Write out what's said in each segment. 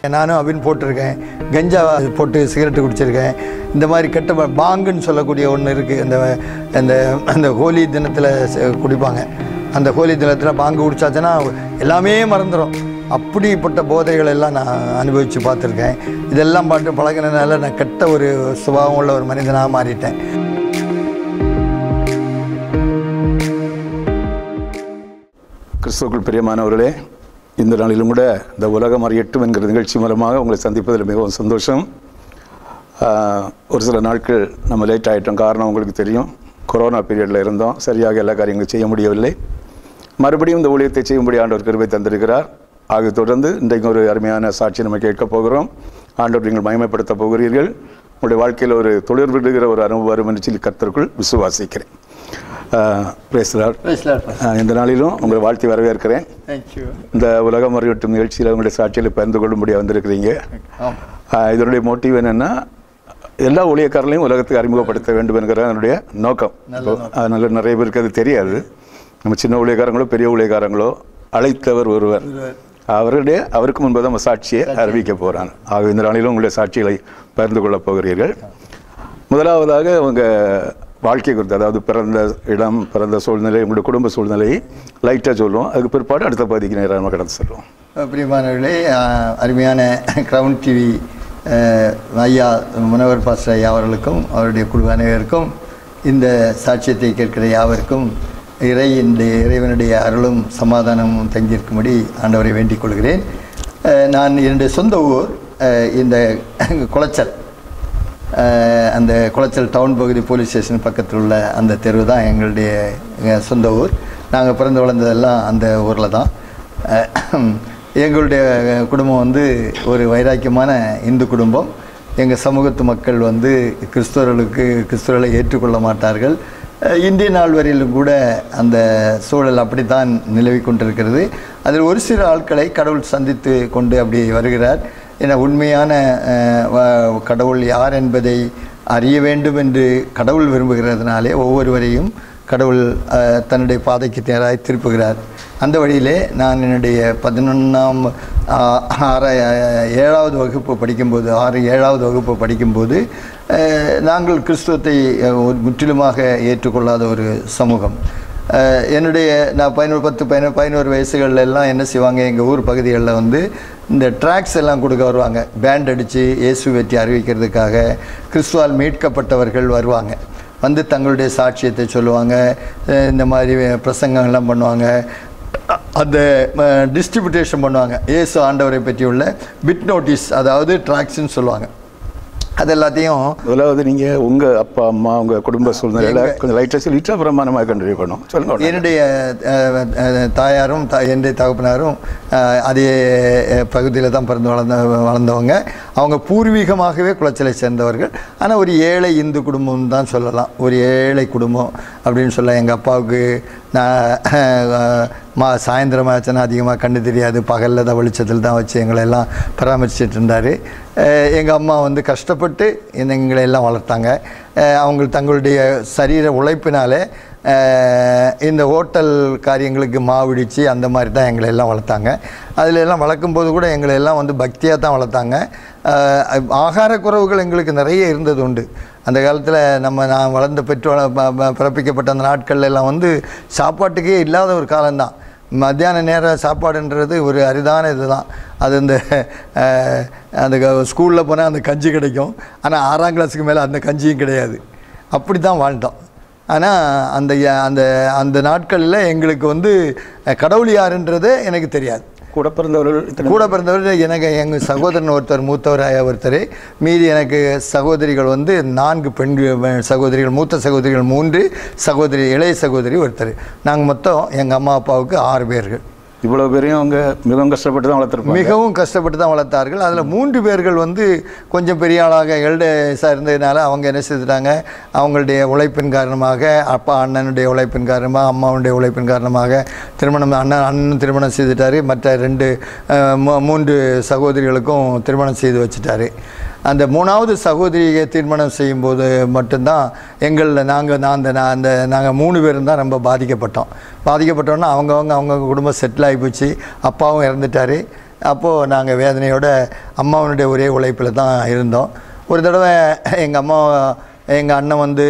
நானும் அபின் போட்டிருக்கேன் கஞ்சா போட்டு சிகரெட்டு குடிச்சிருக்கேன் இந்த மாதிரி கெட்ட ப- பாங்குன்னு சொல்லக்கூடிய ஒன்று இருக்குது அந்த அந்த அந்த ஹோலி தினத்தில் குடிப்பாங்க அந்த ஹோலி தினத்தில் பாங்கு குடிச்சாச்சுன்னா எல்லாமே மறந்துடும் அப்படிப்பட்ட போதைகள் எல்லாம் நான் அனுபவித்து பார்த்துருக்கேன் இதெல்லாம் பாட்டு பழகினதுனால நான் கெட்ட ஒரு சுபாவம் உள்ள ஒரு மனிதனாக மாறிட்டேன் கிறிஸ்துவுக்குள் பிரியமானவர்களே இந்த நாளிலும் கூட இந்த உலகம் அறியட்டும் என்கிற நிகழ்ச்சி மூலமாக உங்களை சந்திப்பதில் மிகவும் சந்தோஷம் ஆஹ், ஒரு சில நாட்கள் நம்ம லேட் ஆகிட்டோம் காரணம் உங்களுக்கு தெரியும் கொரோனா பீரியடில் இருந்தோம் சரியாக எல்லா காரியங்களும் செய்ய முடியவில்லை மறுபடியும் இந்த ஊழியத்தை செய்யும்படி ஆண்டவர் கிருபை தந்திருக்கிறார் ஆக தொடர்ந்து இன்றைக்கு ஒரு அருமையான சாட்சி நம்ம கேட்கப் போகிறோம் ஆண்டவர் நீங்கள் மகிமைப்படுத்த போகிறீர்கள் உங்களுடைய வாழ்க்கையில் ஒரு தொழில் விடுகிற ஒரு அனுபவம் வரும் என்று சொல்லி கர்த்தருக்குள் விசுவாசிக்கிறேன் பேசுகிறார் இந்த நாளிலும் உங்களை வாழ்த்தி வரவேற்கிறேன் தேங்க்யூ இந்த உலகம் அறிவட்டும் நிகழ்ச்சியில் உங்களுடைய சாட்சியில் பகிர்ந்து கொள்ளும்படியாக வந்திருக்கிறீங்க ஆஹ் இதனுடைய மோட்டிவ் என்னென்னா எல்லா ஊழியக்காரர்களையும் உலகத்துக்கு அறிமுகப்படுத்த வேண்டும் என்கிற என்னுடைய நோக்கம் அதனால் நிறைய பேருக்கு அது தெரியாது நம்ம சின்ன ஊழியக்காரங்களோ பெரிய ஊழியக்காரங்களோ அழைத்தவர் ஒருவர் அவருடைய அவருக்கு முன்பு நம்ம சாட்சியை அறிவிக்க போகிறான் ஆக இந்த நாளிலும் உங்களுடைய சாட்சிகளை பகிர்ந்து கொள்ளப் போகிறீர்கள் முதலாவதாக உங்கள் வாழ்க்கை குறித்து அதாவது பிறந்த இடம் பிறந்த சூழ்நிலை உங்களுடைய குடும்ப சூழ்நிலையை லைட்டாக சொல்லுவோம் அதுக்கு பிற்பாடு அடுத்த பகுதிக்கு நேரம் நம்ம கடந்து செல்வோம் பிரியமானவர்களே அஹ், அருமையான கிரவுன் டிவி அஹ், ஐயா முனவர் பாஸ்டர் ஐயா அவர்களுக்கும் அவருடைய குழு அனைவருக்கும் இந்த சாட்சியத்தை கேட்கிற யாவருக்கும் இறை இந்த இறைவனுடைய அருளும் சமாதானமும் தங்கியிருக்கும்படி ஆண்டவரை வேண்டிக் கொள்கிறேன் அஹ், நான் என்னுடைய சொந்த ஊர் அஹ், இந்த குளச்சல் அஹ், அந்த குளச்சல் டவுன் பகுதி போலீஸ் ஸ்டேஷன் பக்கத்தில் உள்ள அந்த தெருவு தான் எங்களுடைய எங்கள் சொந்த ஊர் நாங்கள் பிறந்து வளர்ந்ததெல்லாம் அந்த ஊரில் தான் அஹ், எங்களுடைய குடும்பம் வந்து ஒரு வைராக்கியமான இந்து குடும்பம் எங்கள் சமூகத்து மக்கள் வந்து கிறிஸ்தவர்களுக்கு கிறிஸ்தவர்களை ஏற்றுக்கொள்ள மாட்டார்கள் அஹ், இந்திய நாள் வரையிலும் கூட அந்த சூழல் அப்படித்தான் நிலவி கொண்டிருக்கிறது அதில் ஒரு சில ஆட்களை கடவுள் சந்தித்து கொண்டு அப்படி வருகிறார் என உண்மையான அஹ், வ- கடவுள் யார் என்பதை அறிய வேண்டும் என்று கடவுள் விரும்புகிறதுனாலே ஒவ்வொருவரையும் கடவுள் அஹ், தன்னுடைய பாதைக்கு நேராய் திருப்புகிறார் அந்த வழியிலே நான் என்னுடைய பதினொன்றாம் ஆறு ஏழாவது வகுப்பு படிக்கும்போது ஆறு ஏழாவது வகுப்பு படிக்கும்போது அஹ், நாங்கள் கிறிஸ்துவத்தை அஹ், ஒரு முற்றிலுமாக ஏற்றுக்கொள்ளாத ஒரு சமூகம் அஹ், என்னுடைய நான் பதினோரு பத்து பதினோரு பதினோரு வயசுகள்ல எல்லாம் என்ன செய்வாங்க எங்கள் ஊர் பகுதிகளில் வந்து இந்த ட்ராக்ஸ் எல்லாம் கொடுக்க வருவாங்க பேண்ட் அடித்து இயேசு வெற்றி அறிவிக்கிறதுக்காக கிறிஸ்துவால் மீட்கப்பட்டவர்கள் வருவாங்க வந்து தங்களுடைய சாட்சியத்தை சொல்லுவாங்க அஹ், இந்த மாதிரி பிரசங்கங்கள்லாம் பண்ணுவாங்க அ- அந்த டிஸ்ட்ரிபியூட்டேஷன் பண்ணுவாங்க இயேசு ஆண்டவரை பற்றியுள்ள பிட் நோட்டீஸ் அதாவது ட்ராக்ஸ்ன்னு சொல்லுவாங்க அது எல்லாத்தையும் முதலாவது நீங்கள் உங்கள் அப்பா அம்மா உங்கள் குடும்ப சூழ்நிலையில் கொஞ்சம் லைட்டாக சொல்லிட்டு அப்புறமா நம்ம கண்டினியூ பண்ணுவோம் சொல்லுங்க உடனே. என்னுடைய அஹ், அஹ், தாயாரும் த என்னுடைய தகப்பனாரும் அஹ், அதே பகுதியில் தான் பிறந்து வளர்ந்த வளர்ந்தவங்க அவங்க பூர்வீகமாகவே குளச்சலை சேர்ந்தவர்கள் ஆனால் ஒரு ஏழை இந்து குடும்பம் தான் சொல்லலாம் ஒரு ஏழை குடும்பம் அப்படின்னு சொல்ல எங்கள் அப்பாவுக்கு நான் அஹ், மா சாயந்தரம் ஆச்சுன்னா அதிகமாக கண்ணு தெரியாது பகலில் தான் வெளிச்சத்தில் தான் வச்சு எங்களை எல்லாம் பராமரிச்சிட்டு இருந்தார் எங்கள் அம்மா வந்து கஷ்டப்பட்டு இந்த எங்களை எல்லாம் வளர்த்தாங்க அஹ், அவங்க தங்களுடைய சரீர உழைப்பினாலே அஹ், இந்த ஹோட்டல் காரியங்களுக்கு மாவிடிச்சு அந்த மாதிரி தான் எங்களை எல்லாம் வளர்த்தாங்க அதில் எல்லாம் வளர்க்கும்போது கூட எங்களை எல்லாம் வந்து பக்தியாக தான் வளர்த்தாங்க அஹ், ஆகார குறைவுகள் எங்களுக்கு நிறைய இருந்தது உண்டு அந்த காலத்தில் நம்ம நான் வளர்ந்த பெற்றோர் ப- ப- பிறப்பிக்கப்பட்ட அந்த நாட்கள்ல எல்லாம் வந்து சாப்பாட்டுக்கே இல்லாத ஒரு காலம்தான் மத்தியான நேர சாப்பாடுன்றது ஒரு அரிதான இதுதான் அது இந்த அஹ், அந்த ஸ்கூலில் போனால் அந்த கஞ்சி கிடைக்கும் ஆனால் ஆறாம் கிளாஸுக்கு மேலே அந்த கஞ்சியும் கிடையாது அப்படி தான் வாழ்ந்தோம் ஆனால் அந்த அந்த அந்த நாட்களில் எங்களுக்கு வந்து அஹ், கடவுள் யாருன்றது எனக்கு தெரியாது கூட பிறந்தவர்கள் இத்தனை கூட பிறந்தவர் எனக்கு எங்கள் சகோதரன் ஒருத்தர் மூத்தவராய ஒருத்தர் மீதி எனக்கு சகோதரிகள் வந்து நான்கு பெண்கள் சகோதரிகள் மூத்த சகோதரிகள் மூன்று சகோதரி இளைய சகோதரி ஒருத்தர் நாங்கள் மொத்தம் எங்கள் அம்மா அப்பாவுக்கு ஆறு பேர்கள் இவ்வளோ பேரையும் அவங்க மிகவும் கஷ்டப்பட்டு தான் வளர்த்துருப்பாங்க மிகவும் கஷ்டப்பட்டு தான் வளர்த்தார்கள் அதில் மூன்று பேர்கள் வந்து கொஞ்சம் பெரிய ஆளாக எல்டேஸாக இருந்ததுனால அவங்க என்ன செய்துட்டாங்க அவங்களுடைய உழைப்பின் காரணமாக அப்பா அண்ணனுடைய உழைப்பின் காரணமாக அம்மாவுடைய உழைப்பின் காரணமாக திருமணம் அண்ணன் அண்ணன் திருமணம் செய்துட்டாரு மற்ற ரெண்டு அஹ், மூ- மூன்று சகோதரிகளுக்கும் திருமணம் செய்து வச்சுட்டாரு அந்த மூணாவது சகோதரியை திருமணம் செய்யும்போது மட்டும்தான் எங்களில் நாங்கள் நான் அந்த நான் அந்த நாங்கள் மூணு பேரும் தான் ரொம்ப பாதிக்கப்பட்டோம் பாதிக்கப்பட்டோன்னா அவங்கவங்க அவங்க குடும்பம் செட்டில் ஆகி போச்சு அப்பாவும் இறந்துட்டார் அப்போது நாங்கள் வேதனையோட அம்மாவனுடைய ஒரே உழைப்பில் தான் இருந்தோம் ஒரு தடவை எங்கள் அம்மா எங்கள் அண்ணன் வந்து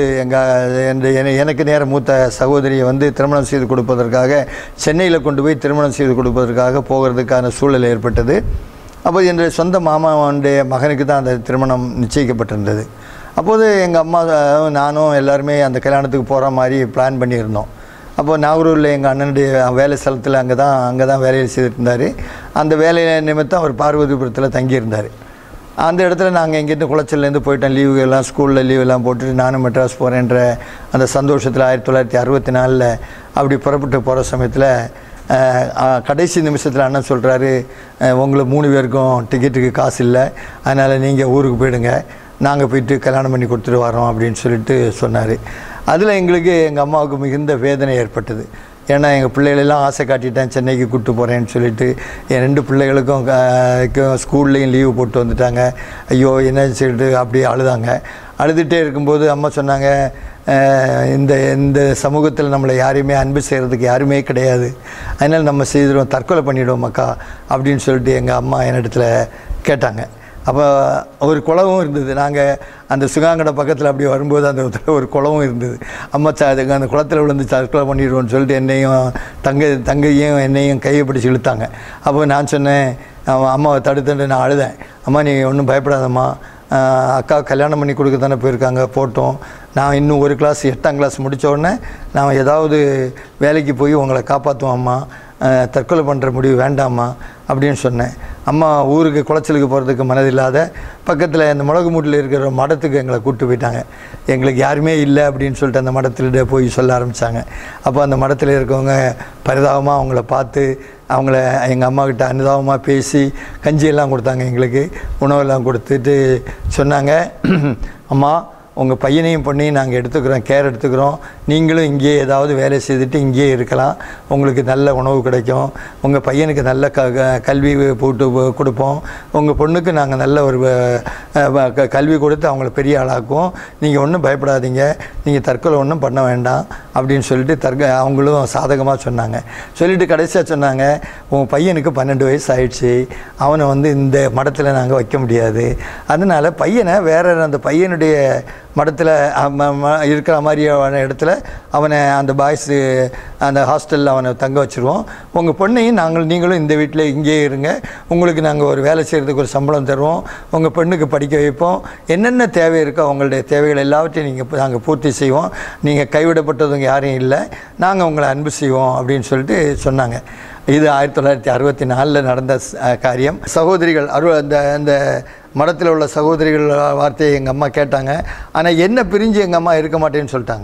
எங்கள் எனக்கு நேர மூத்த சகோதரியை வந்து திருமணம் செய்து கொடுப்பதற்காக சென்னையில் கொண்டு போய் திருமணம் செய்து கொடுப்பதற்காக போகிறதுக்கான சூழல் ஏற்பட்டது அப்போ என்னுடைய சொந்த மாமாவுடைய மகனுக்கு தான் அந்த திருமணம் நிச்சயிக்கப்பட்டிருந்தது அப்போது எங்கள் அம்மா அஹ், நானும் எல்லாருமே அந்த கல்யாணத்துக்கு போகிற மாதிரி பிளான் பண்ணியிருந்தோம் அப்போ நாகூரில் எங்கள் அண்ணனுடைய வேலை ஸ்தலத்தில் அங்கே தான் அங்கே தான் வேலையில் செய்துட்டு இருந்தார் அந்த வேலை நிமித்தம் அவர் பார்வதிபுரத்தில் தங்கியிருந்தார் அந்த இடத்துல நாங்கள் எங்கேருந்து குளச்சல்லேருந்து போயிட்டோம் லீவு எல்லாம் ஸ்கூலில் லீவ் எல்லாம் போட்டுட்டு நானும் மெட்ராஸ் போகிறேன்ற அந்த சந்தோஷத்தில் ஆயிரத்தி தொள்ளாயிரத்தி அறுபத்தி நாலில் அப்படி புறப்பட்டு போகிற சமயத்தில் அஹ், அஹ், கடைசி நிமிஷத்தில் அண்ணன் சொல்கிறாரு உங்களுக்கு மூணு பேருக்கும் டிக்கெட்டுக்கு காசு இல்லை அதனால் நீங்கள் ஊருக்கு போயிடுங்க நாங்கள் போயிட்டு கல்யாணம் பண்ணி கொடுத்துட்டு வரோம் அப்படின்னு சொல்லிட்டு சொன்னார் அதில் எங்களுக்கு எங்கள் அம்மாவுக்கு மிகுந்த வேதனை ஏற்பட்டது ஏன்னா எங்கள் பிள்ளைகளெல்லாம் ஆசை காட்டிட்டேன் சென்னைக்கு கூப்பிட்டு போகிறேன்னு சொல்லிட்டு என் ரெண்டு பிள்ளைகளுக்கும் க- க- ஸ்கூல்லையும் லீவு போட்டு வந்துட்டாங்க ஐயோ என்ன சொல்லிட்டு அப்படியே அழுதாங்க அழுதுகிட்டே இருக்கும்போது அம்மா சொன்னாங்க "அஹ், இந்த இந்த சமூகத்தில் நம்மளை யாரையுமே அன்பு செய்கிறதுக்கு யாருமே கிடையாது அதனால் நம்ம செய்திருவோம் தற்கொலை பண்ணிவிடுவோம் மக்கா அப்படின்னு சொல்லிட்டு எங்கள் அம்மா என்னிடத்துல கேட்டாங்க அப்போ ஒரு குளமும் இருந்தது நாங்கள் அந்த சுகாங்கடை பக்கத்தில் அப்படி வரும்போது அந்த இடத்துல ஒரு குளமும் இருந்தது அம்மா சா அதுக்கு அந்த குளத்தில் விழுந்து தற்கொலை பண்ணிடுவோம்னு சொல்லிட்டு என்னையும் தங்க தங்கையும் என்னையும் கையை பிடிச்சி இழுத்தாங்க அப்போ நான் சொன்னேன் அவன் அம்மாவை தடுத்துட்டு நான் அழுதேன் அம்மா நீ ஒன்றும் பயப்படாதம்மா ஆஹ் அக்கா கல்யாணம் பண்ணி கொடுக்க தானே போயிருக்காங்க போட்டோம் நான் இன்னும் ஒரு கிளாஸ் எட்டாம் கிளாஸ் முடிச்ச உடனே நான் ஏதாவது வேலைக்கு போய் உங்களை காப்பாற்றுவோம் அம்மா ஆஹ் தற்கொலை பண்ணுற முடிவு வேண்டாம்மா அப்படின்னு சொன்னேன் அம்மா ஊருக்கு குளச்சலுக்கு போகிறதுக்கு மனதில்லாத பக்கத்தில் இந்த முளகு மூட்டில் இருக்கிற மடத்துக்கு எங்களை கூப்பிட்டு போயிட்டாங்க எங்களுக்கு யாருமே இல்லை அப்படின்னு சொல்லிட்டு அந்த மடத்துல போய் சொல்ல ஆரம்பித்தாங்க அப்போ அந்த மடத்தில் இருக்கவங்க பரிதாபமாக அவங்கள பார்த்து அவங்கள எங்கள் அம்மா கிட்ட அனுதாபமாக பேசி கஞ்சியெல்லாம் கொடுத்தாங்க எங்களுக்கு உணவெல்லாம் கொடுத்துட்டு சொன்னாங்க அம்மா உங்கள் பையனையும் பொண்ணையும் நாங்கள் எடுத்துக்கிறோம் கேர் எடுத்துக்கிறோம் நீங்களும் இங்கேயே ஏதாவது வேலை செய்துட்டு இங்கேயே இருக்கலாம் உங்களுக்கு நல்ல உணவு கிடைக்கும் உங்கள் பையனுக்கு நல்ல க க- கல்வி போட்டு போ- கொடுப்போம் உங்கள் பொண்ணுக்கு நாங்கள் நல்ல ஒரு அஹ், வ- க- கல்வி கொடுத்து அவங்கள பெரிய ஆளாக்குவோம் நீங்கள் ஒன்றும் பயப்படாதீங்க நீங்கள் தற்கொலை ஒன்றும் பண்ண வேண்டாம் அப்படின்னு சொல்லிட்டு தற்க அவங்களும் சாதகமாக சொன்னாங்க சொல்லிட்டு கடைசியாக சொன்னாங்க உன் பையனுக்கு பன்னெண்டு வயசு ஆயிடுச்சு அவனை வந்து இந்த மடத்தில் நாங்கள் வைக்க முடியாது அதனால் பையனை வேற அந்த பையனுடைய மடத்தில் இருக்கிற மாதிரியான இடத்துல அவனை அந்த பாய்ஸு அந்த ஹாஸ்டலில் அவனை தங்க வச்சுருவோம் உங்கள் பொண்ணையும் நாங்கள் நீங்களும் இந்த வீட்டில் இங்கேயே இருங்க உங்களுக்கு நாங்கள் ஒரு வேலை செய்கிறதுக்கு ஒரு சம்பளம் தருவோம் உங்கள் பெண்ணுக்கு படிக்க வைப்போம் என்னென்ன தேவை இருக்கோ அவங்களுடைய தேவைகள் எல்லாவற்றையும் நீங்கள் நாங்கள் பூர்த்தி செய்வோம் நீங்கள் கைவிடப்பட்டவங்க யாரும் இல்லை நாங்கள் உங்களை அன்பு செய்வோம் அப்படின்னு சொல்லிட்டு சொன்னாங்க இது ஆயிரத்தி தொள்ளாயிரத்தி அறுபத்தி நாலில் நடந்த ஸ்- அஹ், காரியம் சகோதரிகள் அரு அந்த அந்த மடத்தில் உள்ள சகோதரிகள் வார்த்தையை எங்கள் அம்மா கேட்டாங்க ஆனால் என்ன பிரிஞ்சு எங்கள் அம்மா இருக்க மாட்டேன்னு சொல்லிட்டாங்க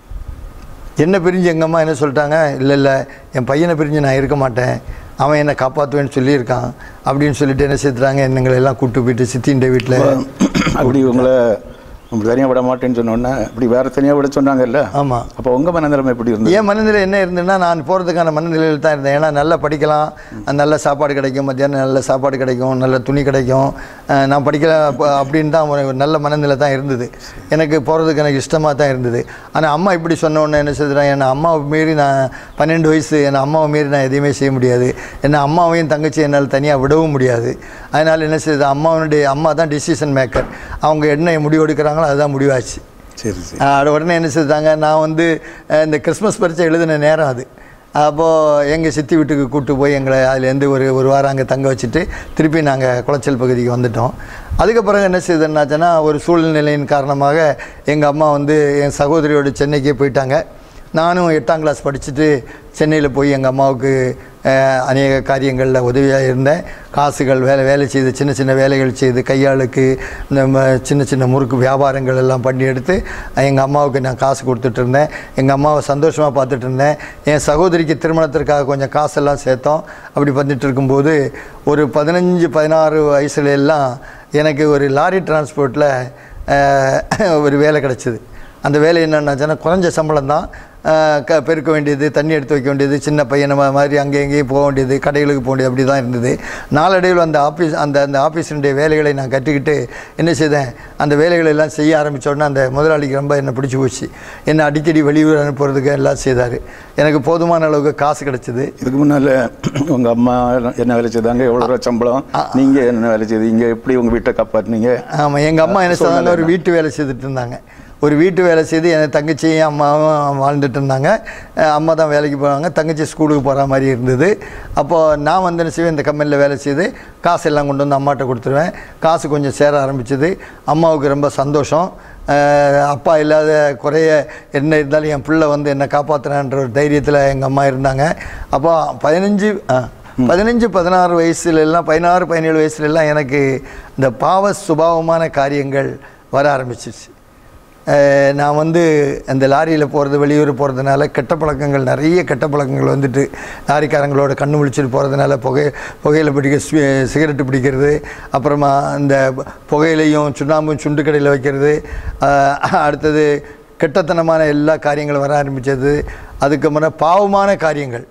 என்ன பிரிஞ்சு எங்கள் அம்மா என்ன சொல்லிட்டாங்க இல்லை இல்லை என் பையனை பிரிஞ்சு நான் இருக்க மாட்டேன் அவன் என்னை காப்பாற்றுவேன்னு சொல்லியிருக்கான் அப்படின்னு சொல்லிட்டு என்ன செய்துறாங்க எங்களை எல்லாம் கூப்பிட்டு போயிட்டு சித்தின்ற வீட்டில் அப்படி உங்களை உங்களை தனியாக விட மாட்டேன்னு சொன்னோன்னே இப்படி வேற தனியாக விட சொன்னாங்கல்ல ஆமாம் அப்போ உங்கள் மனநிலைமை எப்படி இருந்தது என் மனநிலை என்ன இருந்ததுன்னா நான் போகிறதுக்கான மனநிலையில் தான் இருந்தேன் ஏன்னா நல்லா படிக்கலாம் அஹ் நல்ல சாப்பாடு கிடைக்கும் மத்தியானம் நல்ல சாப்பாடு கிடைக்கும் நல்ல துணி கிடைக்கும் அஹ் நான் படிக்கல அப்ப- அப்படின்னு தான் ஒரு நல்ல மனநிலை தான் இருந்தது எனக்கு போகிறதுக்கு எனக்கு இஷ்டமாக தான் இருந்தது ஆனால் அம்மா இப்படி சொன்ன உடனே என்ன செய்துறேன் என் அம்மாவை மீறி நான் பன்னெண்டு வயசு என் அம்மாவை மீறி நான் எதையுமே செய்ய முடியாது என்ன அம்மாவையும் தங்கச்சி என்னால் தனியாக விடவும் முடியாது அதனால் என்ன செய்யுது அம்மாவனுடைய அம்மா தான் டிசிஷன் மேக்கர் அவங்க என்ன முடிவு எடுக்கிறாங்களோ அதுதான் முடிவாச்சு சரி சரி அது உடனே என்ன செய்தாங்க நான் வந்து அஹ், இந்த கிறிஸ்மஸ் பரீட்சை எழுதின நேரம் அது அப்போது எங்கள் சித்தி வீட்டுக்கு கூப்பிட்டு போய் எங்களை அதுலேருந்து ஒரு ஒரு வாரம் அங்கே தங்க வச்சுட்டு திருப்பி நாங்கள் குளச்சல் பகுதிக்கு வந்துட்டோம் அதுக்கப்புறம் என்ன செய்தேன்னாச்சுன்னா ஒரு சூழ்நிலையின் காரணமாக எங்கள் அம்மா வந்து என் சகோதரியோட சென்னைக்கே போயிட்டாங்க நானும் எட்டாம் கிளாஸ் படிச்சுட்டு சென்னையில் போய் எங்கள் அம்மாவுக்கு அஹ், அநேக காரியங்களில் உதவியாக இருந்தேன் காசுகள் வேலை வேலை செய்து சின்ன சின்ன வேலைகள் செய்து கையாளுக்கு இந்த ம- சின்ன சின்ன முறுக்கு வியாபாரங்கள் எல்லாம் பண்ணி எடுத்து எங்கள் அம்மாவுக்கு நான் காசு கொடுத்துட்டு இருந்தேன் எங்கள் அம்மாவை சந்தோஷமாக பார்த்துட்டு இருந்தேன் என் சகோதரிக்கு திருமணத்திற்காக கொஞ்சம் காசெல்லாம் சேர்த்தோம் அப்படி பண்ணிட்டு இருக்கும்போது ஒரு பதினஞ்சு பதினாறு வயசுல எல்லாம் எனக்கு ஒரு லாரி டிரான்ஸ்போர்ட்டில் ஒரு வேலை கிடச்சிது அந்த வேலை என்னென்னாச்சுன்னா குறைஞ்ச சம்பளம் தான் ஆஹ், க பெருக்க வேண்டியது தண்ணி எடுத்து வைக்க வேண்டியது சின்ன பையனை மா- மாதிரி அங்கே இங்கேயும் போக வேண்டியது கடைகளுக்கு போக வேண்டியது அப்படி தான் இருந்தது நாளடைவில் அந்த ஆஃபீஸ் அந்த அந்த ஆஃபீஸினுடைய வேலைகளை நான் கற்றுக்கிட்டு என்ன செய்தேன் அந்த வேலைகளை எல்லாம் செய்ய ஆரம்பித்த உடனே அந்த முதலாளிக்கு ரொம்ப என்னை பிடிச்சி போச்சு என்னை அடிக்கடி வெளியூர் அனுப்புறதுக்கு எல்லாம் செய்தார் எனக்கு போதுமான அளவுக்கு காசு கிடச்சிது இதுக்கு முன்னால உங்க அம்மா என்ன வேலை செய்தாங்க எவ்வளோ ரூபா சம்பளம் நீங்க என்ன வேலை செய்தீங்க எப்படி உங்க வீட்டை காப்பாற்றினீங்க ஆமாம் எங்கள் அம்மா என்ன செய்தாங்க ஒரு வீட்டு வேலை செய்துட்டு இருந்தாங்க ஒரு வீட்டு வேலை செய்து என் தங்கச்சியும் அம்மாவும் வாழ்ந்துட்டு இருந்தாங்க அஹ் அம்மா தான் வேலைக்கு போவாங்க தங்கச்சி ஸ்கூலுக்கு போகிற மாதிரி இருந்தது அப்போது நான் வந்து என்ன செய்வேன் இந்த கம்பெனியில் வேலை செய்து காசு எல்லாம் கொண்டு வந்து அம்மாட்ட கொடுத்துருவேன் காசு கொஞ்சம் சேர ஆரம்பிச்சது அம்மாவுக்கு ரொம்ப சந்தோஷம் அஹ் அப்பா இல்லாத குறைய என்ன இருந்தாலும் என் பிள்ளை வந்து என்னை காப்பாற்றுறான்ற ஒரு தைரியத்தில் எங்கள் அம்மா இருந்தாங்க அப்போ பதினஞ்சு ஆ, பதினஞ்சு பதினாறு வயசுல எல்லாம் பதினாறு பதினேழு வயசுல எல்லாம் எனக்கு இந்த பாவ சுபாவமான காரியங்கள் வர ஆரம்பிச்சிச்சு அஹ் நான் வந்து அந்த லாரியில் போகிறது வெளியூர் போகிறதுனால கெட்ட பழக்கங்கள் நிறைய கெட்ட பழக்கங்கள் வந்துட்டு லாரிக்காரங்களோட கண்ணு முழிச்சிட்டு போகிறதுனால புகை புகையில பிடிக்க சி- சிகரெட்டு பிடிக்கிறது அப்புறமா இந்த புகையிலையும் சுண்ணாம்பும் சுண்டு கடையில் வைக்கிறது அஹ் அடுத்தது கெட்டத்தனமான எல்லா காரியங்களும் வர ஆரம்பித்தது அதுக்கப்புறம் பாவமான காரியங்கள்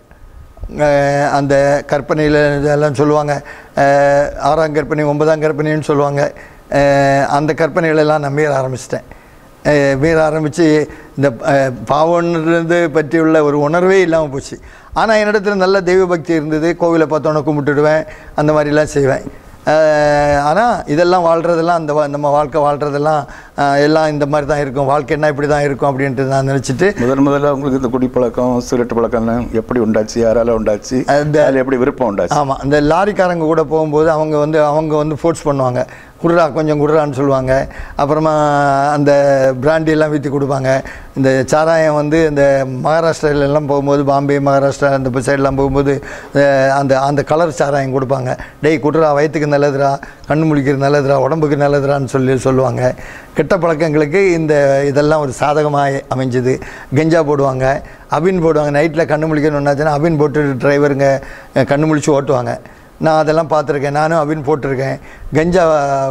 அஹ் அந்த கற்பனையில் இதெல்லாம் சொல்லுவாங்க அஹ் ஆறாம் கற்பனை ஒன்பதாம் கற்பனைன்னு சொல்லுவாங்க அஹ் அந்த கற்பனைகளெல்லாம் நான் மீற ஆரம்பிச்சிட்டேன் அஹ் மீற ஆரம்பித்து இந்த அஹ் பாவன்றது பற்றியுள்ள ஒரு உணர்வே இல்லாமல் போச்சு ஆனால் என்னிடத்துல நல்ல தெய்வ பக்தி இருந்தது கோவிலை பார்த்தோன்னே கும்பிட்டுடுவேன் அந்த மாதிரிலாம் செய்வேன் ஆனால் இதெல்லாம் வாழ்கிறதெல்லாம் அந்த வா- நம்ம வாழ்க்கை வாழ்கிறதெல்லாம் அஹ் எல்லாம் இந்த மாதிரி தான் இருக்கும் வாழ்க்கைன்னா இப்படி தான் இருக்கும் அப்படின்ட்டு நான் நினச்சிட்டு முதல் முதல்ல உங்களுக்கு இந்த குடிப்பழக்கம் சிகரெட் பழக்கம்லாம் எப்படி உண்டாச்சு யாரால உண்டாச்சு அந்த- அதில் எப்படி விருப்பம் உண்டாச்சு ஆமாம் இந்த லாரிக்காரங்க கூட போகும்போது அவங்க வந்து அவங்க வந்து ஃபோர்ஸ் பண்ணுவாங்க குர்ரா கொஞ்சம் குர்ரான்னு சொல்லுவாங்க அப்புறமா அந்த பிராண்டி எல்லாம் விற்று கொடுப்பாங்க இந்த சாராயம் வந்து இந்த மகாராஷ்டிரால எல்லாம் போகும்போது பாம்பே மகாராஷ்டிரா அந்த சைடெலாம் போகும்போது அஹ், அந்த அந்த கலர் சாராயம் கொடுப்பாங்க டேய் குட்ரா வயிற்றுக்கு நல்லதுடா கண்ணு முழிக்கிறது நல்லதுடா உடம்புக்கு நல்லதுடான்னு சொல்லி சொல்லுவாங்க கெட்ட பழக்கங்களுக்கு இந்த இதெல்லாம் ஒரு சாதகமாக அமைஞ்சுது கெஞ்சா போடுவாங்க அபின் போடுவாங்க நைட்டில் கண்ணு முழிக்கணுன்னாச்சுன்னா அபின் போட்டு டிரைவருங்க அஹ், கண்ணு முழிச்சு ஓட்டுவாங்க நான் அதெல்லாம் பார்த்துருக்கேன் நானும் அபின் போட்டிருக்கேன் கஞ்சா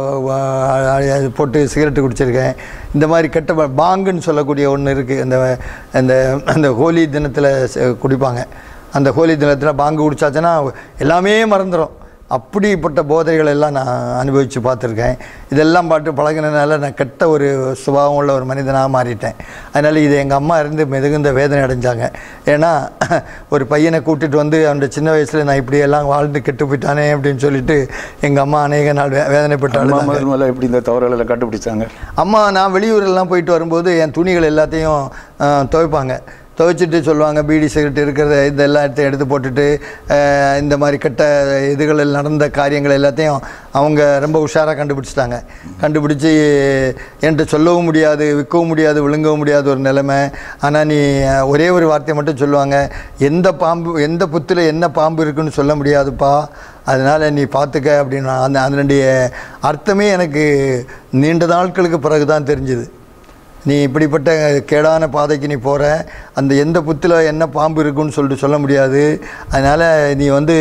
அஹ், போட்டு சிகரெட்டு குடிச்சிருக்கேன் இந்த மாதிரி கெட்ட ப- பாங்குன்னு சொல்லக்கூடிய ஒன்று இருக்குது அந்த அந்த அந்த ஹோலி தினத்தில் குடிப்பாங்க அந்த ஹோலி தினத்தில் பாங்கு குடிச்சாச்சுன்னா எல்லாமே மறந்துடும் அப்படிப்பட்ட போதைகள் எல்லாம் நான் அனுபவித்து பார்த்துருக்கேன் இதெல்லாம் பாட்டு பழகினதுனால நான் கெட்ட ஒரு சுபாவம் உள்ள ஒரு மனிதனாக மாறிட்டேன் அதனால் இது எங்கள் அம்மா இருந்து மிகுந்த வேதனை அடைஞ்சாங்க ஏன்னா ஒரு பையனை கூட்டிட்டு வந்து அவனுடைய சின்ன வயசில் நான் இப்படியெல்லாம் வாழ்ந்து கெட்டு போயிட்டானே அப்படின்னு சொல்லிட்டு எங்கள் அம்மா அநேக நாள் வே வேதனைப்பட்டு அம்மா அழுதாங்க முதல் முதல்ல எப்படி இந்த தவறுகளை கண்டுபிடிச்சாங்க அம்மா நான் வெளியூரெல்லாம் போயிட்டு வரும்போது என் துணிகள் எல்லாத்தையும் அஹ், துவைப்பாங்க துவைச்சிட்டு சொல்லுவாங்க பீடி சிகரெட் இருக்கிறத இதெல்லாம் எடுத்து எடுத்து போட்டுட்டு அஹ், இந்த மாதிரி கெட்ட இதுகளில் நடந்த காரியங்கள் எல்லாத்தையும் அவங்க ரொம்ப உஷாராக கண்டுபிடிச்சிட்டாங்க கண்டுபிடிச்சி என்கிட்ட சொல்லவும் முடியாது விற்கவும் முடியாது விழுங்கவும் முடியாத ஒரு நிலைமை ஆனால் நீ அஹ், ஒரே ஒரு வார்த்தையை மட்டும் சொல்லுவாங்க எந்த பாம்பு எந்த புத்தில் என்ன பாம்பு இருக்குன்னு சொல்ல முடியாதுப்பா அதனால் நீ பார்த்துக்க அப்படின்னு அந்த அதனுடைய அர்த்தமே எனக்கு நீண்ட நாட்களுக்கு பிறகு தான் தெரிஞ்சுது நீ இப்படிப்பட்ட கேடான பாதைக்கு நீ போகிற அந்த எந்த புத்தில் என்ன பாம்பு இருக்குன்னு சொல்லிட்டு சொல்ல முடியாது அதனால் நீ வந்து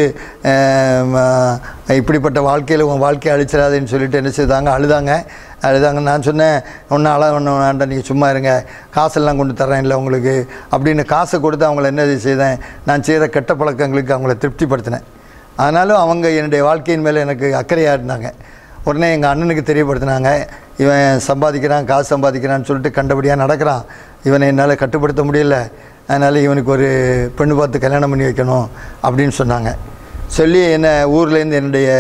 ஆம், ஆ, இப்படிப்பட்ட வாழ்க்கையில் உன் வாழ்க்கையை அழிச்சிடாதேன்னு சொல்லிட்டு என்ன செய்தாங்க அழுதாங்க அழுதாங்க நான் சொன்னேன் ஒன்றும் அழ ஒன்றும் வேண்டாம் நீங்கள் சும்மா இருங்க காசெல்லாம் கொண்டு தரேன் இல்லை உங்களுக்கு அப்படின்னு காசை கொடுத்து அவங்கள என்ன செய்தேன் நான் செய்கிற கெட்ட பழக்கங்களுக்கு அவங்கள திருப்திப்படுத்தினேன் ஆனாலும் அவங்க என்னுடைய வாழ்க்கையின் மேலே எனக்கு அக்கறையாக இருந்தாங்க உடனே எங்கள் அண்ணனுக்கு தெரியப்படுத்தினாங்க இவன் சம்பாதிக்கிறான் காசு சம்பாதிக்கிறான்னு சொல்லிட்டு கண்டபடியாக நடக்கிறான் இவனை என்னால் கட்டுப்படுத்த முடியல அதனால் இவனுக்கு ஒரு பெண்ணு பார்த்து கல்யாணம் பண்ணி வைக்கணும் அப்படின்னு சொன்னாங்க சொல்லி என்னை ஊர்லேருந்து என்னுடைய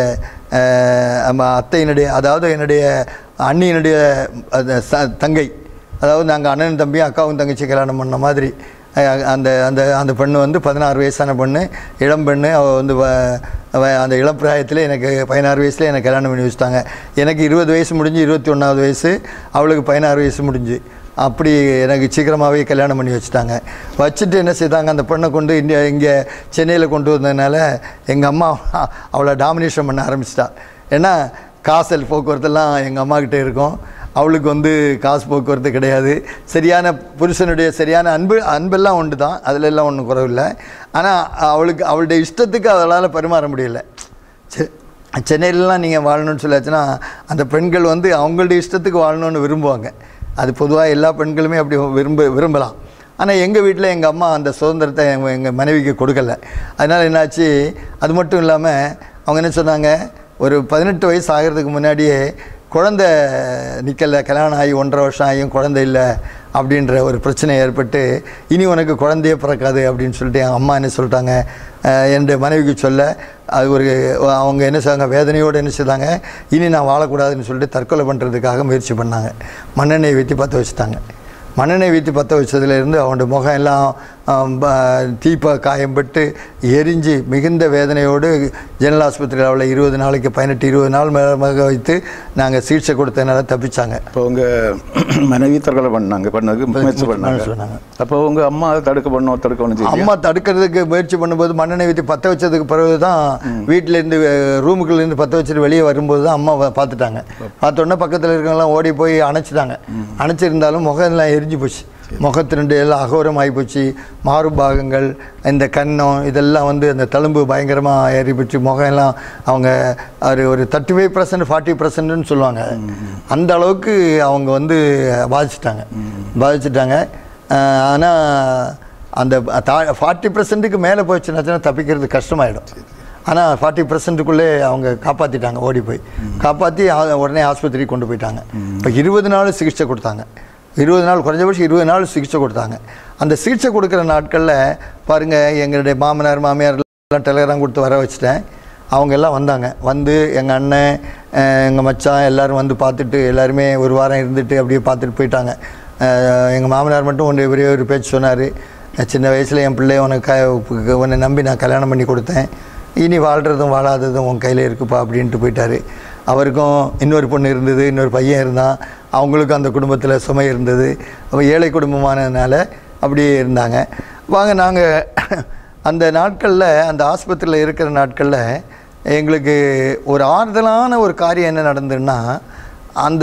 அஹ், அம்மா அத்தையினுடைய அதாவது என்னுடைய அண்ணியினுடைய அது ச- தங்கை அதாவது நாங்கள் அண்ணன் தம்பியும் அக்காவும் தங்கச்சி கல்யாணம் பண்ண மாதிரி அஹ் அந்த அந்த அந்த பெண்ணு வந்து பதினாறு வயசான பொண்ணு இளம் பெண்ணு அவள் வந்து வ- அவ- அந்த இளம் பிராயத்தில் எனக்கு பதினாறு வயசில் எனக்கு கல்யாணம் பண்ணி வச்சுட்டாங்க எனக்கு இருபது வயசு முடிஞ்சு இருபத்தி ஒன்றாவது வயசு அவளுக்கு பதினாறு வயசு முடிஞ்சு அப்படி எனக்கு சீக்கிரமாகவே கல்யாணம் பண்ணி வச்சுட்டாங்க வச்சுட்டு என்ன செய்தாங்க அந்த பெண்ணை கொண்டு இங்கே இங்கே சென்னையில் கொண்டு வந்ததுனால எங்கள் அம்மா அவளை டாமினேஷன் பண்ண ஆரம்பிச்சிட்டா ஏன்னா காசல் போக்குவரத்தெல்லாம் எங்கள் அம்மாக்கிட்ட இருக்கும் அவளுக்கு வந்து காசு போக்குவரத்து கிடையாது சரியான புருஷனுடைய சரியான அன்பு அன்பெல்லாம் உண்டு தான் அதில் எல்லாம் ஒன்றும் குறவில்லை ஆனால் அவளுக்கு அவளுடைய இஷ்டத்துக்கு அவளால் பரிமாற முடியல செ- சென்னையிலலாம் நீங்கள் வாழணும்னு சொல்லாச்சுன்னா அந்த பெண்கள் வந்து அவங்களுடைய இஷ்டத்துக்கு வாழணும்னு விரும்புவாங்க அது பொதுவாக எல்லா பெண்களுமே அப்படி விரும்ப விரும்பலாம் ஆனால் எங்கள் வீட்டில் எங்கள் அம்மா அந்த சுதந்திரத்தை எங்கள் எங்கள் மனைவிக்கு கொடுக்கல அதனால் என்னாச்சு அது மட்டும் இல்லாமல் அவங்க என்ன சொன்னாங்க ஒரு பதினெட்டு வயசு ஆகிறதுக்கு முன்னாடியே குழந்தை நிற்கல கல்யாணம் ஆகி ஒன்றரை வருஷம் ஆகியும் குழந்தை இல்லை அப்படின்ற ஒரு பிரச்சனை ஏற்பட்டு இனி உனக்கு குழந்தையே பிறக்காது அப்படின்னு சொல்லிட்டு என் அம்மா என்ன சொல்லிட்டாங்க அஹ் என்னுடைய மனைவிக்கு சொல்ல அது ஒரு அவங்க என்ன செய்வாங்க வேதனையோடு என்ன செய்தாங்க இனி நான் வாழக்கூடாதுன்னு சொல்லிட்டு தற்கொலை பண்ணுறதுக்காக முயற்சி பண்ணாங்க மண்ணெண்ணெய் ஊற்றி பற்ற வச்சுட்டாங்க மண்ணெண்ணெய் வீத்தி பற்ற வச்சதுலேருந்து அவனோட முகம் எல்லாம் ஆம், ப- தீப்ப காயம்பட்டு எரிஞ்சு மிகுந்த வேதனையோடு ஜெனரல் ஆஸ்பத்திரியில் அவளை இருபது நாளைக்கு பதினெட்டு இருபது நாள் மேலமாக வைத்து நாங்கள் சிகிச்சை கொடுத்ததுனால தப்பிச்சாங்க இப்போ உங்க மனைவி தற்கொலை பண்ணாங்க பண்ணதுக்கு முயற்சி பண்ணாங்க சொன்னாங்க அப்போ உங்க அம்மா தடுக்க பண்ணோம் தடுக்கணும் செய்ய அம்மா தடுக்கிறதுக்கு முயற்சி பண்ணும்போது மண்ணெண்ணெய் ஊற்றி பற்ற வச்சதுக்கு பிறகு தான் வீட்டிலேருந்து ரூமுக்குள்ளேருந்து பற்ற வச்சுட்டு வெளியே வரும்போது தான் அம்மா வ- பார்த்துட்டாங்க பார்த்த உடனே பக்கத்தில் இருக்கவங்களாம் ஓடி போய் அணைச்சிட்டாங்க அணைச்சிருந்தாலும் முகம் எல்லாம் எரிஞ்சு போச்சு முகத்தினுண்டு எல்லாம் அகோரம் ஆகி போச்சு மாறுபாகங்கள் இந்த கன்னம் இதெல்லாம் வந்து அந்த தழும்பு பயங்கரமாக ஏறி போச்சு முகம் எல்லாம் அவங்க ஒரு ஒரு தேர்ட்டி ஃபைவ் பர்சன்ட் ஃபார்ட்டி பர்சன்ட்னு சொல்லுவாங்க அந்த அளவுக்கு அவங்க வந்து பாதிச்சிட்டாங்க பாதிச்சிட்டாங்க ஆனால் அந்த தா ஃபார்ட்டி பர்சன்ட்டுக்கு மேலே போச்சுன்னாச்சுன்னா தப்பிக்கிறது கஷ்டமாயிடும் ஆனால் ஃபார்ட்டி பர்சன்ட்டுக்குள்ளே அவங்க காப்பாற்றிட்டாங்க ஓடி போய் காப்பாற்றி உடனே ஆஸ்பத்திரிக்கு கொண்டு போயிட்டாங்க இப்போ இருபது நாள் சிகிச்சை கொடுத்தாங்க இருபது நாள் குறைஞ்சபட்சம் இருபது நாள் சிகிச்சை கொடுத்தாங்க அந்த சிகிச்சை கொடுக்குற நாட்களில் பாருங்கள் எங்களுடைய மாமனார் மாமியார் எல்லாம் டெலகிராம் கொடுத்து வர வச்சுட்டேன் அவங்க எல்லாம் வந்தாங்க வந்து எங்கள் அண்ணன் எங்கள் மச்சான் எல்லாரும் வந்து பார்த்துட்டு எல்லாருமே ஒரு வாரம் இருந்துட்டு அப்படியே பார்த்துட்டு போயிட்டாங்க எங்கள் மாமனார் மட்டும் ஒன்று ஒரே ஒரு பேச்சு சொன்னார் சின்ன வயசில் என் பிள்ளை உனக்கு க- உன்னை நம்பி நான் கல்யாணம் பண்ணி கொடுத்தேன் இனி வாழ்கிறதும் வாழாததும் உன் கையில் இருக்குப்பா அப்படின்ட்டு போயிட்டாரு அவருக்கும் இன்னொரு பொண்ணு இருந்தது இன்னொரு பையன் இருந்தான் அவங்களுக்கும் அந்த குடும்பத்தில் சுமை இருந்தது அவ ஏழை குடும்பமானதுனால அப்படியே இருந்தாங்க வாங்க நாங்கள் அந்த நாட்களில் அந்த ஆஸ்பத்திரியில் இருக்கிற நாட்களில் எங்களுக்கு ஒரு ஆறுதலான ஒரு காரியம் என்ன நடந்ததுன்னா அந்த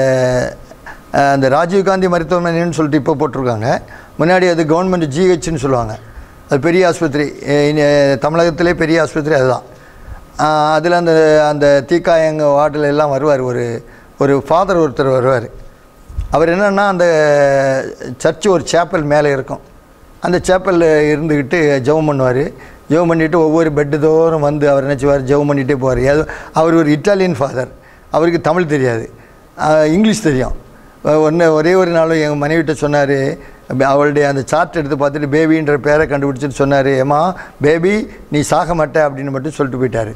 அஹ், அந்த ராஜீவ்காந்தி மருத்துவமனைன்னு சொல்லிட்டு இப்போ போட்டிருக்காங்க முன்னாடி அது கவர்மெண்ட் ஜிஹெச்னு சொல்லுவாங்க அது பெரிய ஆஸ்பத்திரி அஹ் இனி, தமிழகத்திலே பெரிய ஆஸ்பத்திரி அதுதான் அதில் அந்த அந்த தீக்காயங்க வார்டில் எல்லாம் வருவார் ஒரு ஒரு ஃபாதர் ஒருத்தர் வருவார் அவர் என்னன்னா அந்த சர்ச்சு ஒரு சேப்பல் மேலே இருக்கும் அந்த சேப்பலில் இருந்துக்கிட்டு ஜெபம் பண்ணுவார் ஜெபம் பண்ணிவிட்டு ஒவ்வொரு பெட்டு தோறும் வந்து அவர் நினச்சிவார் ஜெபம் பண்ணிகிட்டே போவார் அது அவர் ஒரு இட்டாலியன் ஃபாதர் அவருக்கு தமிழ் தெரியாது ஆஹ் இங்கிலீஷ் தெரியும் ஒன்று ஒரே ஒரு நாளும் எங்கள் மனைவிட்ட சொன்னார் அவளுடைய அந்த சார்ட் எடுத்து பார்த்துட்டு பேபின்ற பேரை கண்டுபிடிச்சிட்டு சொன்னார் ஏமா பேபி நீ சாக மாட்ட அப்படின்னு மட்டும் சொல்லிட்டு போயிட்டார்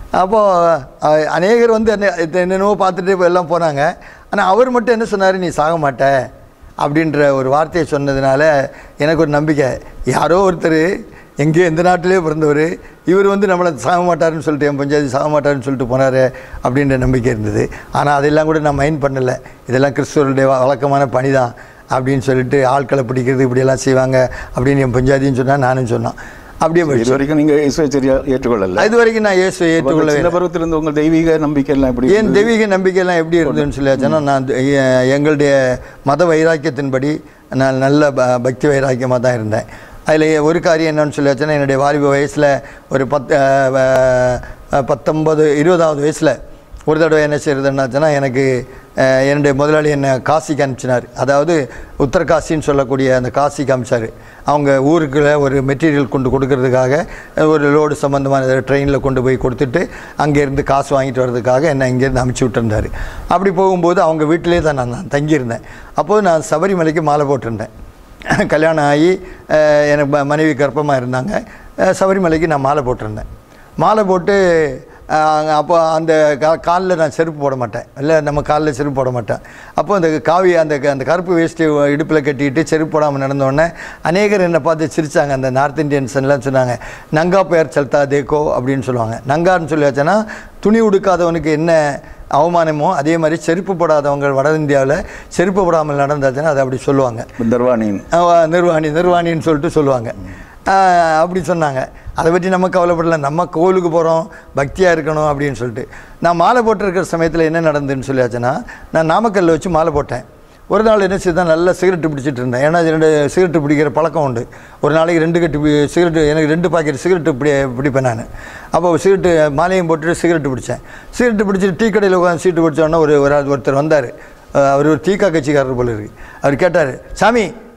அப்போது அநேகர் வந்து என்ன இது என்னென்னவோ பார்த்துட்டு இப்ப எல்லாம் போனாங்க ஆனால் அவர் மட்டும் என்ன சொன்னார் நீ சாக மாட்ட அப்படின்ற ஒரு வார்த்தையை சொன்னதுனால எனக்கு ஒரு நம்பிக்கை யாரோ ஒருத்தர் எங்கேயோ எந்த நாட்டிலே பிறந்தவர் இவர் வந்து நம்மளை சாக மாட்டாருன்னு சொல்லிட்டு என் பஞ்சாயத்து சாக மாட்டாருன்னு சொல்லிட்டு போனார் அப்படின்ற நம்பிக்கை இருந்தது ஆனால் அதெல்லாம் கூட நான் மைண்ட் பண்ணலை இதெல்லாம் கிறிஸ்துவருடைய வ- வழக்கமான பணி தான் அப்படின்னு சொல்லிட்டு ஆட்களை பிடிக்கிறது இப்படியெல்லாம் செய்வாங்க அப்படின்னு என் பஞ்சாயத்தின்னு சொன்னால் நானும் சொன்னான் அப்படியே போயிடுச்சு இது வரைக்கும் நீங்க இயேசுவை சரியா ஏற்றுக்கொள்ளல இது வரைக்கும் நான் இயேசுவை ஏற்றுக்கொள்ளவே சின்ன பருவத்தில் இருந்து உங்க தெய்வீக நம்பிக்கை எல்லாம் எப்படி என் தெய்வீக நம்பிக்கையெல்லாம் எப்படி இருந்ததுன்னு சொல்லியாச்சுன்னா நான் த- எ- எங்களுடைய மத வைராக்கியத்தின்படி நான் நல்ல ப பக்தி வைராக்கியமாக தான் இருந்தேன் அதில் ஒரு காரியம் என்னன்னு சொல்லியாச்சுன்னா என்னுடைய வாலிப வயசில் ஒரு பத்து அஹ், அஹ், பத்தொன்பது இருபதாவது வயசில் ஒரு தடவை என்ன செய்யறதுன்னாச்சுன்னா எனக்கு அஹ், என்னுடைய முதலாளி என்னை காசிக்கு அனுப்பிச்சினார் அதாவது உத்தரகாசின்னு சொல்லக்கூடிய அந்த காசிக்கு அனுப்பிச்சார் அவங்க ஊருக்குள்ள ஒரு மெட்டீரியல் கொண்டு கொடுக்கறதுக்காக அஹ், ஒரு லோடு சம்மந்தமான ட்ரெயினில் கொண்டு போய் கொடுத்துட்டு அங்கேருந்து காசு வாங்கிட்டு வர்றதுக்காக என்னை இங்கேருந்து அனுப்பிச்சி விட்டுருந்தார் அப்படி போகும்போது அவங்க வீட்டிலே தான் நான் நான் தங்கியிருந்தேன் அப்போது நான் சபரிமலைக்கு மாலை போட்டிருந்தேன் கல்யாணம் ஆகி அஹ், எனக்கு ம- மனைவி கர்ப்பமாக இருந்தாங்க அஹ், சபரிமலைக்கு நான் மாலை போட்டிருந்தேன் மாலை போட்டு அஹ், அப்போ அந்த கா காலில் நான் செருப்பு போட மாட்டேன் இல்லை நம்ம காலில் செருப்பு போட மாட்டேன் அப்போ அந்த காவி அந்த க- அந்த கருப்பு வேஷ்டி இடுப்பில் கட்டிட்டு செருப்பு போடாமல் நடந்தோடனே அநேகர் என்னை பார்த்து சிரித்தாங்க அந்த நார்த் இந்தியன்ஸ் எல்லாம் சொன்னாங்க நங்கா பெயர் செல்தா தேக்கோ அப்படின்னு சொல்லுவாங்க நங்கான்னு சொல்லி வச்சேன்னா துணி உடுக்காதவனுக்கு என்ன அவமானமோ அதே மாதிரி செருப்பு போடாதவங்க வட இந்தியாவில் செருப்பு போடாமல் நடந்தாச்சுன்னா அதை அப்படி சொல்லுவாங்க தர்வானின் அவ நிர்வாணி நிர்வாணின்னு சொல்லிட்டு சொல்லுவாங்க ஆஹ் அப்படி சொன்னாங்க அதை பற்றி நம்ம கவலைப்படல நம்ம கோவிலுக்கு போகிறோம் பக்தியாக இருக்கணும் அப்படின்னு சொல்லிட்டு நான் மாலை போட்டிருக்கிற சமயத்தில் என்ன நடந்துன்னு சொல்லியாச்சுன்னா நான் நாமக்கல்லில் வச்சு மாலை போட்டேன் ஒரு நாள் என்ன செய்தான் நல்லா சிகரெட்டு பிடிச்சிட்டு இருந்தேன் ஏன்னா ரெண்டு சிகரெட்டு பிடிக்கிற பழக்கம் உண்டு ஒரு நாளைக்கு ரெண்டு கட்டு பி- சிகரெட்டு எனக்கு ரெண்டு பாக்கெட் சிகரெட்டு பிடி பிடிப்பேன் நான் அப்போ சிகரெட்டு மாலையும் போட்டுட்டு சிகரெட்டு பிடிச்சேன் சிகரெட்டு பிடிச்சிட்டு டீ கடையில் உட்காந்து சீட்டு பிடிச்சோன்னா ஒரு ஒரு ஆள் ஒருத்தர் வந்தார் அவர் ஒரு தீக்கா கட்சிக்காரர் போல இருக்கு அவர் கேட்டார் சாமி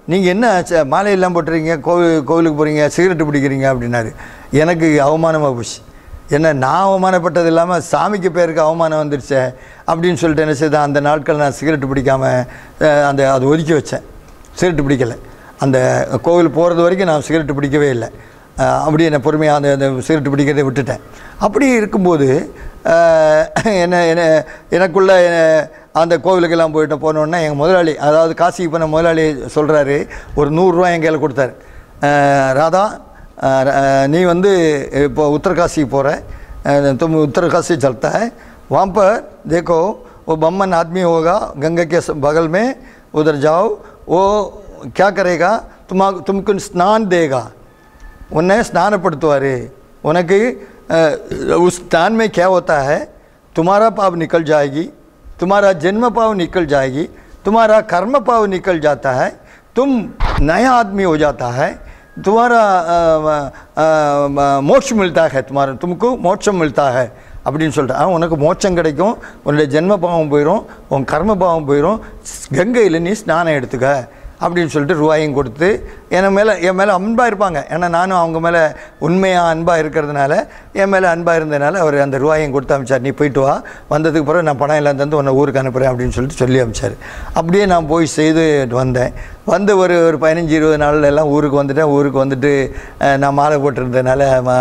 நீங்கள் என்ன ச- மாலையெல்லாம் போட்டுறீங்க கோவில் கோவிலுக்கு போகிறீங்க சிகரெட்டு பிடிக்கிறீங்க அப்படின்னாரு எனக்கு அவமானமாக போச்சு என்ன நான் அவமானப்பட்டது இல்லாமல் சாமிக்கு பேருக்கு அவமானம் வந்துருச்சே அப்படின்னு சொல்லிட்டு என்ன செய்தேன் அந்த நாட்கள் நான் சிகரெட்டு பிடிக்காமல் அந்த அது ஒதுக்கி வச்சேன் சிகரெட்டு பிடிக்கலை அந்த கோவில் போகிறது வரைக்கும் நான் சிகரெட்டு பிடிக்கவே இல்லை அஹ் அப்படி என்ன பொறுமையாக அந்த அந்த சிகரெட்டு பிடிக்கிறதை விட்டுட்டேன் அப்படி இருக்கும்போது அஹ், என்ன என்ன எனக்குள்ள என்ன- அந்த கோவிலுக்கெல்லாம் போயிட்டு போனோடனே எங்கள் முதலாளி அதாவது காசிக்கு போன முதலாளி சொல்கிறாரு ஒரு நூறுரூவா என் கையில் கொடுத்தாரு அஹ், ராதா अ, நீ வந்து இப்போ उत्तरकाशी போகிற तुम उत्तरकाशी चलता है वहाँ पर देखो वो बम्मन आदमी होगा गंगा के स- बगल में उधर जाओ वो क्या करेगा तुम तुमको स्नान देगा उन्हें स्नानப்படுத்துவார் उनके अ, उस स्नान में क्या होता है तुम्हारा पाप निकल जाएगी तुम्हारा जन्म पाव निकल जाएगी तुम्हारा कर्म पाव निकल जाता है तुम नया आदमी हो जाता है तुम्हारा अ, अ, अ, मोक्ष मिलता है तुम्हारा तुमको मोक्षம் मिलता है அப்படின்னு சொல்லிட்டு ஆ, உனக்கு மோட்சம் கிடைக்கும் உன்னுடைய ஜென்ம பாவம் போயிடும் உன் கர்ம பாவம் போயிடும் கங்கையில் நீ ஸ்நானம் எடுத்துக்க அப்படின்னு சொல்லிட்டு ரூபாயும் கொடுத்து என் மேலே என் மேலே அன்பாக இருப்பாங்க ஏன்னா நானும் அவங்க மேலே உண்மையாக அன்பாக இருக்கிறதுனால என் மேலே அன்பாக இருந்ததுனால அவர் அந்த ரூபாயும் கொடுத்து அமிச்சார் நீ போயிட்டு வா வந்ததுக்கு பிறகு நான் பணம் எல்லாம் தந்து உன்னை ஊருக்கு அனுப்புகிறேன் அப்படின்னு சொல்லிட்டு சொல்லி அமிச்சார் அப்படியே நான் போய் செய்து வந்தேன் வந்து ஒரு ஒரு பதினஞ்சு இருபது நாள்ல எல்லாம் ஊருக்கு வந்துட்டேன் ஊருக்கு வந்துட்டு அஹ், நான் மாலை போட்டிருந்ததுனால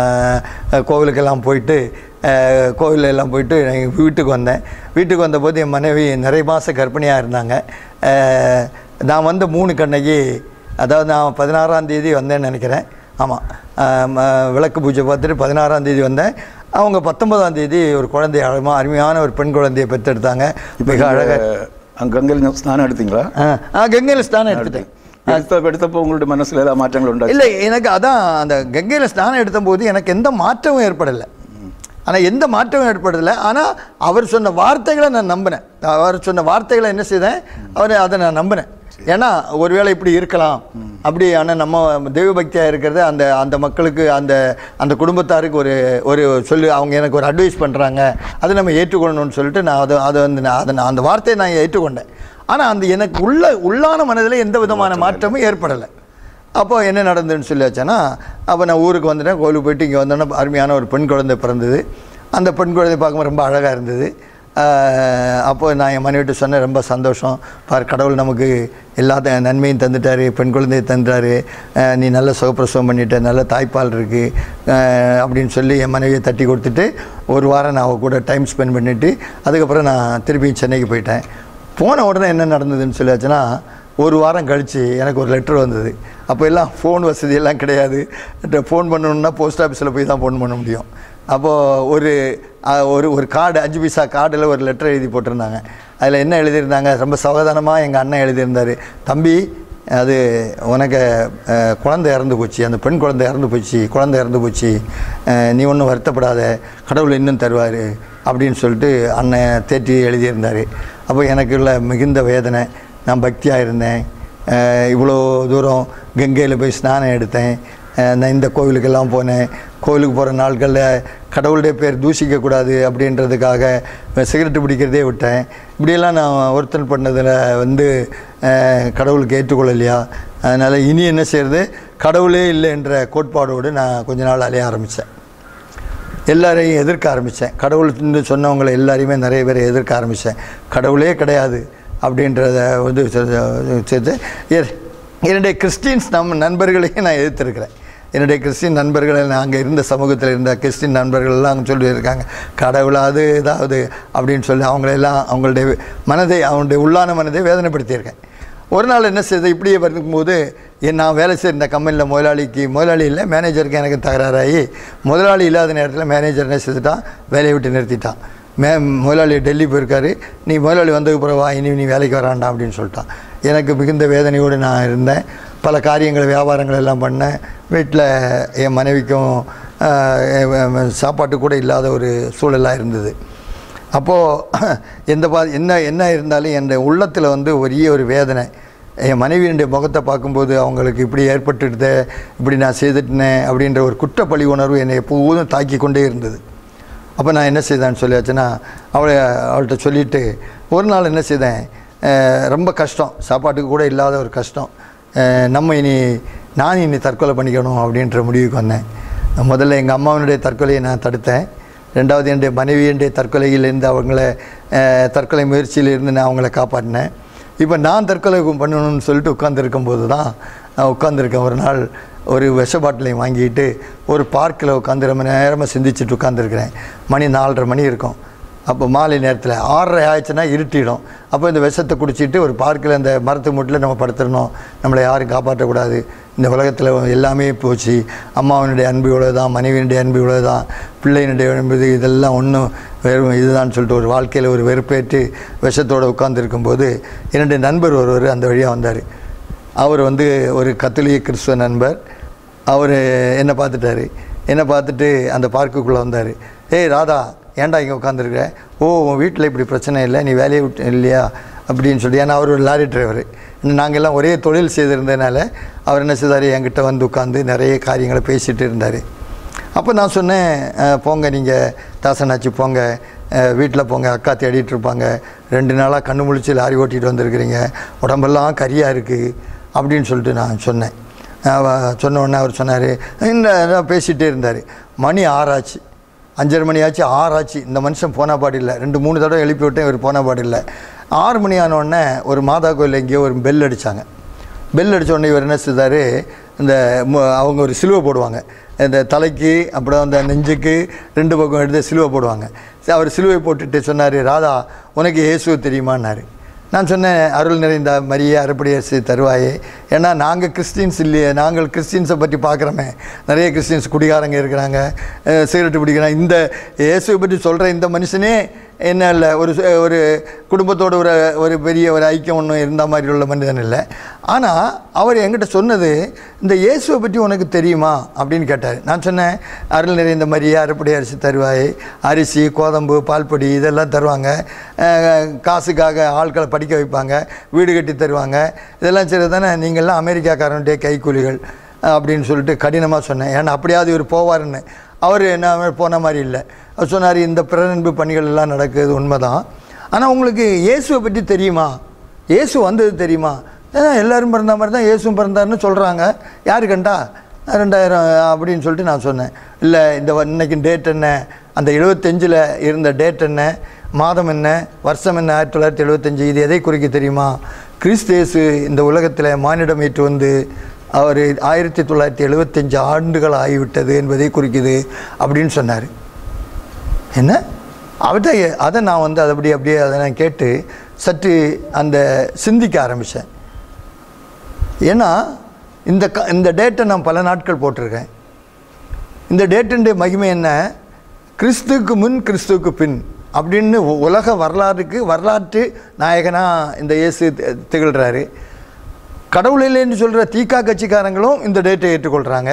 ம- கோவிலுக்கெல்லாம் போயிட்டு அஹ், கோவில்ல எல்லாம் போயிட்டு நான் எங்க வீட்டுக்கு வந்தேன் வீட்டுக்கு வந்தபோது என் மனைவி நிறைய மாதம் கர்ப்பிணியாக இருந்தாங்க அஹ், நான் வந்த மூணு கண்ணகி அதாவது நான் பதினாறாம் தேதி வந்தேன்னு நினைக்கிறேன் ஆமாம் விளக்கு பூஜை பார்த்துட்டு பதினாறாம் தேதி வந்தேன் அவங்க பத்தொன்பதாம் தேதி ஒரு குழந்தை அழமா அருமையான ஒரு பெண் குழந்தையை பெற்றெடுத்தாங்க மிக அழகாக அங்கே கங்கையில் ஸ்நானம் எடுத்தீங்களா ஆ கங்கையில் ஸ்நானம் எடுத்துட்டேன் எடுத்த எடுத்தப்போ உங்களுடைய மனசுல ஏதாவது மாற்றங்கள் உண்டா இல்லை எனக்கு அதான் அந்த கங்கையில் ஸ்நானம் எடுத்தபோது எனக்கு எந்த மாற்றமும் ஏற்படலை ஆனால் எந்த மாற்றமும் ஏற்படலை ஆனால் அவர் சொன்ன வார்த்தைகளை நான் நம்பினேன் அவர் சொன்ன வார்த்தைகளை என்ன செய்தேன் அவர் அதை நான் நம்பினேன் ஏன்னா ஒருவேளை இப்படி இருக்கலாம் அப்படி ஆனால் நம்ம தெய்வ பக்தியாக இருக்கிறது அந்த அந்த மக்களுக்கு அந்த அந்த குடும்பத்தாருக்கு ஒரு ஒரு சொல்லி அவங்க எனக்கு ஒரு அட்வைஸ் பண்ணுறாங்க அதை நம்ம ஏற்றுக்கொள்ளணும்னு சொல்லிட்டு நான் அதை அதை வந்து நான் அதை நான் அந்த வார்த்தையை நான் ஏற்றுக்கொண்டேன் ஆனால் அந்த எனக்கு உள்ள உள்ளான மனதில் எந்த விதமான மாற்றமும் ஏற்படலை அப்போ என்ன நடந்ததுன்னு சொல்லியாச்சுன்னா அப்போ நான் ஊருக்கு வந்துட்டேன் கோயிலுக்கு போயிட்டு இங்கே வந்தோன்னே அருமையான ஒரு பெண் குழந்தை பிறந்தது அந்த பெண் குழந்தை பார்க்கும்போது ரொம்ப அழகாக இருந்தது ஆஹ் அப்போ நான் என் மனைவிட்டு சொன்னேன் ரொம்ப சந்தோஷம் பார் கடவுள் நமக்கு எல்லா த- நன்மையும் தந்துட்டாரு பெண் குழந்தையை தந்துட்டாரு ஆஹ் நீ நல்ல சுகப்பிரசவம் பண்ணிட்ட நல்ல தாய்ப்பால் இருக்குது அப்படின்னு சொல்லி என் மனைவியை தட்டி கொடுத்துட்டு ஒரு வாரம் நான் அவ கூட டைம் ஸ்பெண்ட் பண்ணிவிட்டு அதுக்கப்புறம் நான் திருப்பி சென்னைக்கு போயிட்டேன் போன உடனே என்ன நடந்ததுன்னு சொல்லியாச்சுன்னா ஒரு வாரம் கழித்து எனக்கு ஒரு லெட்டர் வந்தது அப்போ எல்லாம் ஃபோன் வசதி எல்லாம் கிடையாது ஃபோன் பண்ணணுன்னா போஸ்ட் ஆஃபீஸில் போய் தான் ஃபோன் பண்ண முடியும் அப்போது ஒரு அஹ், ஒரு ஒரு கார்டு அஞ்சு பைசா கார்டில் ஒரு லெட்டர் எழுதி போட்டிருந்தாங்க அதில் என்ன எழுதியிருந்தாங்க ரொம்ப சாவதானமாக எங்கள் அண்ணன் எழுதியிருந்தார் தம்பி அது உனக்கு அஹ், குழந்தை இறந்து போச்சு அந்த பெண் குழந்தை இறந்து போச்சு குழந்தை இறந்து போச்சு அஹ், நீ ஒன்றும் வருத்தப்படாத கடவுள் இன்னும் தருவார் அப்படின்னு சொல்லிட்டு அண்ணன் தேற்றி எழுதியிருந்தார் அப்போ எனக்கு உள்ள மிகுந்த வேதனை நான் பக்தியாக இருந்தேன் அஹ், இவ்வளோ தூரம் கங்கையில் போய் ஸ்நானம் எடுத்தேன் அஹ், நான் இந்த கோவிலுக்கெல்லாம் போனேன் கோவிலுக்கு போகிற நாட்களில் கடவுளுடைய பேர் தூஷிக்கக்கூடாது அப்படின்றதுக்காக சிகரெட்டு பிடிக்கிறதே விட்டேன் இப்படியெல்லாம் நான் ஒருத்தன் பண்ணதில் வந்து அஹ், கடவுளுக்கு ஏற்றுக்கொள்ளலையா அதனால் இனி என்ன செய்கிறது கடவுளே இல்லை என்ற கோட்பாடோடு நான் கொஞ்ச நாள் அலைய ஆரம்பித்தேன் எல்லாரையும் எதிர்க்க ஆரம்பித்தேன் கடவுள்னு சொன்னவங்களை எல்லாரையுமே நிறைய பேரை எதிர்க்க ஆரம்பித்தேன் கடவுளே கிடையாது அப்படின்றத வந்து செ- சேர்த்து எ- என்னுடைய கிறிஸ்டின்ஸ் நம் நண்பர்களையும் நான் எதிர்த்திருக்கிறேன் என்னுடைய கிறிஸ்டின் நண்பர்கள் நான் அங்கே இருந்த சமூகத்தில் இருந்த கிறிஸ்டின் நண்பர்கள் எல்லாம் அங்கே சொல்லியிருக்காங்க கடவுளாவது ஏதாவது அப்படின்னு சொல்லி அவங்களெல்லாம் அவங்களுடைய மனதை அவங்களுடைய உள்ளான மனதை வேதனைப்படுத்தியிருக்கேன் ஒரு நாள் என்ன செய்யுது இப்படியே வரும்போது என் நான் வேலை செய்கிற இந்த கம்பெனியில் முதலாளிக்கு முதலாளி இல்லை மேனேஜருக்கு எனக்கு தகராறாகி முதலாளி இல்லாத நேரத்தில் மேனேஜர் என்ன செய்துட்டான் வேலையை விட்டு நிறுத்திட்டான் மே முதலாளி டெல்லி போயிருக்காரு நீ முதலாளி வந்ததுக்கு பிறகு வா இனி நீ வேலைக்கு வராண்டாம் அப்படின்னு சொல்லிட்டான் எனக்கு மிகுந்த வேதனையோடு நான் இருந்தேன் பல காரியங்கள் வியாபாரங்கள் எல்லாம் பண்ணேன் வீட்டில் என் மனைவிக்கும் ஆஹ், எ- சாப்பாட்டு கூட இல்லாத ஒரு சூழலாக இருந்தது அப்போது எந்த பா என்ன என்ன இருந்தாலும் என் உள்ளத்தில் வந்து ஒரே ஒரு வேதனை என் மனைவியினுடைய முகத்தை பார்க்கும்போது அவங்களுக்கு இப்படி ஏற்பட்டுடுதே இப்படி நான் செய்துட்டேனே அப்படின்ற ஒரு குற்றப்பழி உணர்வு என்னை எப்போதும் தாக்கி கொண்டே இருந்தது அப்போ நான் என்ன செய்தேன்னு சொல்லியாச்சுன்னா அவளை அவள்கிட்ட சொல்லிவிட்டு ஒரு நாள் என்ன செய்தேன் அஹ் ரொம்ப கஷ்டம் சாப்பாட்டுக்கு கூட இல்லாத ஒரு கஷ்டம் அஹ், நம்ம இனி நான் இனி தற்கொலை பண்ணிக்கணும் அப்படின்ற முடிவுக்கு வந்தேன் முதல்ல எங்கள் அம்மாவினுடைய தற்கொலையை நான் தடுத்தேன் ரெண்டாவது என்னுடைய மனைவியுடைய தற்கொலையிலேருந்து அவங்கள அஹ், தற்கொலை முயற்சியிலிருந்து நான் அவங்கள காப்பாற்றினேன் இப்போ நான் தற்கொலை பண்ணணும்னு சொல்லிட்டு உட்காந்துருக்கும் போது தான் நான் உட்காந்துருக்கேன் ஒரு நாள் ஒரு விஷ பாட்டிலையும் வாங்கிட்டு ஒரு பார்க்கில் உட்காந்து ரொம்ப நேரமாக சிந்திச்சுட்டு உட்காந்துருக்கிறேன் மணி நாலரை மணி இருக்கும் அப்போ மாலை நேரத்தில் ஆறரை ஆயிடுச்சுன்னா இருட்டிடும் அப்போ இந்த விஷத்தை குடிச்சிட்டு ஒரு பார்க்கில் அந்த மரத்து முட்டில் நம்ம படுத்துடணும் நம்மளை யாரும் காப்பாற்றக்கூடாது இந்த உலகத்தில் எல்லாமே போச்சு அம்மாவினுடைய அன்பு இவ்வளோதான் மனைவியினுடைய அன்பு இவ்வளோதான் பிள்ளையினுடைய அன்பு இது- இதெல்லாம் ஒன்றும் வெறும் இதுதான் சொல்லிட்டு ஒரு வாழ்க்கையில் ஒரு வெறுப்பேற்று விஷத்தோடு உட்காந்துருக்கும்போது என்னுடைய நண்பர் ஒருவர் அந்த வழியாக வந்தார் அவர் வந்து ஒரு கத்தோலிக்க கிறிஸ்துவ நண்பர் அவர் என்னை பார்த்துட்டாரு என்னை பார்த்துட்டு அந்த பார்க்குக்குள்ளே வந்தார் ஏய் ராதா ஏன்டா இங்கே உட்காந்துருக்குற ஓ உன் வீட்டில் இப்படி பிரச்சனை இல்லை நீ வேலையை விட்டு இல்லையா அப்படின்னு சொல்லி ஏன்னா அவர் ஒரு லாரி டிரைவர் நாங்கள் எல்லாம் ஒரே தொழில் செய்திருந்ததுனால அவர் என்ன செய்தார் என்கிட்ட வந்து உட்காந்து நிறைய காரியங்களை பேசிகிட்டு இருந்தார் அப்போ நான் சொன்னேன் "அஹ், போங்க நீங்கள் தாசனாச்சு போங்க வீட்டில் போங்க அக்கா தேடிட்டு இருப்பாங்க ரெண்டு நாளாக கண்ணு முழிச்சு லாரி ஓட்டிகிட்டு வந்திருக்கிறீங்க உடம்பெல்லாம் கரியாக இருக்குது அப்படின்னு சொல்லிட்டு நான் சொன்னேன் அவ சொன்ன உடனே அவர் சொன்னார் இந்த இதான் பேசிகிட்டே இருந்தார் மணி ஆறாச்சு அஞ்சரை மணி ஆச்சு ஆறாச்சு இந்த மனுஷன் போனா பாடு இல்லை ரெண்டு மூணு தடவை எழுப்பி விட்டேன் இவர் போனா பாடு இல்லை ஆறு மணி ஆன உடனே ஒரு மாதா கோயில் எங்கேயோ ஒரு பெல் அடித்தாங்க பெல் அடிச்ச உடனே இவர் என்ன செய்தார் இந்த மு- அவங்க ஒரு சிலுவை போடுவாங்க இந்த தலைக்கு அப்புறம் அந்த நெஞ்சுக்கு ரெண்டு பக்கம் எடுத்து சிலுவை போடுவாங்க சரி, அவர் சிலுவை போட்டுட்டு சொன்னார் ராதா உனக்கு இயேசு தெரியுமான்னாரு நான் சொன்னேன் அருள் நிறைந்த மரியே அறுப்படியரசு தருவாயே ஏன்னா நாங்கள் கிறிஸ்டின்ஸ் இல்லையே நாங்கள் கிறிஸ்டின்ஸை பற்றி பார்க்குறோமே நிறைய கிறிஸ்டின்ஸ் குடிகாரங்க இருக்கிறாங்க அஹ் சிகரெட்டு பிடிக்கிறாங்க இந்த இயேசுவை பற்றி சொல்கிற இந்த மனுஷனே என்ன இல்லை ஒரு சு- ஒரு குடும்பத்தோட ஒரு ஒரு பெரிய ஒரு ஐக்கியம் ஒன்றும் இருந்த மாதிரி உள்ள மனிதன் இல்லை ஆனால் அவர் என்கிட்ட சொன்னது இந்த இயேசுவை பற்றி உனக்கு தெரியுமா அப்படின்னு கேட்டார் நான் சொன்னேன் அருள் நிறைந்த மரியே அறுப்படி அரிசி தருவாய் அரிசி கோதம்பு பால்பொடி இதெல்லாம் தருவாங்க அஹ் காசுக்காக ஆட்களை படிக்க வைப்பாங்க வீடு கட்டி தருவாங்க இதெல்லாம் சரி தானே நீங்கள்லாம் அமெரிக்காக்காரனுடைய கைக்கூலிகள் அஹ் அப்படின்னு சொல்லிட்டு கடினமாக சொன்னேன் ஏன்னா அப்படியாவது இவர் போவாருன்னு அவர் என்ன அவர் போன மாதிரி இல்லை அவர் சொன்னார் இந்த பிறநன்பு பணிகள் எல்லாம் நடக்குது உண்மைதான் ஆனால் உங்களுக்கு இயேசுவை பற்றி தெரியுமா இயேசு வந்தது தெரியுமா ஏன்னா எல்லாரும் பிறந்த மாதிரி தான் இயேசுவும் பிறந்தாருன்னு சொல்கிறாங்க யாரு கண்டா ரெண்டாயிரம் அப்படின்னு சொல்லிட்டு நான் சொன்னேன் இல்லை இந்த வ- இன்னைக்கு டேட் என்ன அந்த எழுபத்தஞ்சில் இருந்த டேட் என்ன மாதம் என்ன வருஷம் என்ன ஆயிரத்தி தொள்ளாயிரத்தி எழுபத்தஞ்சு இது எதை குறிக்க தெரியுமா கிறிஸ்து இயேசு இந்த உலகத்தில் மானிடம் மீட்டு வந்து அவர் ஆயிரத்தி தொள்ளாயிரத்தி எழுபத்தஞ்சு ஆண்டுகள் ஆகிவிட்டது என்பதை குறிக்குது அப்படின்னு சொன்னார் என்ன அவர்கிட்ட அதை நான் வந்து அதபடி அப்படியே அதை நான் கேட்டு சற்று அந்த சிந்திக்க ஆரம்பித்தேன் ஏன்னா இந்த க இந்த டேட்டை நான் பல நாட்கள் போட்டிருக்கேன் இந்த டேட்டுடைய மகிமை என்ன கிறிஸ்துவுக்கு முன் கிறிஸ்துவுக்கு பின் அப்படின்னு உ- உலக வரலாறுக்கு வரலாற்று நாயகனாக இந்த இயேசு தி- திகழ்கிறாரு கடவுள் இல்லைன்னு சொல்கிற தீகா கட்சிக்காரங்களும் இந்த டேட்டை ஏற்றுக்கொள்கிறாங்க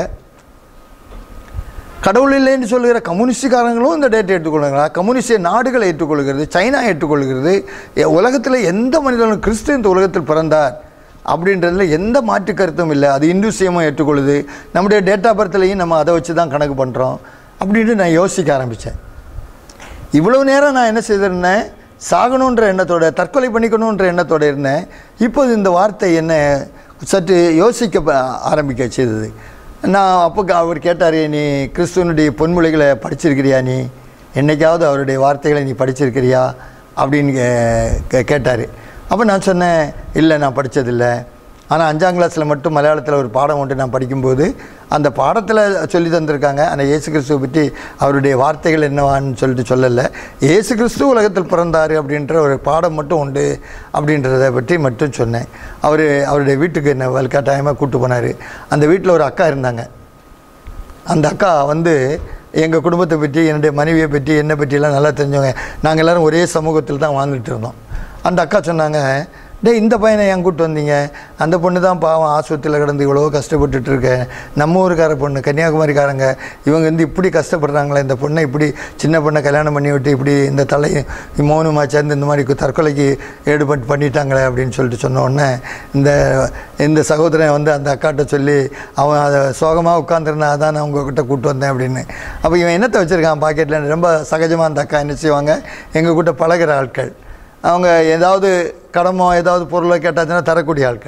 கடவுள் இல்லைன்னு சொல்லுகிற கம்யூனிஸ்டுக்காரங்களும் இந்த டேட்டை ஏற்றுக்கொள்கிறாங்க கம்யூனிஸ்ட் நாடுகளை ஏற்றுக்கொள்கிறது சைனா ஏற்றுக்கொள்கிறது எ- உலகத்தில் எந்த மனிதனும் கிறிஸ்து இந்த உலகத்தில் பிறந்தார் அப்படின்றதுல எந்த மாற்று கருத்தும் இல்லை அது இந்துசியமும் ஏற்றுக்கொள்ளுது நம்முடைய டேட்டா பர்த்லையும் நம்ம அதை வச்சு தான் கணக்கு பண்ணுறோம் அப்படின்னு நான் யோசிக்க ஆரம்பித்தேன் இவ்வளவு நேரம் நான் என்ன செய்திருந்தேன் சாகணுன்ற எண்ணத்தோட தற்கொலை பண்ணிக்கணுன்ற எண்ணத்தோட இருந்தேன் இப்போது இந்த வார்த்தை என்ன சற்று யோசிக்க ப- ஆரம்பிக்க செய்தது நான் அப்போ க- அவர் கேட்டார் நீ கிறிஸ்துவனுடைய பொன்மொழிகளை படிச்சிருக்கிறியா நீ என்னைக்காவது அவருடைய வார்த்தைகளை நீ படிச்சிருக்கிறியா அப்படின்னு கே- கே- கேட்டார் அப்போ நான் சொன்னேன் இல்லை நான் படித்ததில்லை ஆனால் அஞ்சாம் கிளாஸில் மட்டும் மலையாளத்தில் ஒரு பாடம் ஒன்று நான் படிக்கும்போது அந்த பாடத்தில் சொல்லி தந்திருக்காங்க ஆனால் இயேசு கிறிஸ்துவை பற்றி அவருடைய வார்த்தைகள் என்னவான்னு சொல்லிட்டு சொல்லலை இயேசு கிறிஸ்து உலகத்தில் பிறந்தார் அப்படின்ற ஒரு பாடம் மட்டும் உண்டு அப்படின்றத பற்றி மட்டும் சொன்னேன் அவர் அவருடைய வீட்டுக்கு என்ன வல்கட்டாயமாக கூப்பிட்டு போனார் அந்த வீட்டில் ஒரு அக்கா இருந்தாங்க அந்த அக்கா வந்து எங்கள் குடும்பத்தை பற்றி என்னுடைய மனைவியை பற்றி என்னை பற்றியெல்லாம் நல்லா தெரிஞ்சவங்க நாங்கள் எல்லோரும் ஒரே சமூகத்தில் தான் வாழ்ந்துட்டு இருந்தோம் அந்த அக்கா சொன்னாங்க டேய் இந்த பையனை ஏன் கூப்பிட்டு வந்தீங்க அந்த பொண்ணு தான் பாவம் ஆஸ்பத்திரியில் கிடந்து இவ்வளோ கஷ்டப்பட்டுட்டு இருக்கேன் நம்ம ஊருக்கார பொண்ணு கன்னியாகுமரிக்காரங்க இவங்க வந்து இப்படி கஷ்டப்படுறாங்களே இந்த பொண்ணை இப்படி சின்ன பொண்ணை கல்யாணம் பண்ணி விட்டு இப்படி இந்த தலை மௌனமாக சேர்ந்து இந்த மாதிரி தற்கொலைக்கு ஏடுபட்டு பண்ணிட்டாங்களே அப்படின்னு சொல்லிட்டு சொன்ன உடனே இந்த இந்த சகோதரன் வந்து அந்த அக்காட்ட சொல்லி அவன் அதை சோகமாக உட்காந்துருந்தா அதான் நான் உங்ககிட்ட கூப்பிட்டு வந்தேன் அப்படின்னு அப்போ இவன் என்னத்தை வச்சுருக்கான் பாக்கெட்டில் ரொம்ப சகஜமாக அந்த அக்கா என்ன செய்வாங்க எங்கள் கூட்ட பழகுற ஆட்கள் அவங்க ஏதாவது கடமோ ஏதாவது பொருளோ கேட்டாச்சுன்னா தரக்கூடிய ஆட்கள்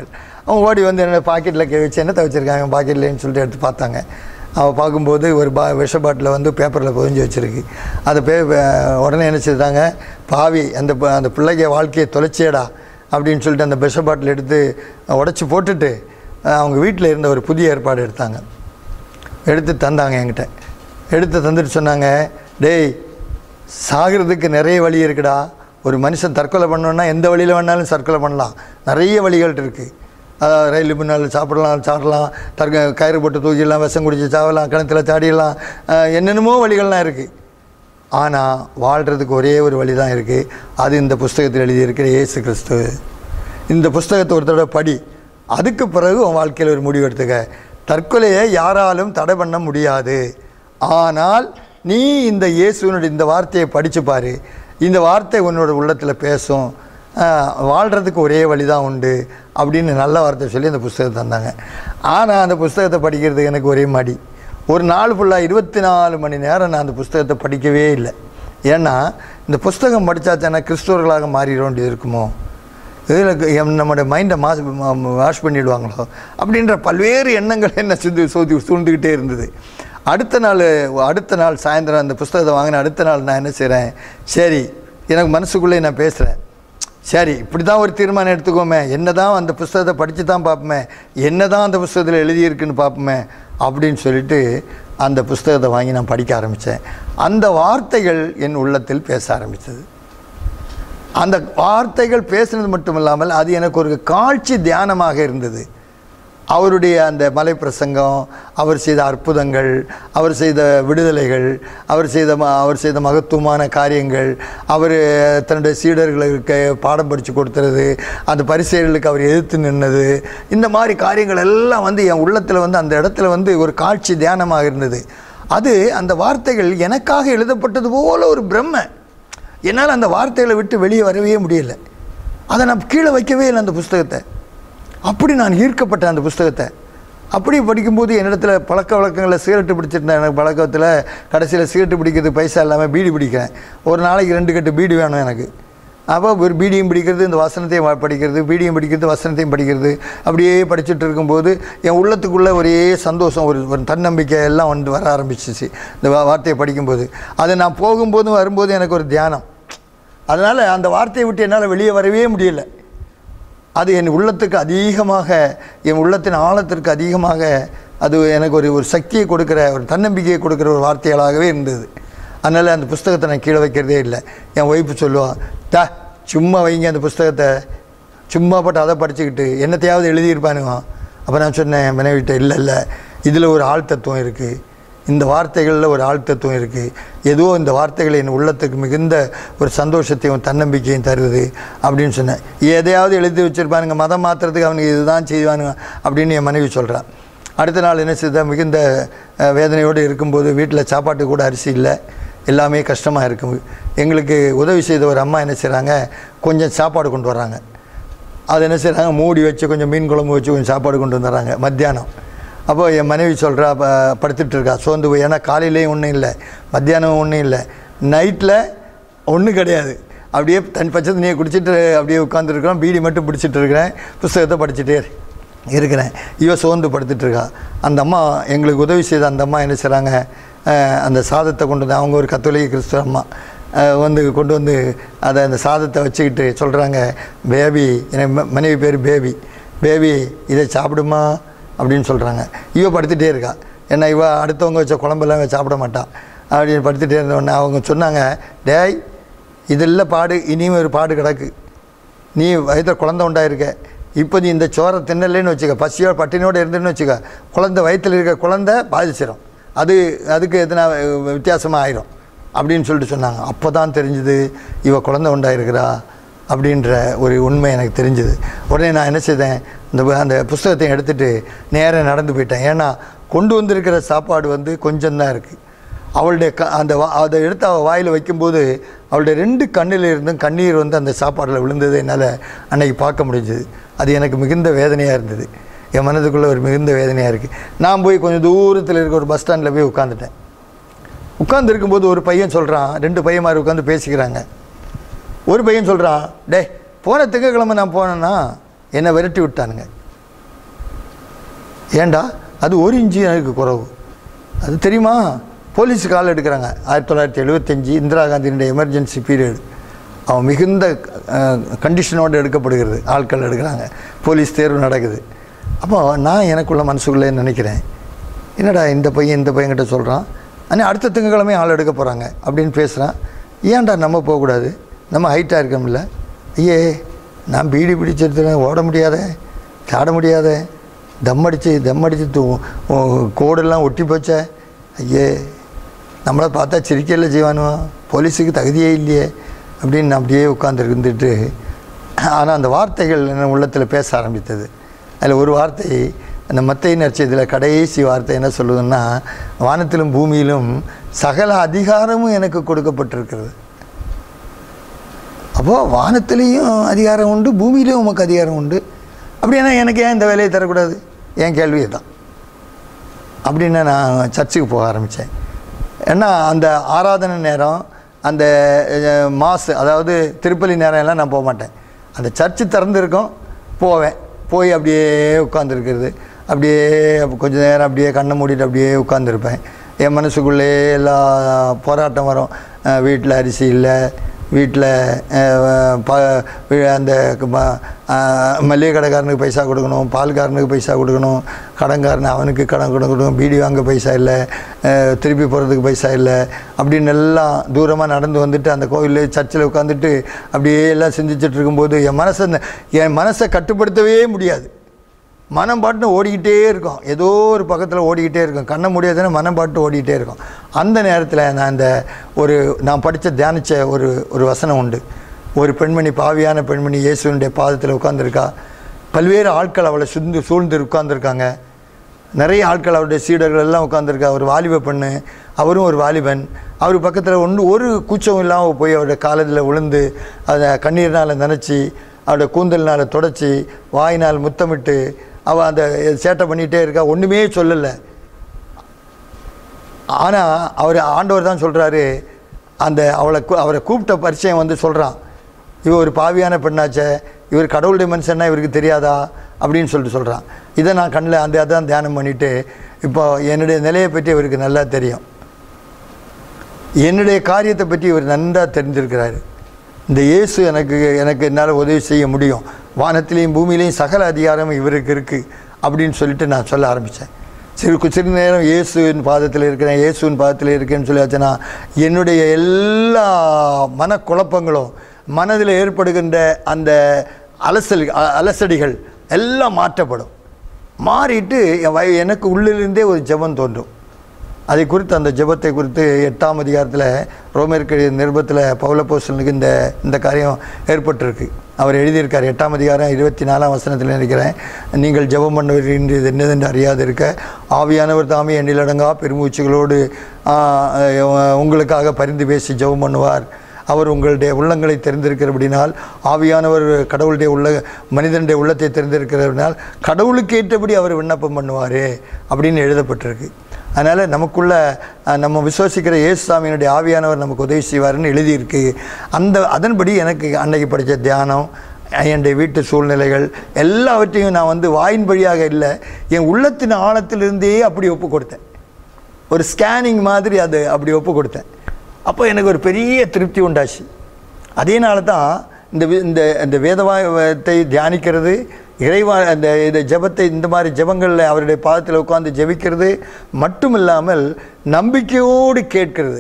அவங்க ஓடி வந்து என்னோட பாக்கெட்டில் கை வச்சு என்னத்தை வச்சுருக்காங்க பாக்கெட்லேன்னு சொல்லிட்டு எடுத்து பார்த்தாங்க அவள் பார்க்கும்போது ஒரு பா விஷ பாட்டில் வந்து பேப்பரில் பொதிஞ்சு வச்சுருக்கு அதை பே பே- உடனே என்ன செய்தாங்க பாவி அந்த ப- அந்த பிள்ளைங்க வாழ்க்கையை தொலைச்சேடா அப்படின்னு சொல்லிட்டு அந்த விஷ பாட்டில் எடுத்து உடச்சி போட்டுட்டு அஹ், அவங்க வீட்டில் இருந்த ஒரு புதிய ஏற்பாடு எடுத்தாங்க எடுத்து தந்தாங்க என்கிட்ட எடுத்து தந்துட்டு சொன்னாங்க டேய் சாகிறதுக்கு நிறைய வழி இருக்குடா ஒரு மனுஷன் தற்கொலை பண்ணணுன்னா எந்த வழியில் வேணாலும் தற்கொலை பண்ணலாம் நிறைய வழிகள் இருக்குது அதாவது ரயில் முன்னால் சாப்பிடலாம் சாப்பிடலாம் தற்க கயிறு போட்டு தூக்கிடலாம் விஷம் குடிச்சு சாவலாம் கிணத்துல சாடிடலாம் அஹ், என்னென்னமோ வழிகள்லாம் இருக்குது ஆனால் வாழ்கிறதுக்கு ஒரே ஒரு வழி தான் இருக்குது அது இந்த புஸ்தகத்தில் எழுதியிருக்கிற இயேசு கிறிஸ்து இந்த புஸ்தகத்தை ஒரு தடவை படி அதுக்கு பிறகு உன் வாழ்க்கையில் ஒரு முடிவு எடுத்துக்க தற்கொலையை யாராலும் தடை பண்ண முடியாது ஆனால் நீ இந்த இயேசுவனுடைய இந்த வார்த்தையை படிச்சு பாரு இந்த வார்த்தை உன்னோட உள்ளத்தில் பேசும் ஆஹ், வாழ்கிறதுக்கு ஒரே வழி தான் உண்டு அப்படின்னு நல்ல வார்த்தை சொல்லி அந்த புஸ்தகத்தை தந்தாங்க ஆனால் அந்த புஸ்தகத்தை படிக்கிறதுக்கு எனக்கு ஒரே மடி ஒரு நாள் ஃபுல்லாக இருபத்தி நாலு மணி நேரம் நான் அந்த புஸ்தகத்தை படிக்கவே இல்லை ஏன்னா இந்த புஸ்தகம் படித்தாச்சானா கிறிஸ்தவர்களாக மாறிட வேண்டியது இருக்குமோ இதில் நம்முடைய மைண்டை மாஸ் வாஷ் பண்ணிடுவாங்களோ அப்படின்ற பல்வேறு எண்ணங்கள் என்ன சிந்து சூழ்ந்து சூழ்ந்துக்கிட்டே இருந்தது அடுத்த நாள் அடுத்த நாள் சாயந்தரம் அந்த புஸ்தகத்தை வாங்கின அடுத்த நாள் நான் என்ன செய்கிறேன் சரி எனக்கு மனசுக்குள்ளே நான் பேசுகிறேன் சரி இப்படி தான் ஒரு தீர்மானம் எடுத்துக்கோமே என்ன தான் அந்த புஸ்தகத்தை படித்து தான் பார்ப்போமே என்ன தான் அந்த புஸ்தகத்தில் எழுதியிருக்குன்னு பார்ப்போமே அப்படின்னு சொல்லிட்டு அந்த புஸ்தகத்தை வாங்கி நான் படிக்க ஆரம்பித்தேன் அந்த வார்த்தைகள் என் உள்ளத்தில் பேச ஆரம்பித்தது அந்த வார்த்தைகள் பேசுனது மட்டும் இல்லாமல் அது எனக்கு ஒரு காட்சி தியானமாக இருந்தது அவருடைய அந்த மலை பிரசங்கம் அவர் செய்த அற்புதங்கள் அவர் செய்த விடுதலைகள் அவர் செய்த ம அவர் செய்த மகத்துவமான காரியங்கள் அவர் தன்னுடைய சீடர்களுக்கு பாடம் படித்து கொடுத்துறது அந்த பரிசெயர்களுக்கு அவர் எதிர்த்து நின்னது இந்த மாதிரி காரியங்கள் எல்லாம் வந்து என் உள்ளத்தில் வந்து அந்த இடத்துல வந்து ஒரு காட்சி தியானமாக இருந்தது அது அந்த வார்த்தைகள் எனக்காக எழுதப்பட்டது போல ஒரு பிரம்மை என்னால் அந்த வார்த்தைகளை விட்டு வெளியே வரவே முடியல அதை நான் கீழே வைக்கவே இல்லை அந்த புஸ்தகத்தை அப்படி நான் ஈர்க்கப்பட்டேன் அந்த புஸ்தகத்தை அப்படி படிக்கும்போது என்னிடத்துல பழக்க வழக்கங்களில் சிகரெட்டு பிடிச்சிருந்தேன் எனக்கு பழக்கத்தில் கடைசியில் சிகரெட்டு பிடிக்கிறது பைசா இல்லாமல் பீடி பிடிக்கிறேன் ஒரு நாளைக்கு ரெண்டு கட்டு பீடி வேணும் எனக்கு அப்போ ஒரு பீடியும் பிடிக்கிறது இந்த வசனத்தையும் வா- படிக்கிறது பீடியும் படிக்கிறது வசனத்தையும் படிக்கிறது அப்படியே படிச்சுட்டு இருக்கும்போது என் உள்ளத்துக்குள்ளே ஒரே சந்தோஷம் ஒரு ஒரு தன்னம்பிக்கை எல்லாம் வந்து வர ஆரம்பிச்சிச்சு இந்த வா- வார்த்தையை படிக்கும்போது அது நான் போகும்போதும் வரும்போது எனக்கு ஒரு தியானம் அதனால் அந்த வார்த்தையை விட்டு என்னால் வெளியே வரவே முடியல அது என் உள்ளத்துக்கு அதிகமாக என் உள்ளத்தின் ஆழத்திற்கு அதிகமாக அது எனக்கு ஒரு ஒரு சக்தியை கொடுக்குற ஒரு தன்னம்பிக்கையை கொடுக்குற ஒரு வார்த்தைகளாகவே இருந்தது அதனால் அந்த புஸ்தகத்தை நான் கீழே வைக்கிறதே இல்லை என் ஒய்ஃபு சொல்லுவாள் த சும்மா வைங்க அந்த புஸ்தகத்தை சும்மா போட்டு அதை படிச்சுக்கிட்டு என்னத்தையாவது எழுதியிருப்பானுங்க அப்போ நான் சொன்னேன் என் மனைவிட்ட இல்லை இல்லை இதில் ஒரு ஆள் தத்துவம் இருக்குது இந்த வார்த்தைகளில் ஒரு ஆள் தத்துவம் இருக்குது ஏதோ இந்த வார்த்தைகள் என் உள்ளத்துக்கு மிகுந்த ஒரு சந்தோஷத்தையும் தன்னம்பிக்கையும் தருது அப்படின்னு சொன்னேன் எதையாவது எழுதி வச்சுருப்பானுங்க மதம் மாற்றுறதுக்கு அவனுக்கு இதுதான் செய்வானுங்க அப்படின்னு என் மனைவி சொல்கிறான் அடுத்த நாள் என்ன செய்த மிகுந்த அஹ், வேதனையோடு இருக்கும்போது வீட்டில் சாப்பாட்டு கூட அரிசி இல்லை எல்லாமே கஷ்டமாக இருக்கும் எங்களுக்கு உதவி செய்த ஒரு அம்மா என்ன செய்கிறாங்க கொஞ்சம் சாப்பாடு கொண்டு வர்றாங்க அது என்ன செய்கிறாங்க மூடி வச்சு கொஞ்சம் மீன் குழம்பு வச்சு கொஞ்சம் சாப்பாடு கொண்டு வந்துடுறாங்க மத்தியானம் அப்போ என் மனைவி சொல்கிறா ப படுத்துட்டு இருக்கா சோர்ந்து போய் ஏன்னா காலையிலேயும் ஒன்றும் இல்லை மத்தியானம் ஒன்றும் இல்லை நைட்டில் ஒன்றும் கிடையாது அப்படியே தண்ணி பச்சை தண்ணியை குடிச்சிட்டு அப்படியே உட்காந்துருக்குறோம் பீடி மட்டும் பிடிச்சிட்டு இருக்கிறேன் புஸ்தகத்தை படிச்சுட்டே இரு- இருக்கிறேன் இவ சோர்ந்து படுத்துட்டு இருக்கா அந்த அம்மா எங்களுக்கு உதவி செய்த அந்த அம்மா என்ன செய்கிறாங்க அந்த சாதத்தை கொண்டு வந்து அவங்க ஒரு கத்தோலிக்க கிறிஸ்துவ அம்மா அஹ் வந்து கொண்டு வந்து அதை அந்த சாதத்தை வச்சுக்கிட்டு சொல்கிறாங்க பேபி எனக்கு ம- மனைவி பேர் பேபி பேபி இதை சாப்பிடுமா அப்படின்னு சொல்கிறாங்க இவ படுத்துகிட்டே இருக்கா ஏன்னா இவ அடுத்தவங்க வச்ச குழம்பெல்லாம் இவ சாப்பிட மாட்டான் அப்படின்னு படுத்துகிட்டே இருந்தோடனே அவங்க சொன்னாங்க டேய் இதெல்லாம் பாடு இனியும் ஒரு பாடு கிடக்கு நீ வயிற்றில் குழந்தை உண்டாயிருக்க இப்போ நீ இந்த சோறை தின்னலேன்னு வச்சுக்க பசியோ பட்டினியோடு இருந்துன்னு வச்சுக்க குழந்தை வயிற்றில் இருக்க குழந்தை பாதிச்சிடும் அது அதுக்கு எதனா வித்தியாசமாக ஆயிரும் அப்படின்னு சொல்லிட்டு சொன்னாங்க அப்போ தான் தெரிஞ்சுது இவ குழந்தை உண்டாயிருக்கிறா அப்படின்ற ஒரு உண்மை எனக்கு தெரிஞ்சுது உடனே நான் என்ன செய்தேன் இந்த பு- அந்த புஸ்தகத்தையும் எடுத்துகிட்டு நேராக நடந்து போயிட்டேன் ஏன்னா கொண்டு வந்திருக்கிற சாப்பாடு வந்து கொஞ்சம் தான் இருக்குது அவளுடைய க அந்த வா அதை எடுத்து அவள் வாயில் வைக்கும்போது அவளுடைய ரெண்டு கண்ணில் இருந்தும் கண்ணீர் வந்து அந்த சாப்பாடில் விழுந்ததை என்னால் அன்னைக்கு பார்க்க முடிஞ்சது அது எனக்கு மிகுந்த வேதனையாக இருந்தது என் மனதுக்குள்ளே ஒரு மிகுந்த வேதனையாக இருக்குது நான் போய் கொஞ்சம் தூரத்தில் இருக்க ஒரு பஸ் ஸ்டாண்டில் போய் உட்காந்துட்டேன் உட்கார்ந்து இருக்கும்போது ஒரு பையன் சொல்கிறான் ரெண்டு பையன் மாதிரி உட்காந்து பேசிக்கிறாங்க ஒரு பையன் சொல்கிறான் டேய் போன திங்கக்கிழமை நான் போனேன்னா என்னை விரட்டி விட்டானுங்க ஏண்டா அது ஒரு இன்ச்சு எனக்கு குறவு அது தெரியுமா போலீஸ் கால் எடுக்கிறாங்க ஆயிரத்தி தொள்ளாயிரத்தி எழுபத்தஞ்சி இந்திரா காந்தியினுடைய எமர்ஜென்சி பீரியட் அவன் மிகுந்த கண்டிஷனோடு எடுக்கப்படுகிறது ஆட்கள் எடுக்கிறாங்க போலீஸ் தேர்வு நடக்குது அப்போ நான் எனக்குள்ள மனசுக்குள்ளே நினைக்கிறேன் என்னடா இந்த பையன் இந்த பையன்கிட்ட சொல்கிறான் ஆனால் அடுத்த திங்கக்கிழமை ஆள் எடுக்க போகிறாங்க அப்படின்னு பேசுகிறான் ஏன்டா நம்ம போகக்கூடாது நம்ம ஹைட்டாக இருக்கோம்ல ஐயே நான் பீடி பிடிச்சிருக்கிறேன் ஓட முடியாத சாட முடியாத தம் அடித்து தம் அடித்து தூ உ- கோடெல்லாம் ஒட்டி போச்சே ஐயே நம்மளை பார்த்தா சிரிக்கல ஜீவானுவா போலீஸுக்கு தகுதியே இல்லையே அப்படின்னு நான் அப்படியே உட்காந்துருந்துட்டு ஆனால் அந்த வார்த்தைகள் என் உள்ளத்தில் பேச ஆரம்பித்தது அதில் ஒரு வார்த்தை அந்த மத்திய நற்செய்தியில் கடைசி வார்த்தை என்ன சொல்லுதுன்னா வானத்திலும் பூமியிலும் சகல அதிகாரமும் எனக்கு கொடுக்கப்பட்டிருக்கிறது அப்போது வானத்திலையும் அதிகாரம் உண்டு பூமியிலையும் உமக்கு அதிகாரம் உண்டு அப்படின்னா எனக்கு ஏன் இந்த வேலையை தரக்கூடாது என் கேள்வி தான் அப்படின்னு நான் சர்ச்சுக்கு போக ஆரம்பித்தேன் ஏன்னா அந்த ஆராதனை நேரம் அந்த அஹ், மாசு அதாவது திருப்பலி நேரம் எல்லாம் நான் போக மாட்டேன் அந்த சர்ச்சு திறந்துருக்கும் போவேன் போய் அப்படியே உட்காந்துருக்கிறது அப்படியே அப்ப கொஞ்ச நேரம் அப்படியே கண்ணை மூடிட்டு அப்படியே உட்காந்துருப்பேன் என் மனசுக்குள்ளே எல்லா போராட்டம் வரும் வீட்டில் அரிசி இல்லை வீட்டில் ப வி- அந்த ம- அஹ், மளிகை கடைக்காரனுக்கு பைசா கொடுக்கணும் பால்காரனுக்கு பைசா கொடுக்கணும் கடன்காரன் அவனுக்கு கடன் கொடுக்கணும் பீடி வாங்க பைசா இல்லை அஹ், திருப்பி போகிறதுக்கு பைசா இல்லை அப்படின்னு எல்லாம் தூரமாக நடந்து வந்துட்டு அந்த கோவிலில் சர்ச்சில் உட்காந்துட்டு அப்படியே எல்லாம் சிந்திச்சுட்டு இருக்கும்போது என் மனசை என் மனசை கட்டுப்படுத்தவே முடியாது மனம் பாட்டுன்னு ஓடிக்கிட்டே இருக்கும் ஏதோ ஒரு பக்கத்தில் ஓடிக்கிட்டே இருக்கும் கண்ண முடியாதுன்னா மனம் பாட்டு ஓடிக்கிட்டே இருக்கும் அந்த நேரத்தில் நான் இந்த ஒரு நான் படித்த தியானித்த ஒரு ஒரு வசனம் உண்டு ஒரு பெண்மணி பாவியான பெண்மணி இயேசுனுடைய பாதத்தில் உட்காந்துருக்கா பல்வேறு ஆட்கள் அவளை சுந்து சூழ்ந்து உட்காந்துருக்காங்க நிறைய ஆட்கள் அவருடைய சீடர்கள் எல்லாம் உட்காந்துருக்கா ஒரு வாலிப பெண்ணு அவரும் ஒரு வாலிபன் அவர் பக்கத்தில் ஒன்று ஒரு கூச்சம் இல்லாமல் போய் அவருடைய காலத்தில் விழுந்து அதை கண்ணீர்னால் நனைச்சி அவருடைய கூந்தல்னால் தொடச்சி வாயினால் முத்தமிட்டு அவள் அந்த சேட்டை பண்ணிகிட்டே இருக்கா ஒன்றுமே சொல்லலை ஆனால் அவர் ஆண்டவர் தான் சொல்கிறாரு அந்த அவளை கூ- அவரை கூப்பிட்ட பரிச்சயம் வந்து சொல்கிறான் இவ ஒரு பாவியான பெண்ணாச்சே இவர் கடவுளுடைய மனுஷன்னா இவருக்கு தெரியாதா அப்படின்னு சொல்லிட்டு சொல்கிறான் இதை நான் கண்ணில் அந்த அதான் தியானம் பண்ணிவிட்டு இப்போ என்னுடைய நிலையை பற்றி இவருக்கு நல்லா தெரியும் என்னுடைய காரியத்தை பற்றி இவர் நன்றாக தெரிஞ்சிருக்கிறாரு இந்த இயேசு எனக்கு எனக்கு என்னால் உதவி செய்ய முடியும் வானத்திலையும் பூமியிலையும் சகல அதிகாரம் இவருக்கு இருக்குது அப்படின்னு சொல்லிட்டு நான் சொல்ல ஆரம்பித்தேன் சிறு கு- சிறிது நேரம் இயேசுவின் பாதத்தில் இருக்கிறேன் இயேசுவின் பாதத்தில் இருக்கேன்னு சொல்லியாச்சுன்னா என்னுடைய எல்லா மனக்குழப்பங்களும் மனதில் ஏற்படுகின்ற அந்த அலசல் அ- அலசடிகள் எல்லாம் மாற்றப்படும் மாறிட்டு என் வய எனக்கு உள்ளிருந்தே ஒரு ஜெபம் தோன்றும் அதை குறித்து அந்த ஜெபத்தை குறித்து எட்டாம் அதிகாரத்தில் ரோமேற்கு நிருபத்தில் பௌலப்போசனுக்கு இந்த இந்த காரியம் ஏற்பட்டிருக்கு அவர் எழுதியிருக்கார் எட்டாம் அதிகாரம் இருபத்தி நாலாம் வசனத்தில் நினைக்கிறேன் நீங்கள் ஜெபம் பண்ணுவீர்கள் என்னதென்று அறியாது இருக்க ஆவியானவர் தாமே எண்ணிலடங்கா பெருமூச்சுகளோடு ஆ, அஹ், உங்களுக்காக பரிந்து பேசி ஜெபம் பண்ணுவார் அவர் உங்களுடைய உள்ளங்களை தெரிந்திருக்கிறபடினால் ஆவியானவர் கடவுளுடைய உள்ள மனிதனுடைய உள்ளத்தை தெரிந்திருக்கிறபடினால் கடவுளுக்கு ஏற்றபடி அவர் விண்ணப்பம் பண்ணுவார் அப்படின்னு எழுதப்பட்டிருக்கு அதனால் நமக்குள்ள அஹ், நம்ம விசுவாசிக்கிற இயேசுசாமியினுடைய ஆவியானவர் நமக்கு உதவி செய்வார்னு எழுதியிருக்கு அந்த அதன்படி எனக்கு அன்னைக்கு படித்த தியானம் என்னுடைய வீட்டு சூழ்நிலைகள் எல்லாவற்றையும் நான் வந்து வாயின் வழியாக இல்லை என் உள்ளத்தின் ஆழத்திலிருந்தே அப்படி ஒப்பு கொடுத்தேன் ஒரு ஸ்கேனிங் மாதிரி அது அப்படி ஒப்பு கொடுத்தேன் அப்போ எனக்கு ஒரு பெரிய திருப்தி உண்டாச்சு அதேனால தான் இந்த வி- இந்த இந்த வேதவாயத்தை தியானிக்கிறது இறைவா அந்த இந்த ஜெபத்தை இந்த மாதிரி ஜெபங்களில் அவருடைய பாதத்தில் உட்கார்ந்து ஜெபிக்கிறது மட்டும் இல்லாமல் நம்பிக்கையோடு கேட்கிறது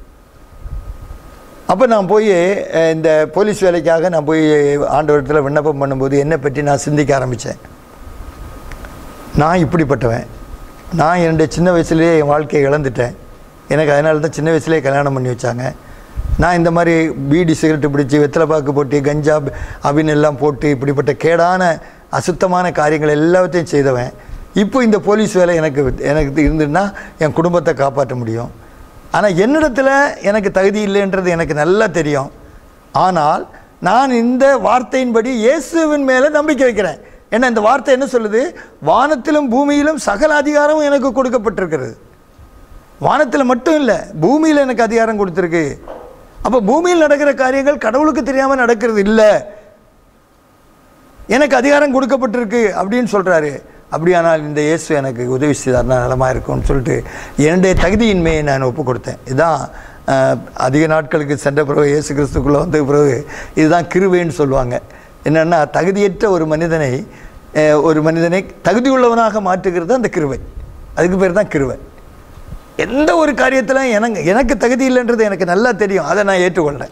அப்போ நான் போய் அஹ், இந்த போலீஸ் வேலைக்காக நான் போய் ஆண்டவரத்தில் விண்ணப்பம் பண்ணும்போது என்னை பற்றி நான் சிந்திக்க ஆரம்பித்தேன் நான் இப்படிப்பட்டவன் நான் என்னுடைய சின்ன வயசுலேயே என் வாழ்க்கையை இழந்துட்டேன் எனக்கு அதனால தான் சின்ன வயசுலேயே கல்யாணம் பண்ணி வச்சாங்க நான் இந்த மாதிரி பீடி சிகரெட்டு பிடிச்சி வெத்தலை பாக்கு போட்டு கஞ்சா அபின் எல்லாம் போட்டு இப்படிப்பட்ட கேடான அசுத்தமான காரியங்கள் எல்லாத்தையும் செய்தவன் இப்போ இந்த போலீஸ் வேலை எனக்கு எனக்கு இருந்துன்னா என் குடும்பத்தை காப்பாற்ற முடியும் ஆனால் என்னிடத்துல எனக்கு தகுதி இல்லைன்றது எனக்கு நல்லா தெரியும் ஆனால் நான் இந்த வார்த்தையின்படி இயேசுவின் மேலே நம்பிக்கை வைக்கிறேன் ஏன்னா இந்த வார்த்தை என்ன சொல்லுது வானத்திலும் பூமியிலும் சகல அதிகாரமும் எனக்கு கொடுக்கப்பட்டிருக்கிறது வானத்தில் மட்டும் இல்லை பூமியில் எனக்கு அதிகாரம் கொடுத்துருக்கு அப்போ பூமியில் நடக்கிற காரியங்கள் கடவுளுக்கு தெரியாமல் நடக்கிறது இல்லை எனக்கு அதிகாரம் கொடுக்கப்பட்டிருக்கு அப்படின்னு சொல்கிறாரு அப்படியானால் இந்த இயேசு எனக்கு உதவி செய்தார்னா நலமாக இருக்கும்னு சொல்லிட்டு என்னுடைய தகுதியின்மையை நான் ஒப்பு கொடுத்தேன் இதுதான் அஹ், அதிக நாட்களுக்கு சென்ற பிறகு இயேசு கிறிஸ்துக்குள்ளே வந்த பிறகு இதுதான் கிருபைன்னு சொல்லுவாங்க என்னென்னா தகுதியற்ற ஒரு மனிதனை அஹ், ஒரு மனிதனை தகுதியுள்ளவனாக மாற்றுகிறது அந்த கிருபை அதுக்கு பேர் தான் கிருபை எந்த ஒரு காரியத்திலும் எனக்கு எனக்கு தகுதி இல்லைன்றது எனக்கு நல்லா தெரியும் அதை நான் ஏற்றுக்கொள்கிறேன்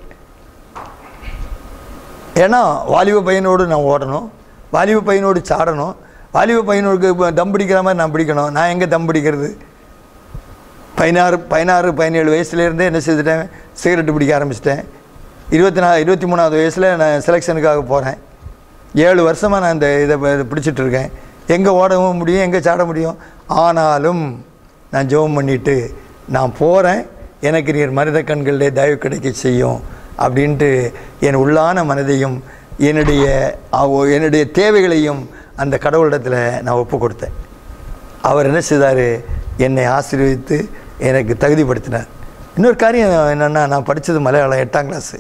ஏன்னா வாலிப பையனோடு நான் ஓடணும் வாலிப பையனோடு சாடணும் வாலிப பையனோடு இப்ப தம் பிடிக்கிற மாதிரி நான் பிடிக்கணும் நான் எங்கே தம் பிடிக்கிறது பதினாறு பதினாறு பதினேழு வயசுலேருந்தே என்ன செய்துட்டேன் சிகரெட்டு பிடிக்க ஆரம்பிச்சிட்டேன் இருபத்தி நாலு இருபத்தி மூணாவது வயசில் நான் செலெக்ஷனுக்காக போகிறேன் ஏழு வருஷமாக நான் இந்த இதை ப- பிடிச்சிட்டு இருக்கேன் எங்கே ஓடவும் முடியும் எங்கே சாட முடியும் ஆனாலும் நான் ஜெபம் பண்ணிட்டு நான் போகிறேன் எனக்கு நீர் மனித கண்களிலே தயவு கிடைக்க செய்யும் அப்படின்ட்டு என் உள்ளான மனதையும் என்னுடைய அவ- என்னுடைய தேவைகளையும் அந்த கடவுளிடத்தில் நான் ஒப்பு கொடுத்தேன் அவர் என்ன செய்தார் என்னை ஆசீர்வதித்து எனக்கு தகுதிப்படுத்தினார் இன்னொரு காரியம் என்னென்னா நான் படித்தது மலையாளம் எட்டாம் கிளாஸு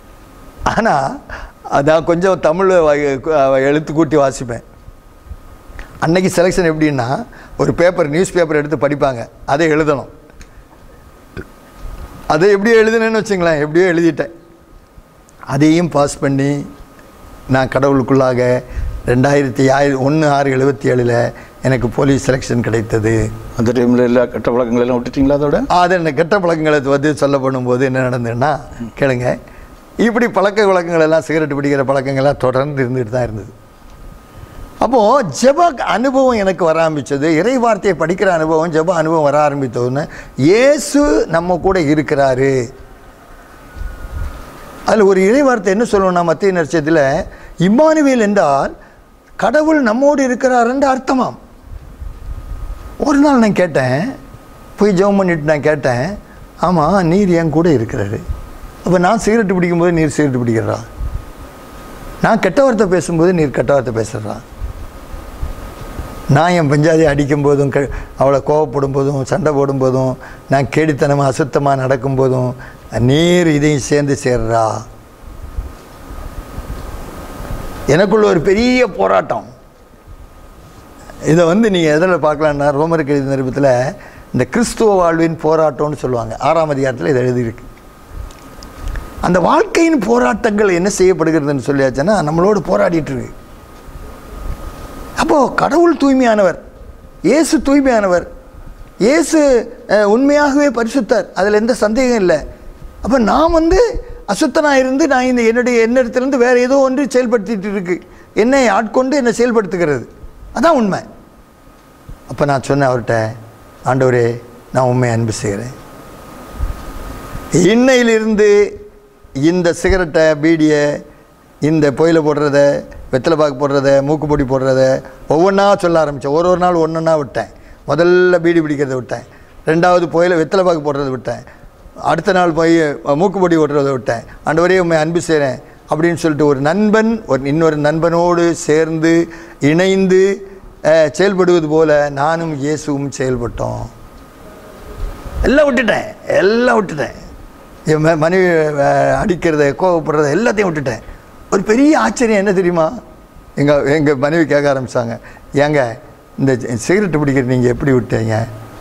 ஆனால் நான் கொஞ்சம் தமிழ் வ- எழுத்து கூட்டி வாசிப்பேன் அன்னைக்கு செலெக்ஷன் எப்படின்னா ஒரு பேப்பர் நியூஸ் பேப்பர் எடுத்து படிப்பாங்க அதை எழுதணும் அதை எப்படியோ எழுதுனேன்னு வச்சுங்களேன் எப்படியோ எழுதிட்டேன் அதையும் பாஸ் பண்ணி நான் கடவுளுக்குள்ளாக ரெண்டாயிரத்தி ஆயிர ஒன்று ஆறு எழுபத்தி ஏழில் எனக்கு போலீஸ் செலெக்ஷன் கிடைத்தது அந்த டைமில் எல்லா கெட்ட பழக்கங்கள் எல்லாம் விட்டுட்டீங்களா அதோட அது என்ன கெட்ட பழக்கங்களை வந்து சொல்ல பண்ணும்போது என்ன நடந்ததுன்னா கேளுங்க இப்படி பழக்க வழக்கங்கள் எல்லாம் சிகரெட் பிடிக்கிற பழக்கங்கள்லாம் தொடர்ந்து இருந்துட்டு தான் இருந்தது அப்போது ஜெப அனுபவம் எனக்கு வர ஆரம்பித்தது இறை வார்த்தையை படிக்கிற அனுபவம் ஜெப அனுபவம் வர ஆரம்பித்ததுன்னு இயேசு நம்ம கூட இருக்கிறாரு அதில் ஒரு இறை வார்த்தை என்ன சொல்லணும்னா மத்திய நட்சத்திரத்தில் இம்மானுவேல் என்றால் கடவுள் நம்மோடு இருக்கிறார் என்று அர்த்தமாம் ஒரு நாள் நான் கேட்டேன் போய் ஜெபம் பண்ணிட்டு நான் கேட்டேன் ஆமாம் நீர் என் கூட இருக்கிறாரு அப்போ நான் சிகரெட் பிடிக்கும்போது நீர் சிகரெட் பிடிக்கிறா நான் கெட்ட வார்த்தை பேசும்போது நீர் கெட்ட வார்த்தை பேசுகிறா நான் என் பஞ்சாதி அடிக்கும் போதும் க அவளை கோவப்படும் போதும் சண்டை போடும் போதும் நான் கேடித்தனமாக அசுத்தமாக நடக்கும் போதும் நீர் இதையும் சேர்ந்து சேர்றா எனக்குள்ள ஒரு பெரிய போராட்டம் இதை வந்து நீங்கள் எதில் பார்க்கலான்னா ரோமருக்கு எழுதிய நிருபத்தில் இந்த கிறிஸ்துவ வாழ்வின் போராட்டம்னு சொல்லுவாங்க ஆறாம் அதிகாரத்தில் இது எழுதியிருக்கு அந்த வாழ்க்கையின் போராட்டங்கள் என்ன செய்யப்படுகிறதுன்னு சொல்லியாச்சுன்னா நம்மளோடு போராடிட்டு இருக்கு அப்போது கடவுள் தூய்மையானவர் இயேசு தூய்மையானவர் இயேசு அஹ், உண்மையாகவே பரிசுத்தர் அதில் எந்த சந்தேகம் இல்லை அப்போ நான் வந்து அசுத்தனாக இருந்து நான் இந்த என்னுடைய எண்ணத்திலிருந்து வேறு ஏதோ ஒன்று செயல்படுத்திட்டு இருக்கு என்னை ஆட்கொண்டு என்னை செயல்படுத்துகிறது அதான் உண்மை அப்போ நான் சொன்னேன் அவர்கிட்ட ஆண்டவரே நான் உண்மை அன்பு செய்கிறேன் இன்னையிலிருந்து இந்த சிகரெட்டை பீடியை இந்த புயல போடுறத வெத்தலை பாக்கு போடுறத மூக்குப்பொடி போடுறத ஒவ்வொன்றா சொல்ல ஆரம்பித்தேன் ஒரு ஒரு நாள் ஒன்றா விட்டேன் முதல்ல பீடி பிடிக்கிறத விட்டேன் ரெண்டாவது புயல வெத்தலை பாக்கு போடுறத விட்டேன் அடுத்த நாள் போய் மூக்குப்பொடி ஓட்டுறதை விட்டேன் ஆண்டவரே உண்மை அன்பு செய்கிறேன் அப்படின்னு சொல்லிட்டு ஒரு நண்பன் ஒரு இன்னொரு நண்பனோடு சேர்ந்து இணைந்து அஹ், செயல்படுவது போல நானும் இயேசுவும் செயல்பட்டோம் எல்லாம் விட்டுட்டேன் எல்லாம் விட்டுட்டேன் என் ம- மனைவி அஹ், அடிக்கிறத கோவப்படுறத எல்லாத்தையும் விட்டுட்டேன் ஒரு பெரிய ஆச்சரியம் என்ன தெரியுமா எங்கள் எங்கள் மனைவி கேட்க ஆரம்பிச்சாங்க ஏங்க இந்த சிகரெட் பிடிக்கிற நீங்கள் எப்படி விட்டீங்க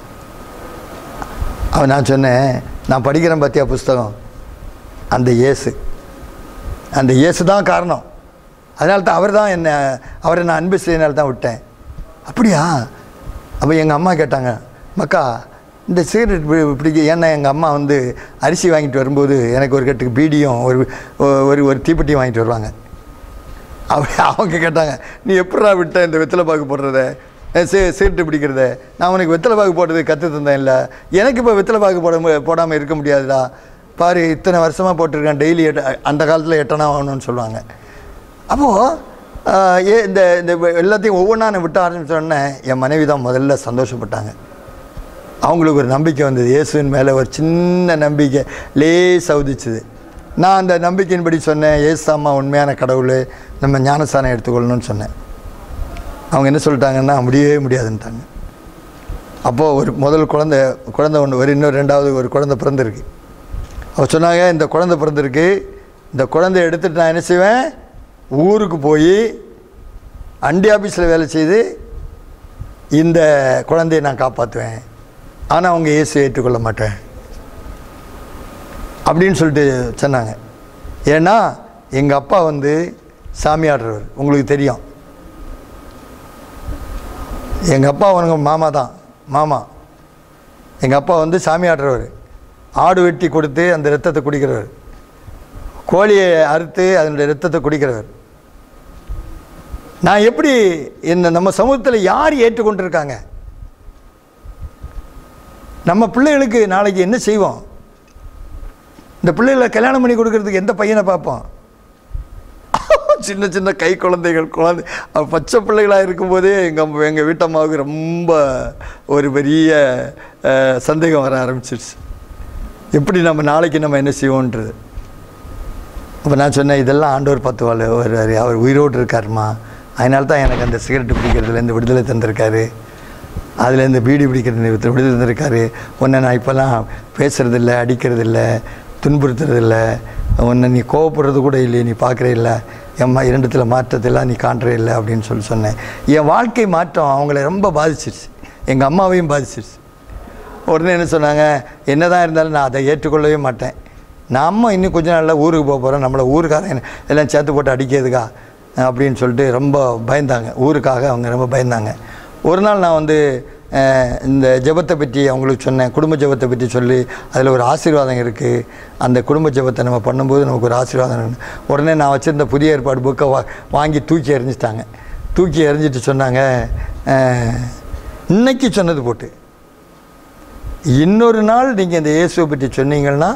அவன் நான் சொன்னேன் நான் படிக்கிறேன் பார்த்தியா புஸ்தகம் அந்த இயேசு அந்த இயேசு தான் காரணம் அதனால தான் அவர் தான் என்னை அவரை நான் அன்பு செய்யனால தான் விட்டேன் அப்படியா அப்போ எங்கள் அம்மா கேட்டாங்க மக்கா இந்த சிகரெட் பி- பிடிக்க ஏன்னா எங்கள் அம்மா வந்து அரிசி வாங்கிட்டு வரும்போது எனக்கு ஒரு கட்டுக்கு பீடியும் ஒரு ஒரு ஒரு தீப்பெட்டியும் வாங்கிட்டு வருவாங்க அப்படி அவங்க கேட்டாங்க நீ எப்படா விட்ட இந்த வெத்தலை பாக்கு போடுறத அஹ் சி சிகரெட்டு பிடிக்கிறத நான் உனக்கு வெத்தலை பாக்கு போடுறது கற்று தந்தேன் இல்லை எனக்கு இப்போ வெத்தலை பாக்கு போட மு- போடாமல் இருக்க முடியாதுடா பாரு இத்தனை வருஷமாக போட்டிருக்கேன் டெய்லி எட்ட அந்த காலத்தில் எட்டனா ஆகணும்னு சொல்லுவாங்க அப்போது ஏ இந்த இந்த வெ- எல்லாத்தையும் ஒவ்வொன்றா நான் விட்ட ஆரம்பிச்சோடனே என் மனைவி தான் முதல்ல சந்தோஷப்பட்டாங்க அவங்களுக்கு ஒரு நம்பிக்கை வந்தது இயேசுவின் மேலே ஒரு சின்ன நம்பிக்கை லேஸ் உதிச்சுது நான் அந்த நம்பிக்கையின்படி சொன்னேன் ஏசாமா உண்மையான கடவுள் நம்ம ஞானஸ்தானம் எடுத்துக்கொள்ளணும்னு சொன்னேன் அவங்க என்ன சொல்லிட்டாங்கன்னா முடியவே முடியாதுன்ட்டாங்க அப்போது ஒரு முதல் குழந்தை குழந்தை ஒன்று ஒரு இன்னும் ரெண்டாவது ஒரு குழந்தை பிறந்திருக்கு அவர் சொன்னாங்க இந்த குழந்தை பிறந்திருக்கு இந்த குழந்தைய எடுத்துட்டு நான் என்ன செய்வேன் ஊருக்கு போய் அண்டி ஆஃபீஸில் வேலை செய்து இந்த குழந்தையை நான் காப்பாற்றுவேன் ஆனால் அவங்க இயேசு ஏற்றுக்கொள்ள மாட்டேன் அப்படின்னு சொல்லிட்டு சொன்னாங்க ஏன்னா எங்கள் அப்பா வந்து சாமி ஆடுறவர் உங்களுக்கு தெரியும் எங்கள் அப்பா அவனுங்க மாமா தான் மாமா எங்கள் அப்பா வந்து சாமி ஆடுறவர் ஆடு வெட்டி கொடுத்து அந்த ரத்தத்தை குடிக்கிறவர் கோழியை அறுத்து அதனுடைய ரத்தத்தை குடிக்கிறவர் நான் எப்படி இந்த நம்ம சமூகத்தில் யார் ஏற்றுக்கொண்டிருக்காங்க நம்ம பிள்ளைகளுக்கு நாளைக்கு என்ன செய்வோம் இந்த பிள்ளைகளை கல்யாணம் பண்ணி கொடுக்கறதுக்கு எந்த பையனை பார்ப்போம் சின்ன சின்ன கை குழந்தைகள் குழந்தை அவ பச்சை பிள்ளைகளாக இருக்கும்போதே எங்கள் எங்கள் வீட்டம்மாவுக்கு ரொம்ப ஒரு பெரிய அஹ், சந்தேகம் வர ஆரம்பிச்சிருச்சு எப்படி நம்ம நாளைக்கு நம்ம என்ன செய்வோன்றது அப்போ நான் சொன்னேன் இதெல்லாம் ஆண்டவர் பத்து வாழ் வருவார் அவர் உயிரோடு இருக்காருமா அதனால தான் எனக்கு அந்த சிகரெட் பிடிக்கிறதுலேருந்து விடுதலை தந்திருக்காரு அதுலேருந்து பீடி பிடிக்கிறது விடுதலை தந்திருக்காரு உன்னை நான் இப்போல்லாம் பேசுறதில்ல அடிக்கிறதில்ல துன்புறுத்துறதில்ல உன்னை நீ கோவப்படுறது கூட இல்லையே நீ பார்க்குறே இல்லை எம்மா இரண்டத்தில் மாற்றத்தெல்லாம் நீ காண்றே இல்லை அப்படின்னு சொல்லி சொன்னேன் என் வாழ்க்கை மாற்றம் அவங்கள ரொம்ப பாதிச்சிருச்சு எங்கள் அம்மாவையும் பாதிச்சிருச்சு உடனே என்ன சொன்னாங்க என்னதான் இருந்தாலும் நான் அதை ஏற்றுக்கொள்ளவே மாட்டேன் நம்ம இன்னும் கொஞ்ச நாளில் ஊருக்கு போக போகிறோம் நம்மளை ஊருக்காரன் எல்லாம் சேர்த்து போட்டு அடிக்கிறதுக்கா அப்படின்னு சொல்லிட்டு ரொம்ப பயந்தாங்க ஊருக்காக அவங்க ரொம்ப பயந்தாங்க ஒரு நாள் நான் வந்து அஹ், இந்த ஜெபத்தை பற்றி அவங்களுக்கு சொன்னேன் குடும்ப ஜெபத்தை பற்றி சொல்லி அதில் ஒரு ஆசீர்வாதம் இருக்குது அந்த குடும்ப ஜெபத்தை நம்ம பண்ணும்போது நமக்கு ஒரு ஆசீர்வாதம் இருக்கு. உடனே நான் வச்சுருந்த புதிய ஏற்பாடு புக்கை வா வாங்கி தூக்கி எறிஞ்சிட்டாங்க தூக்கி எறிஞ்சிட்டு சொன்னாங்க அஹ், இன்னைக்கு சொன்னது போட்டு இன்னொரு நாள் நீங்கள் இந்த இயேசுவை பற்றி சொன்னீங்கன்னா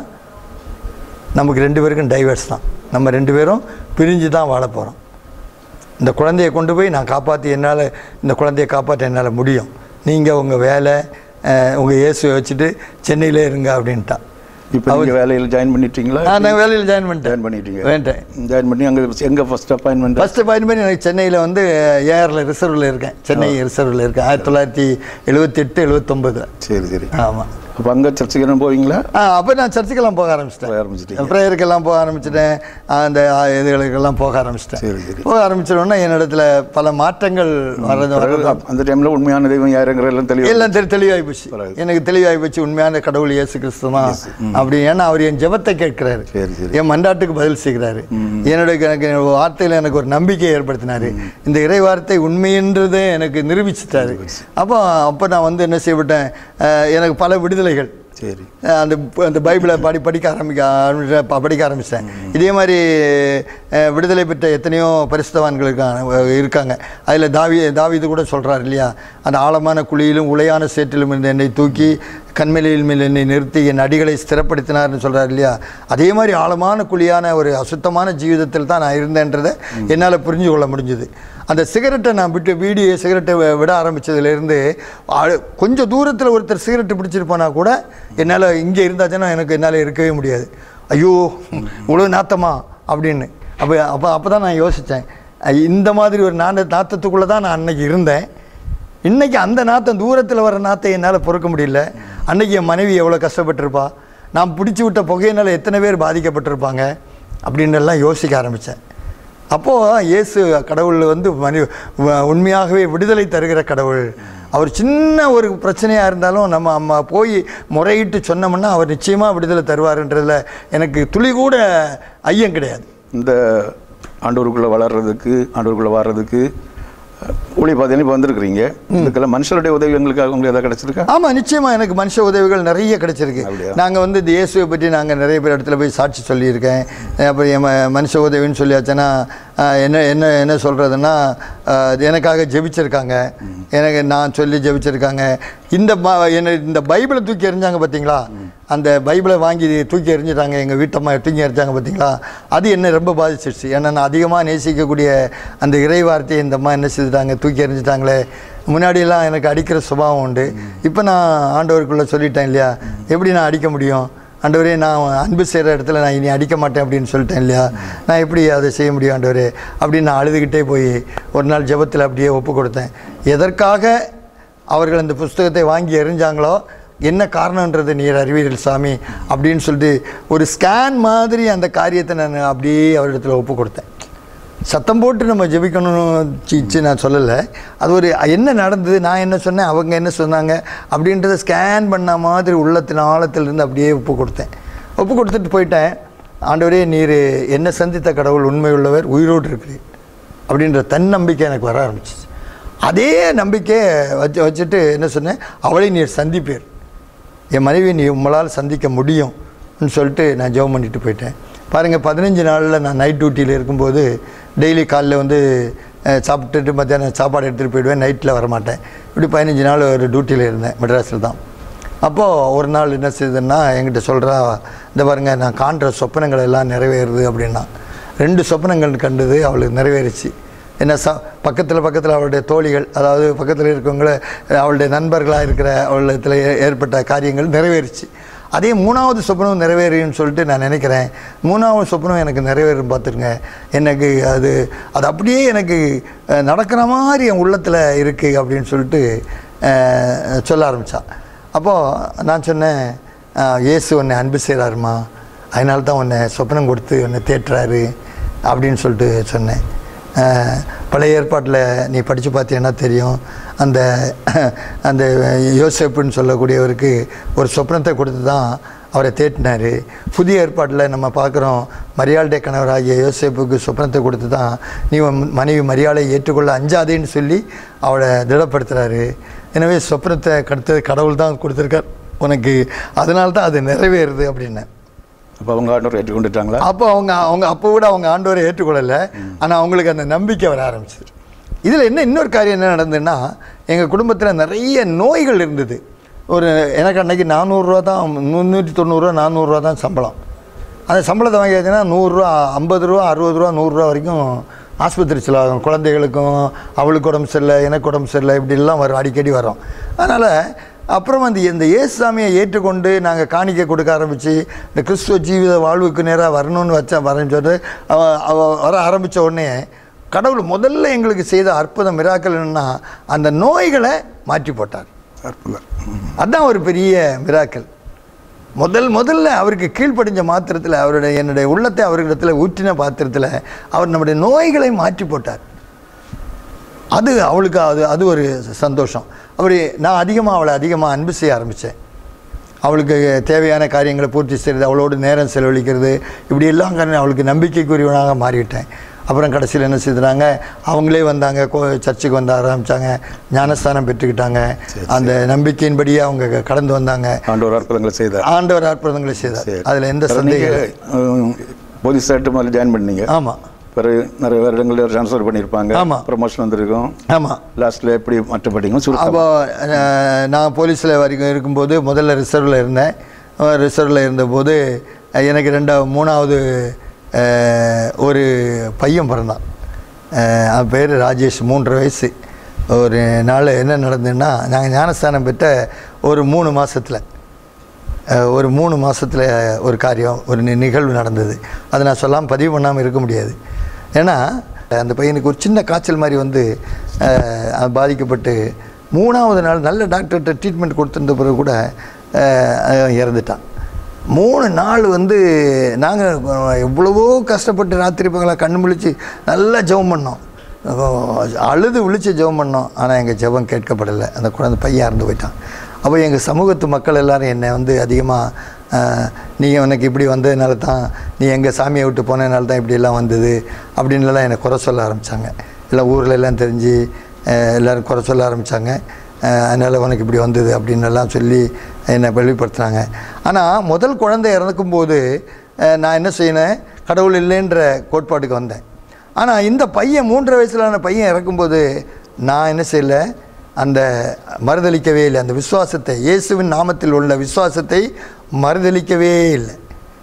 நமக்கு ரெண்டு பேருக்கும் டைவர்ஸ் தான் நம்ம ரெண்டு பேரும் பிரிஞ்சு தான் வாழ போகிறோம் இந்த குழந்தையை கொண்டு போய் நான் காப்பாற்றி என்னால் இந்த குழந்தையை காப்பாற்ற என்னால் முடியும் நீங்கள் உங்கள் வேலை உங்கள் இயேசுவை வச்சுட்டு சென்னையிலே இருங்க அப்படின்ட்டா இப்போ நீங்கள் வேலையில் ஜாயின் பண்ணிட்டீங்களா ஆ, நான் வேலையில் ஜாயின் பண்ணிட்டேன் ஜாயின் பண்ணிட்டீங்க வேண்டேன் ஜாயின் பண்ணி அங்கே எங்கே ஃபர்ஸ்ட் அப்பாயின்மெண்ட் ஃபஸ்ட் அப்பாயின்மெண்ட் எனக்கு சென்னையில் வந்து ஏஆரில் ரிசர்வில் இருக்கேன் சென்னை ரிசர்வில் இருக்கேன் ஆயிரத்தி தொள்ளாயிரத்தி எழுபத்தெட்டு எழுபத்தொம்பது சரி சரி ஆமாம் அப்போ அங்கே சர்ச்சுக்கு போவீங்களா ஆ அப்போ நான் சர்ச்சுக்கெல்லாம் போக ஆரம்பிச்சிட்டேன் போக ஆரம்பிச்சிட்டீங்க ப்ரேயருக்கெல்லாம் போக ஆரம்பிச்சிட்டேன் அந்த இதுகளுக்கெல்லாம் போக ஆரம்பிச்சிட்டேன் சரி சரி போக ஆரம்பிச்சிடோன்னா என்னிடத்துல பல மாற்றங்கள் வர்றது பிறகு வர்றது அப்- அந்த டைமில் உண்மையான தெய்வம் யாருங்கிற எல்லாம் தெளிவு எல்லாம் தெளி தெளிவாகி போச்சு பரவாயில்ல. எனக்கு தெளிவாகி போச்சு உண்மையான கடவுள் இயேசு கிறிஸ்து தான் அப்படி ஏன்னா அவர் என் ஜெபத்தை கேட்கிறாரு சரி சரி என் மண்டாட்டுக்கு பதில் செய்கிறாரு என்னுடைய எனக்கு வார்த்தையில் எனக்கு ஒரு நம்பிக்கையை ஏற்படுத்தினாரு இந்த இறை வார்த்தை உண்மைன்றதை எனக்கு நிரூபிச்சிட்டாரு அப்போ அப்போ நான் வந்து என்ன செய்யப்பட்டேன் அஹ், எனக்கு பல விடுதலைகள் சரி அஹ் அந்த அந்த பைபிளை படி படிக்க ஆரம்பிக்க ஆரம்பிச்ச ப- படிக்க ஆரம்பித்தேன் இதே மாதிரி அஹ், விடுதலை பெற்ற எத்தனையோ பரிசுத்தவான்கள் இருக்காங்க இருக்காங்க அதில் தாவி தாவீது கூட சொல்கிறார் இல்லையா அந்த ஆழமான குழியிலும் உளையான சேற்றிலும் இருந்து என்னை தூக்கி கண்மலையில் மேல் என்னை நிறுத்தி என் அடிகளை ஸ்திரப்படுத்தினார்னு சொல்கிறார் இல்லையா அதே மாதிரி ஆழமான குழியான ஒரு அசுத்தமான ஜீவிதத்தில் தான் நான் இருந்தேன்றதை என்னால் புரிஞ்சு கொள்ள முடிஞ்சுது அந்த சிகரெட்டை நான் விட்டு வீடியோ சிகரெட்டை வி- விட ஆரம்பித்ததுலேருந்து கொஞ்சம் தூரத்தில் ஒருத்தர் சிகரெட்டு பிடிச்சிருப்பானா கூட என்னால் இங்கே இருந்தாச்சுன்னா எனக்கு என்னால் இருக்கவே முடியாது ஐயோ இவ்வளோ நாத்தமா அப்படின்னு அப்போ அப்போ அப்போ தான் நான் யோசித்தேன் இந்த மாதிரி ஒரு நாந்த நாத்தத்துக்குள்ளே தான் நான் அன்னைக்கு இருந்தேன் இன்னைக்கு அந்த நாத்தம் தூரத்தில் வர நாத்தை என்னால் பொறுக்க முடியல அன்னைக்கு என் மனைவி எவ்வளோ கஷ்டப்பட்டிருப்பா நான் பிடிச்சி விட்ட புகையினால் எத்தனை பேர் பாதிக்கப்பட்டிருப்பாங்க அப்படின்னு எல்லாம் யோசிக்க ஆரம்பித்தேன் அப்போது இயேசு கடவுள் வந்து மனி வ- உண்மையாகவே விடுதலை தருகிற கடவுள் அவர் சின்ன ஒரு பிரச்சனையாக இருந்தாலும் நம்ம அம்மா போய் முறையிட்டு சொன்னோம்னா அவர் நிச்சயமாக விடுதலை தருவாருன்றதுல எனக்கு துளி கூட ஐயம் கிடையாது இந்த ஆண்டவருக்குள்ளே வளர்றதுக்கு ஆண்டவருக்குள்ளே வர்றதுக்கு ஊழிய பார்த்தீங்கன்னா இப்போ வந்திருக்கிறீங்க இதுக்கெல்லாம் மனுஷருடைய உதவி எங்களுக்கு உங்களுக்கு எதாவது கிடச்சிருக்கா ஆமாம் நிச்சயமாக எனக்கு மனுஷ உதவிகள் நிறைய கிடைச்சிருக்கு அப்படியா? நாங்கள் வந்து இந்த இயேசுவை பற்றி நாங்கள் நிறைய பேர் இடத்துல போய் சாட்சி சொல்லியிருக்கேன் அப்புறம் என் ம- மனுஷ உதவின்னு சொல்லியாச்சுன்னா ஆஹ், என்ன என்ன என்ன சொல்கிறதுன்னா எனக்காக ஜெபிச்சிருக்காங்க எனக்கு நான் சொல்லி ஜெபிச்சிருக்காங்க இந்த ப- என்ன இந்த பைபிளை தூக்கி எறிஞ்சாங்க பார்த்தீங்களா அந்த பைபிளை வாங்கி தூக்கி எறிஞ்சிட்டாங்க எங்கள் வீட்டம்மா தூக்கி எறிஞ்சாங்க பார்த்தீங்களா அது என்ன ரொம்ப பாதிச்சிருச்சு ஏன்னா நான் அதிகமாக நேசிக்கக்கூடிய அந்த இறை வார்த்தையை இந்த அம்மா என்ன செய்துட்டாங்க தூக்கி எறிஞ்சிட்டாங்களே முன்னாடியெல்லாம் எனக்கு அடிக்கிற சுபாவம் உண்டு இப்போ நான் ஆண்டவருக்குள்ளே சொல்லிட்டேன் இல்லையா எப்படி நான் அடிக்க முடியும் ஆண்டவரே நான் அன்பு செய்கிற இடத்துல நான் இனி அடிக்க மாட்டேன் அப்படின்னு சொல்லிட்டேன் இல்லையா நான் எப்படி அதை செய்ய முடியும் ஆண்டவரே அப்படின்னு நான் அழுதுகிட்டே போய் ஒரு நாள் ஜெபத்தில் அப்படியே ஒப்பு கொடுத்தேன் எதற்காக அவர்கள் அந்த புஸ்தகத்தை வாங்கி எறிஞ்சாங்களோ என்ன காரணன்றது நீர் அறிவீர்கள் சாமி அப்படின்னு சொல்லிட்டு ஒரு ஸ்கேன் மாதிரி அந்த காரியத்தை நான் அப்படியே அவரிடத்துல ஒப்பு கொடுத்தேன் சத்தம் போட்டு நம்ம ஜெபிக்கணும் சிச்சு நான் சொல்லலை அது ஒரு என்ன நடந்தது நான் என்ன சொன்னேன் அவங்க என்ன சொன்னாங்க அப்படின்றத ஸ்கேன் பண்ண மாதிரி உள்ளத்தின் ஆழத்திலிருந்து அப்படியே ஒப்பு கொடுத்தேன் ஒப்பு கொடுத்துட்டு போயிட்டேன் ஆண்டவரே நீர் என்ன சந்தித்த கடவுள் உண்மை உள்ளவர் உயிரோடு இருக்கிறீர் அப்படின்ற தன்னம்பிக்கை எனக்கு வர ஆரம்பிச்சிச்சு அதே நம்பிக்கையை வச்சு வச்சுட்டு என்ன சொன்னேன் அவளை நீர் சந்திப்பீர் என் மனைவி நீ உங்களால் சந்திக்க முடியும்னு சொல்லிட்டு நான் ஜெபம் பண்ணிட்டு போயிட்டேன் பாருங்கள் பதினஞ்சு நாளில் நான் நைட் டியூட்டியில் இருக்கும்போது டெய்லி காலைல வந்து அஹ், சாப்பிட்டுட்டு மத்தியானம் சாப்பாடு எடுத்துகிட்டு போயிடுவேன் நைட்டில் வரமாட்டேன் இப்படி பதினஞ்சு நாள் ஒரு டியூட்டியில் இருந்தேன் மெட்ராஸில் தான் அப்போது ஒரு நாள் என்ன செய்யுதுன்னா என்கிட்ட சொல்கிறா இந்த பாருங்க நான் காண்ற சொப்பனங்கள் எல்லாம் நிறைவேறுது அப்படின்னா ரெண்டு சொப்பனங்கள் கண்டது அவளுக்கு நிறைவேறிச்சு என்ன ச பக்கத்தில் பக்கத்தில் அவளுடைய தோழிகள் அதாவது பக்கத்தில் இருக்கவங்கள அவளுடைய நண்பர்களாக இருக்கிற அவளத்தில் ஏற்பட்ட காரியங்கள் நிறைவேறிச்சு அதே மூணாவது சொப்பனம் நிறைவேறின்னு சொல்லிட்டு நான் நினைக்கிறேன் மூணாவது சொப்பனம் எனக்கு நிறைவேறும் பார்த்துருங்க எனக்கு அது அது அப்படியே எனக்கு அஹ், நடக்கிற மாதிரி என் உள்ளத்தில் இருக்குது அப்படின்னு சொல்லிட்டு அஹ், சொல்ல ஆரம்பித்தான் அப்போது நான் சொன்னேன் அஹ், இயேசு உன்னை அன்பு செய்கிறாருமா அதனால தான் உன்னை சொப்பனம் கொடுத்து உன்னை தேட்டுறாரு அப்படின்னு சொல்லிட்டு சொன்னேன் அஹ், பழைய ஏற்பாட்டில் நீ படித்து பார்த்தீங்கன்னா தெரியும் அந்த அந்த யோசேப்புன்னு சொல்லக்கூடியவருக்கு ஒரு சொப்னத்தை கொடுத்து தான் அவரை தேட்டினார் புதிய ஏற்பாட்டில் நம்ம பார்க்குறோம் மரியாளுடைய கணவராகிய யோசேப்புக்கு சொப்னத்தை கொடுத்து தான் நீ உன் மனைவி மரியாதை ஏற்றுக்கொள்ள அஞ்சாதேன்னு சொல்லி அவளை திடப்படுத்துகிறாரு எனவே சொப்னத்தை கடுத்தது கடவுள் தான் கொடுத்துருக்கார் உனக்கு அதனால தான் அது நிறைவேறுது அப்படின்னேன் அப்போ அவங்க ஆண்டவர் ஏற்றுக்கொண்டுட்டாங்களா அப்போ அவங்க அவங்க அப்போ கூட அவங்க ஆண்டவரை ஏற்றுக்கொள்ளலை ஆனால் அவங்களுக்கு அந்த நம்பிக்கை வர ஆரம்பிச்சிது இதில் என்ன இன்னொரு காரியம் என்ன நடந்ததுன்னா எங்கள் குடும்பத்தில் நிறைய நோய்கள் இருந்தது ஒரு எனக்கு அன்னைக்கு நானூறுரூவா தான் முந்நூற்றி தொண்ணூறுரூவா நானூறுரூவா தான் சம்பளம் அந்த சம்பளத்தை வாங்கியாச்சுன்னா நூறுரூவா ஐம்பது ரூபா அறுபது ரூபா நூறுரூவா வரைக்கும் ஆஸ்பத்திரி செலவாகும் குழந்தைகளுக்கும் அவளுக்கு உடம்பு சரியில்லை எனக்கு உடம்பு சரியில்லை இப்படிலாம் வரும் அடிக்கடி வரும் அதனால் அப்புறம் அந்த இந்த இயேசுசாமியை ஏற்றுக்கொண்டு நாங்கள் காணிக்கை கொடுக்க ஆரம்பித்து இந்த கிறிஸ்துவ ஜீவித வாழ்வுக்கு நேராக வரணும்னு வச்ச வரேன்னு சொல்லிட்டு அவ அவ வர ஆரம்பித்த உடனே கடவுள் முதல்ல எங்களுக்கு செய்த அற்புதம் மிராக்கள் என்னன்னா அந்த நோய்களை மாற்றி போட்டார் அற்புதம் ம். அதான் ஒரு பெரிய மிராக்கள் முதல் முதல்ல அவருக்கு கீழ்ப்படிஞ்ச மாத்திரத்தில் அவருடைய என்னுடைய உள்ளத்தை அவர்களிடத்தில் ஊற்றின பாத்திரத்தில் அவர் நம்முடைய நோய்களை மாற்றி போட்டார் அது அவளுக்கு அது அது ஒரு சந்தோஷம் அப்படி நான் அதிகமாக அவளை அதிகமாக அன்பு செய்ய ஆரம்பித்தேன் அவளுக்கு தேவையான காரியங்களை பூர்த்தி செய்கிறது அவளோடு நேரம் செலவழிக்கிறது இப்படி எல்லாம் காரணம் அவளுக்கு நம்பிக்கைக்குரியவனாக மாறிவிட்டேன் அப்புறம் கடைசியில் என்ன செய்தாங்க அவங்களே வந்தாங்க கோ சர்ச்சுக்கு வந்த ஆரம்பித்தாங்க ஞானஸ்தானம் பெற்றுக்கிட்டாங்க அந்த நம்பிக்கையின்படியே அவங்க கடந்து வந்தாங்க ஆண்டவர் அற்புதங்களை செய்தார் ஆண்டவர் அற்புதங்களை செய்தார் சரி. அதில் எந்த அப்புறம் நீங்க, சந்தேகம் அஹ், போலீஸ் ஆட்டு முதல்ல ஜாயின் பண்ணீங்க ஆமாம் பிறகு நிறைய வருடங்களில் ட்ரான்ஸ்ஃபர் பண்ணியிருப்பாங்க ஆமா. ப்ரமோஷன் வந்திருக்கும் ஆமாம் லாஸ்ட்டில் எப்படி மற்றபடிங்க சுருக்கம் அப்போ அஹ், நான் போலீஸில் வரைக்கும் இருக்கும்போது முதல்ல ரிசர்வில் இருந்தேன் ரிசர்வில் இருந்தபோது அஹ், எனக்கு ரெண்டாவது மூணாவது அஹ், ஒரு பையன் பிறந்தான் அஹ், அவன் பேர் ராஜேஷ் மூன்றரை வயசு ஒரு நாள் என்ன நடந்ததுன்னா நாங்கள் ஞானஸ்தானம் பெற்ற ஒரு மூணு மாதத்தில் ஒரு மூணு மாதத்தில் ஒரு காரியம் ஒரு நி- நிகழ்வு நடந்தது அதை நான் சொல்லாமல் பதிவு பண்ணாமல் இருக்க முடியாது ஏன்னா அந்த பையனுக்கு ஒரு சின்ன காய்ச்சல் மாதிரி வந்து அஹ், அவன் பாதிக்கப்பட்டு மூணாவது நாள் நல்ல டாக்டர்கிட்ட ட்ரீட்மெண்ட் கொடுத்திருந்த பிறகு கூட அஹ், அவன் இறந்துட்டான் மூணு நாள் வந்து நாங்கள் எவ்வளவோ கஷ்டப்பட்டு ராத்திரி பகலாக கண்ணு முழிச்சு நல்லா ஜெபம் பண்ணோம் அழுது விழிச்சு ஜெபம் பண்ணோம் ஆனால் எங்கள் ஜெபம் கேட்கப்படலை அந்த குழந்தை பையன் இறந்து போயிட்டான் அப்போ எங்கள் சமூகத்து மக்கள் எல்லாரும் என்னை வந்து அதிகமாக நீ உனக்கு இப்படி வந்ததுனால தான் நீ எங்கள் சாமியை விட்டு போனதுனால தான் இப்படியெல்லாம் வந்தது அப்படின்னுலாம் என்னை குறை சொல்ல ஆரம்பித்தாங்க எல்லாம் ஊரில் எல்லாம் தெரிஞ்சு அஹ், எல்லாரும் குறை சொல்ல ஆரம்பித்தாங்க அதனால் உனக்கு இப்படி வந்தது அப்படின்னு எல்லாம் சொல்லி என்னை வெளிப்படுத்துனாங்க ஆனால் முதல் குழந்தை இறக்கும்போது அஹ், நான் என்ன செய்யினேன் கடவுள் இல்லைன்ற கோட்பாட்டுக்கு வந்தேன் ஆனால் இந்த பையன் மூன்றரை வயசுலான பையன் இறக்கும்போது நான் என்ன செய்யலை அந்த மறுதளிக்கவே இல்லை அந்த விசுவாசத்தை இயேசுவின் நாமத்தில் உள்ள விசுவாசத்தை மறுதளிக்கவே இல்லை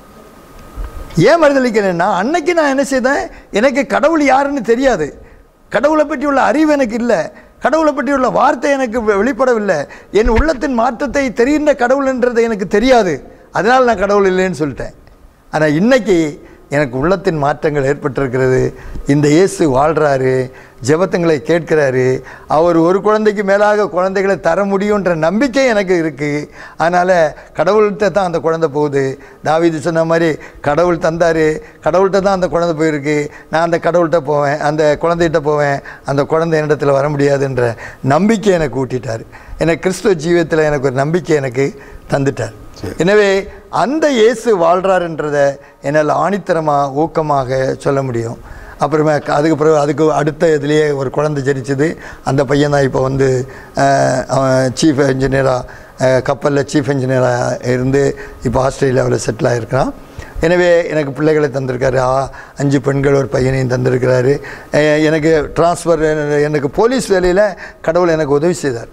ஏன் மறுதளிக்கிறேன்னா அன்னைக்கு நான் என்ன செய்தேன் எனக்கு கடவுள் யாருன்னு தெரியாது கடவுளை பற்றி உள்ள அறிவு எனக்கு இல்லை கடவுளை பற்றி உள்ள வார்த்தை எனக்கு வெ- வெளிப்படவில்லை என் உள்ளத்தின் மாற்றத்தை தெரிகின்ற கடவுள்ன்றது எனக்கு தெரியாது அதனால் நான் கடவுள் இல்லைன்னு சொல்லிட்டேன் ஆனால் இன்னைக்கு எனக்கு உள்ளத்தின் மாற்றங்கள் ஏற்பட்டிருக்கிறது இந்த இயேசு வாழ்கிறாரு ஜெபத்துங்களை கேட்கிறாரு அவர் ஒரு குழந்தைக்கு மேலாக குழந்தைகளை தர முடியுன்ற நம்பிக்கை எனக்கு இருக்குது அதனால் கடவுள்கிட்ட தான் அந்த குழந்தை போகுது தாவீது சொன்ன மாதிரி கடவுள் தந்தார் கடவுள்கிட்ட தான் அந்த குழந்தை போயிருக்கு நான் அந்த கடவுள்கிட்ட போவேன் அந்த குழந்தைகிட்ட போவேன் அந்த குழந்தை என்னிடத்தில் வர முடியாதுன்ற நம்பிக்கை எனக்கு ஊட்டிட்டார் எனக்கு கிறிஸ்துவ ஜீவியத்தில் எனக்கு ஒரு நம்பிக்கை எனக்கு தந்துட்டார் எனவே அந்த இயேசு வாழ்கிறாருன்றதை என்னால் ஆணித்தரமாக ஊக்கமாக சொல்ல முடியும் அப்புறமே க- அதுக்கு பிறகு அதுக்கு அடுத்த இதுலேயே ஒரு குழந்தை ஜெனிச்சது அந்த பையன் தான் இப்போ வந்து அஹ், அவன் சீஃப் இன்ஜினியராக கப்பலில் சீஃப் இன்ஜினியராக இருந்து இப்போ ஆஸ்திரேலியாவில் செட்டில் ஆகிருக்கிறான் எனவே எனக்கு பிள்ளைகளை தந்திருக்காரு ஆ, அஞ்சு பெண்கள் ஒரு பையனையும் தந்திருக்கிறாரு அஹ், எனக்கு ட்ரான்ஸ்ஃபர் எனக்கு போலீஸ் வேலையில் கடவுள் எனக்கு உதவி செய்தார்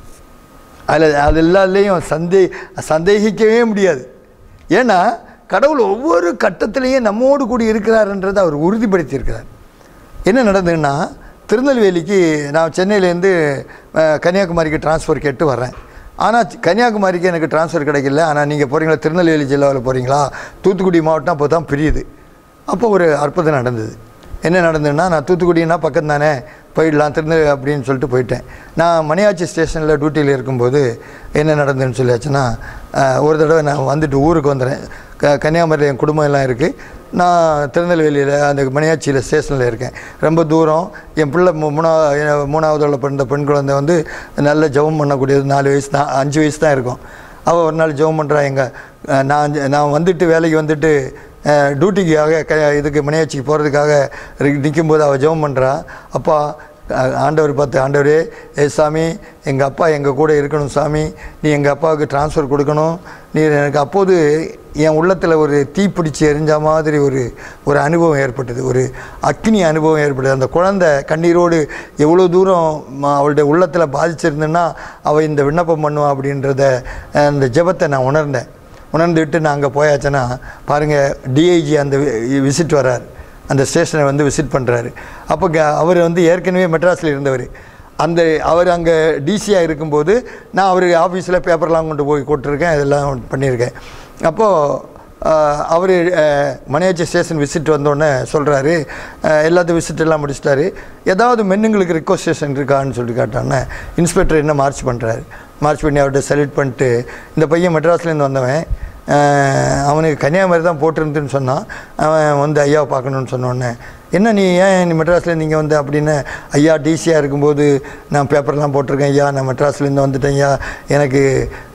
அதில் அது எல்லாத்துலேயும் சந்தே சந்தேகிக்கவே முடியாது ஏன்னா கடவுள் ஒவ்வொரு கட்டத்திலையும் நம்மோடு கூடி இருக்கிறாருன்றதை அவர் உறுதிப்படுத்தியிருக்கிறார் என்ன நடந்ததுன்னா திருநெல்வேலிக்கு நான் சென்னையிலேருந்து அஹ், கன்னியாகுமரிக்கு ட்ரான்ஸ்ஃபர் கேட்டு வர்றேன் ஆனால் கன்னியாகுமரிக்கு எனக்கு ட்ரான்ஸ்ஃபர் கிடைக்கல ஆனால் நீங்கள் போகிறீங்களா திருநெல்வேலி ஜில்லாவில் போகிறீங்களா தூத்துக்குடி மாவட்டம் அப்போ தான் பிரியுது அப்போ ஒரு அற்புதம் நடந்தது என்ன நடந்ததுன்னா நான் தூத்துக்குடினா பக்கம் தானே போயிடலாம் திருநெல்வேலி அப்படின்னு சொல்லிட்டு போயிட்டேன் நான் மணியாச்சி ஸ்டேஷனில் டியூட்டியில் இருக்கும்போது என்ன நடந்ததுன்னு சொல்லியாச்சுன்னா அஹ், ஒரு தடவை நான் வந்துட்டு ஊருக்கு வந்துடுறேன் க கன்னியாகுமரியில் என் குடும்பம் எல்லாம் இருக்குது நான் திருநெல்வேலியில் அந்த மணியாச்சியில் ஸ்டேஷனில் இருக்கேன் ரொம்ப தூரம் என் பிள்ளை மூ- மூணா எ- மூணாவதுல பிறந்த பெண் குழந்தை வந்து நல்ல ஜெபம் பண்ணக்கூடியது நாலு வயசு தான் அஞ்சு வயசு தான் இருக்கும் அவள் ஒரு நாள் ஜெபம் பண்ணுறா எங்கள் நான் நான் வந்துட்டு வேலைக்கு வந்துட்டு அஹ், டியூட்டிக்காக க இதுக்கு மணியாச்சிக்கு போகிறதுக்காக நிற்கும்போது அவள் ஜெபம் பண்ணுறா அப்பா அஹ், ஆண்டவர் பார்த்து ஆண்டவரே ஏ சாமி எங்கள் அப்பா எங்கள் கூட இருக்கணும் சாமி நீ எங்கள் அப்பாவுக்கு ட்ரான்ஸ்ஃபர் கொடுக்கணும் நீ எனக்கு அப்போது என் உள்ளத்தில் ஒரு தீப்பிடிச்சு எரிஞ்ச மாதிரி ஒரு ஒரு அனுபவம் ஏற்பட்டது ஒரு அக்னி அனுபவம் ஏற்பட்டது அந்த குழந்தை கண்ணீரோடு எவ்வளோ தூரம் ம- அவளுடைய உள்ளத்தில் பாதிச்சிருந்தேன்னா அவள் இந்த விண்ணப்பம் பண்ணுவா அப்படின்றத அஹ், அந்த ஜெபத்தை நான் உணர்ந்தேன் உணர்ந்துட்டு நான் அங்கே போயாச்சுன்னா பாருங்கள் டிஐஜி அந்த விசிட் வரார் அந்த ஸ்டேஷனை வந்து விசிட் பண்ணுறாரு அப்போ க- அவர் வந்து ஏற்கனவே மெட்ராஸில் இருந்தவர் அந்த அவர் அங்கே டிசியாக இருக்கும்போது நான் அவர் ஆஃபீஸில் பேப்பர்லாம் கொண்டு போய் கொடுத்துருக்கேன் இதெல்லாம் பண்ணியிருக்கேன் அப்போது அவர் மணியாச்சி ஸ்டேஷன் விசிட் வந்தோடனே சொல்கிறாரு எல்லாத்தையும் விசிட் எல்லாம் முடிச்சிட்டாரு ஏதாவது மென்னுங்களுக்கு ரிக்வஸ்டேஷன் இருக்கான்னு சொல்லிட்டு கேட்டானே இன்ஸ்பெக்டர் என்ன மார்ச் பண்ணுறாரு மார்ச் பண்ணி அவர்கிட்ட செலக்ட் பண்ணிட்டு இந்த பையன் மெட்ராஸ்லேருந்து வந்தவன் அஹ், அவனுக்கு கன்னியாகுமரி தான் போட்டிருந்துன்னு சொன்னான் அவன் வந்து ஐயாவை பார்க்கணுன்னு சொன்னோடனே என்ன நீ ஏன் நீ மெட்ராஸில் நீங்கள் வந்து அப்படின்னு ஐயா டிசியாக இருக்கும்போது நான் பேப்பர்லாம் போட்டிருக்கேன் ஐயா நான் மெட்ராஸ்லேருந்து வந்துட்டேன் ஐயா எனக்கு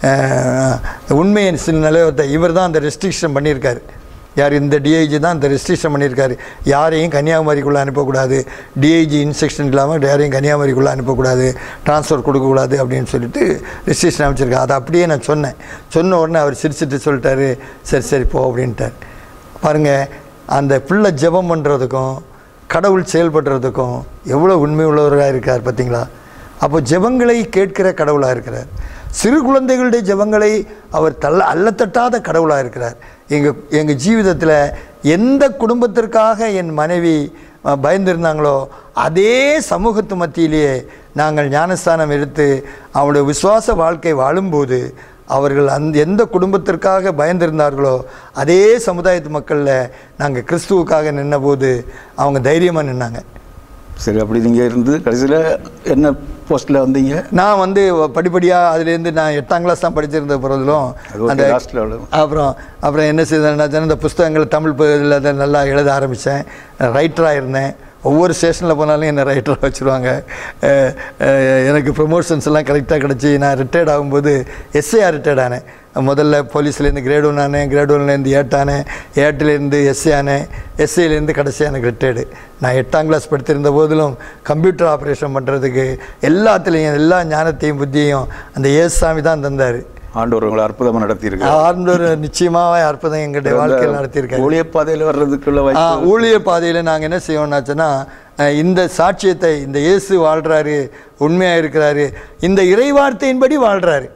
அஹ், உண்மையின் சில நிலையத்தை இவர் தான் அந்த ரெஸ்ட்ரிக்ஷன் பண்ணியிருக்காரு யார் இந்த டிஐஜி தான் இந்த ரெஸ்ட்ரிக்ஷன் பண்ணியிருக்காரு யாரையும் கன்னியாகுமரிக்குள்ளே அனுப்பக்கூடாது டிஐஜி இன்ஸ்ட்ரக்ஷன் இல்லாமல் யாரையும் கன்னியாகுமரிக்குள்ளே அனுப்பக்கூடாது ட்ரான்ஸ்ஃபர் கொடுக்கக்கூடாது அப்படின்னு சொல்லிட்டு ரெஸ்ட்ரிக்ஷன் அமைச்சிருக்காரு அதை அப்படியே நான் சொன்னேன் சொன்ன உடனே அவர் சிரிச்சிட்டு சொல்லிட்டாரு சரி சரி போ அப்படின்ட்டார் பாருங்கள் அந்த பிள்ளை ஜெபம் பண்ணுறதுக்கும் கடவுள் செயல்படுறதுக்கும் எவ்வளோ உண்மை உள்ளவராக இருக்கார் பார்த்தீங்களா அப்போ ஜெபங்களை கேட்கிற கடவுளாக இருக்கிறார் சிறு குழந்தைகளுடைய ஜெபங்களை அவர் தள்ள அல்லத்தட்டாத கடவுளாக இருக்கிறார் எங்கள் எங்கள் ஜீவிதத்தில் எந்த குடும்பத்திற்காக என் மனைவி அஹ், பயந்திருந்தாங்களோ அதே சமூகத்து மத்தியிலேயே நாங்கள் ஞானஸ்தானம் எடுத்து அவருடைய விசுவாச வாழ்க்கை வாழும்போது அவர்கள் அந்த எந்த குடும்பத்திற்காக பயந்திருந்தார்களோ அதே சமுதாயத்து மக்களில் நாங்கள் கிறிஸ்துவுக்காக நின்னபோது அவங்க தைரியமாக நின்னாங்க சரி அப்படி நீங்கள் இருந்து கடைசியில் என்ன போஸ்ட்டில் வந்தீங்க நான் வந்து படிப்படியாக அதுலேருந்து நான் எட்டாம் கிளாஸ் தான் படிச்சிருந்த பிறதிலும் அது okay, அந்த last level. அப்புறம் அப்புறம் என்ன செய்தேன்னா இந்த புஸ்தகங்கள் தமிழ் இதில் அதை நல்லா எழுத ஆரம்பித்தேன் ரைட்டராக இருந்தேன் ஒவ்வொரு ஸ்டேஷனில் போனாலும் என்னை ரைட்டராக வச்சுருவாங்க அஹ், அஹ், எனக்கு ப்ரொமோஷன்ஸ் எல்லாம் கரெக்டாக கிடச்சி நான் ரிட்டையர்ட் ஆகும்போது எஸ்ஏஆர் ரிட்டையர்ட் ஆனேன் முதல்ல போலீஸ்லேருந்து கிரேட் ஒன் ஆனேன் கிரேட் ஒன்லேருந்து ஏட் ஆனேன் ஏட்டிலேருந்து எஸ்ஏ ஆனேன் எஸ்ஏலேருந்து கடைசியாக எனக்கு ரிட்டையர்டு நான் எட்டாம் கிளாஸ் படித்திருந்த போதிலும் கம்ப்யூட்டர் ஆப்ரேஷன் பண்ணுறதுக்கு எல்லாத்துலேயும் எல்லா ஞானத்தையும் புத்தியையும் அந்த ஏசாமி தான் தந்தார் ஆண்டவர் உங்களை அற்புதமாக நடத்தியிருக்கு ஆண்டவர் நிச்சயமாக அற்புதம் எங்களுடைய வாழ்க்கையில் நடத்தியிருக்காரு ஊழிய பாதையில் வர்றதுக்குள்ள ஆ, வாய்ப்பு ஊழிய பாதையில் நாங்கள் என்ன செய்வோம்னாச்சுன்னா அஹ், இந்த சாட்சியத்தை இந்த இயேசு வாழ்கிறாரு உண்மையாக இருக்கிறாரு இந்த இறைவார்த்தையின்படி வாழ்கிறாரு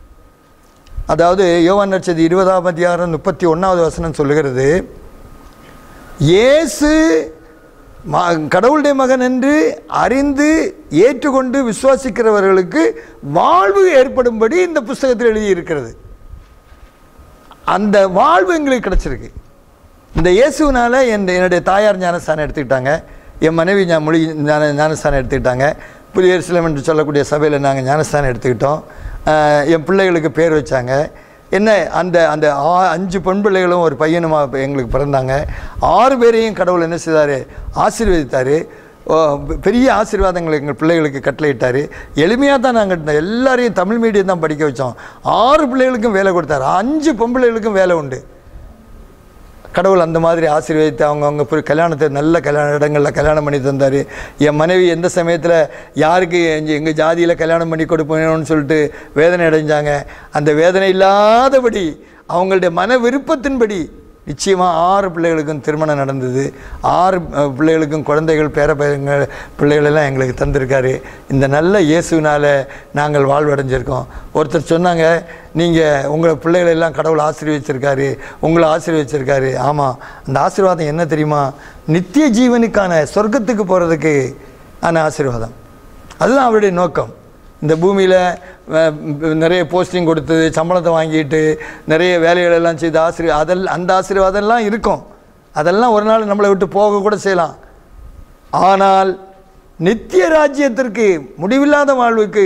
அதாவது யோவான் நட்சதி இருபதாம் அதிகாரம் முப்பத்தி ஒன்றாவது வசனம் சொல்லுகிறது இயேசு ம- கடவுளுடைய மகன் என்று அறிந்து ஏற்றுக்கொண்டு விசுவாசிக்கிறவர்களுக்கு வாழ்வு ஏற்படும்படி இந்த புஸ்தகத்தில் எழுதியிருக்கிறது அந்த வாழ்வு எங்களுக்கு கிடைச்சிருக்கு இந்த இயேசுனால என் என்னுடைய தாயார் ஞானஸ்தானம் எடுத்துக்கிட்டாங்க என் மனைவி ஞா மொழி ஞான ஞானஸ்தானம் எடுத்துக்கிட்டாங்க புதிய எருசலேம் என்று சொல்லக்கூடிய சபையில் நாங்கள் ஞானஸ்தானம் எடுத்துக்கிட்டோம் ஆஹ் என் பிள்ளைகளுக்கு பேர் வச்சாங்க என்ன அந்த அந்த ஆ- அஞ்சு பெண் பிள்ளைகளும் ஒரு பையனுமா எங்களுக்கு பிறந்தாங்க ஆறு பேரையும் கடவுள் என்ன செய்தார் ஆசீர்வதித்தார் ஓ, பெ- பெரிய ஆசீர்வாதங்களை எங்கள் பிள்ளைகளுக்கு கட்டளையிட்டார் எளிமையாக தான் நாங்கள் எல்லாரையும் தமிழ் மீடியம் தான் படிக்க வச்சோம் ஆறு பிள்ளைகளுக்கும் வேலை கொடுத்தாரு அஞ்சு பொம்பளைகளுக்கும் வேலை உண்டு கடவுள் அந்த மாதிரி ஆசீர்வதித்து அவங்கவுங்க போய் கல்யாணத்தை நல்ல கல்யாண இடங்களில் கல்யாணம் பண்ணி தந்தார் என் மனைவி எந்த சமயத்தில் யாருக்கு எங்கள் எங்கள் ஜாதியில் கல்யாணம் பண்ணி கொடுப்போம்னு சொல்லிட்டு வேதனை அடைஞ்சாங்க அந்த வேதனை இல்லாதபடி அவங்களுடைய மன விருப்பத்தின்படி நிச்சயமாக ஆறு பிள்ளைகளுக்கும் திருமணம் நடந்தது ஆறு அஹ், பிள்ளைகளுக்கும் குழந்தைகள் பேர பையங்கள் பிள்ளைகள் எல்லாம் எங்களுக்கு தந்திருக்காரு இந்த நல்ல இயேசுவினால் நாங்கள் வாழ்வடைஞ்சிருக்கோம் ஒருத்தர் சொன்னாங்க நீங்கள் உங்களை பிள்ளைகளை எல்லாம் கடவுள் ஆசீர்வதிச்சிருக்காரு உங்களை ஆசீர்வதிச்சிருக்காரு ஆமாம் அந்த ஆசீர்வாதம் என்ன தெரியுமா நித்திய ஜீவனுக்கான சொர்க்கத்துக்கு போகிறதுக்கு ஆன ஆசீர்வாதம் அதுதான் அவருடைய நோக்கம் இந்த பூமியில் நிறைய போஸ்டிங் கொடுத்து சம்பளத்தை வாங்கிட்டு நிறைய வேலைகள் எல்லாம் செய்து ஆசிரியர் அதெல்லாம் அந்த ஆசீர்வாதம்லாம் இருக்கும் அதெல்லாம் ஒரு நாள் நம்மளை விட்டு போக கூட செய்யலாம் ஆனால் நித்திய ராஜ்யத்திற்கு முடிவில்லாத வாழ்வுக்கு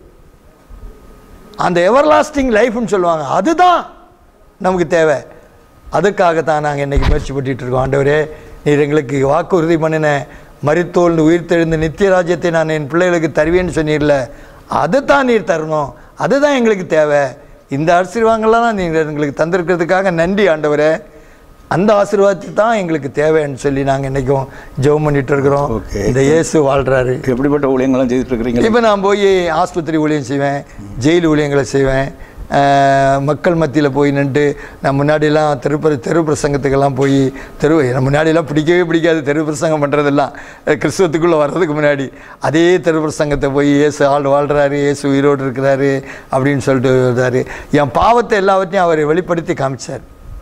அந்த எவர்லாஸ்டிங் லைஃப்னு சொல்லுவாங்க அதுதான் நமக்கு தேவை அதுக்காகத்தான் நாங்கள் இன்றைக்கி முயற்சி பண்ணிட்டு இருக்கோம் ஆண்டவரே நீர் எங்களுக்கு வாக்குறுதி பண்ணின மரித்தோல் உயிர்த்தெழுந்த நித்திய ராஜ்யத்தை நான் என் பிள்ளைகளுக்கு தருவேன்னு சொன்னீர்ல அதுதான் நீர் தரணும் அதுதான் எங்களுக்கு தேவை இந்த ஆசீர்வாதங்கள்லாம் நீங்கள் எங்களுக்கு தந்திருக்கிறதுக்காக நன்றி ஆண்டவரே அந்த ஆசீர்வாதத்தை தான் எங்களுக்கு தேவைன்னு சொல்லி நாங்கள் இன்றைக்கும் ஜெபம் பண்ணிட்டு இருக்கிறோம் Okay. இந்த இயேசு வாழ்கிறாரு எப்படிப்பட்ட ஊழியங்கள்லாம் செய்துட்டு இருக்கிறீங்க இப்போ நான் போய் ஆஸ்பத்திரி ஊழியம் செய்வேன் ஜெயில் ஊழியங்களை செய்வேன் அஹ், மக்கள் மத்தியில் போய் நின்று நான் முன்னாடியெல்லாம் தெரு தெரு பிரசங்கத்துக்கெல்லாம் போய் தெரு எனக்கு முன்னாடியெல்லாம் பிடிக்கவே பிடிக்காது தெரு பிரசங்கம் பண்ணுறதெல்லாம் கிறிஸ்துவத்துக்குள்ளே வர்றதுக்கு முன்னாடி அதே தெரு பிரசங்கத்தை போய் இயேசு ஆள் வாழ்கிறாரு இயேசு உயிரோடு இருக்கிறாரு அப்படின்னு சொல்லிட்டு வர்றாரு என் பாவத்தை எல்லாவற்றையும் அவர் வெளிப்படுத்தி காமிச்சார்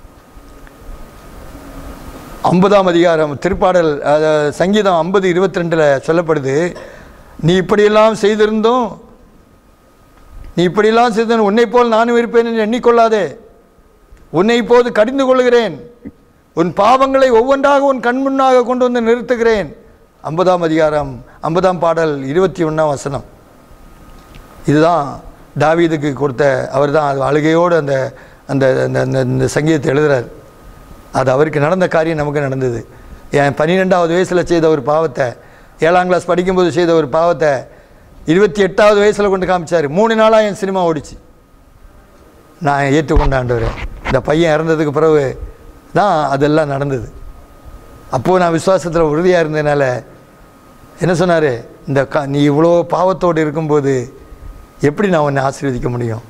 ஐம்பதாம் அதிகாரம் திருப்பாடல் அஹ், சங்கீதம் ஐம்பது இருபத்தி ரெண்டில் சொல்லப்படுது நீ இப்படியெல்லாம் செய்திருந்தும் நீ இப்படியெல்லாம் செய்தேன் உன்னை போல் நானும் இருப்பேன் என்று எண்ணிக்கொள்ளாதே உன்னை இப்போது கடிந்து கொள்கிறேன் உன் பாவங்களை ஒவ்வொன்றாக உன் கண் முன்னாக கொண்டு வந்து நிறுத்துகிறேன் ஐம்பதாம் அதிகாரம் ஐம்பதாம் பாடல் இருபத்தி ஒன்றாம் வசனம் இதுதான் தாவீதுக்கு கொடுத்த அவர் தான் அது அழுகையோடு அந்த அந்த அந்த அந்த- இந்த சங்கீதத்தை எழுதுறார் அது அவருக்கு நடந்த காரியம் நமக்கு நடந்தது என் பன்னிரெண்டாவது வயசில் செய்த ஒரு பாவத்தை ஏழாம் கிளாஸ் படிக்கும்போது செய்த ஒரு பாவத்தை இருபத்தி எட்டாவது வயசில் கொண்டு காமிச்சார் மூணு நாளாக என் சினிமா ஓடிச்சு நான் ஏற்றுக்கொண்டாண்டவர் இந்த பையன் இறந்ததுக்கு பிறகு தான் அதெல்லாம் நடந்தது அப்போது நான் விசுவாசத்தில் உறுதியாக இருந்ததுனால என்ன சொன்னார் இந்த க நீ இவ்வளோ பாவத்தோடு இருக்கும்போது எப்படி நான் உன்னை ஆசீர்வதிக்க முடியும்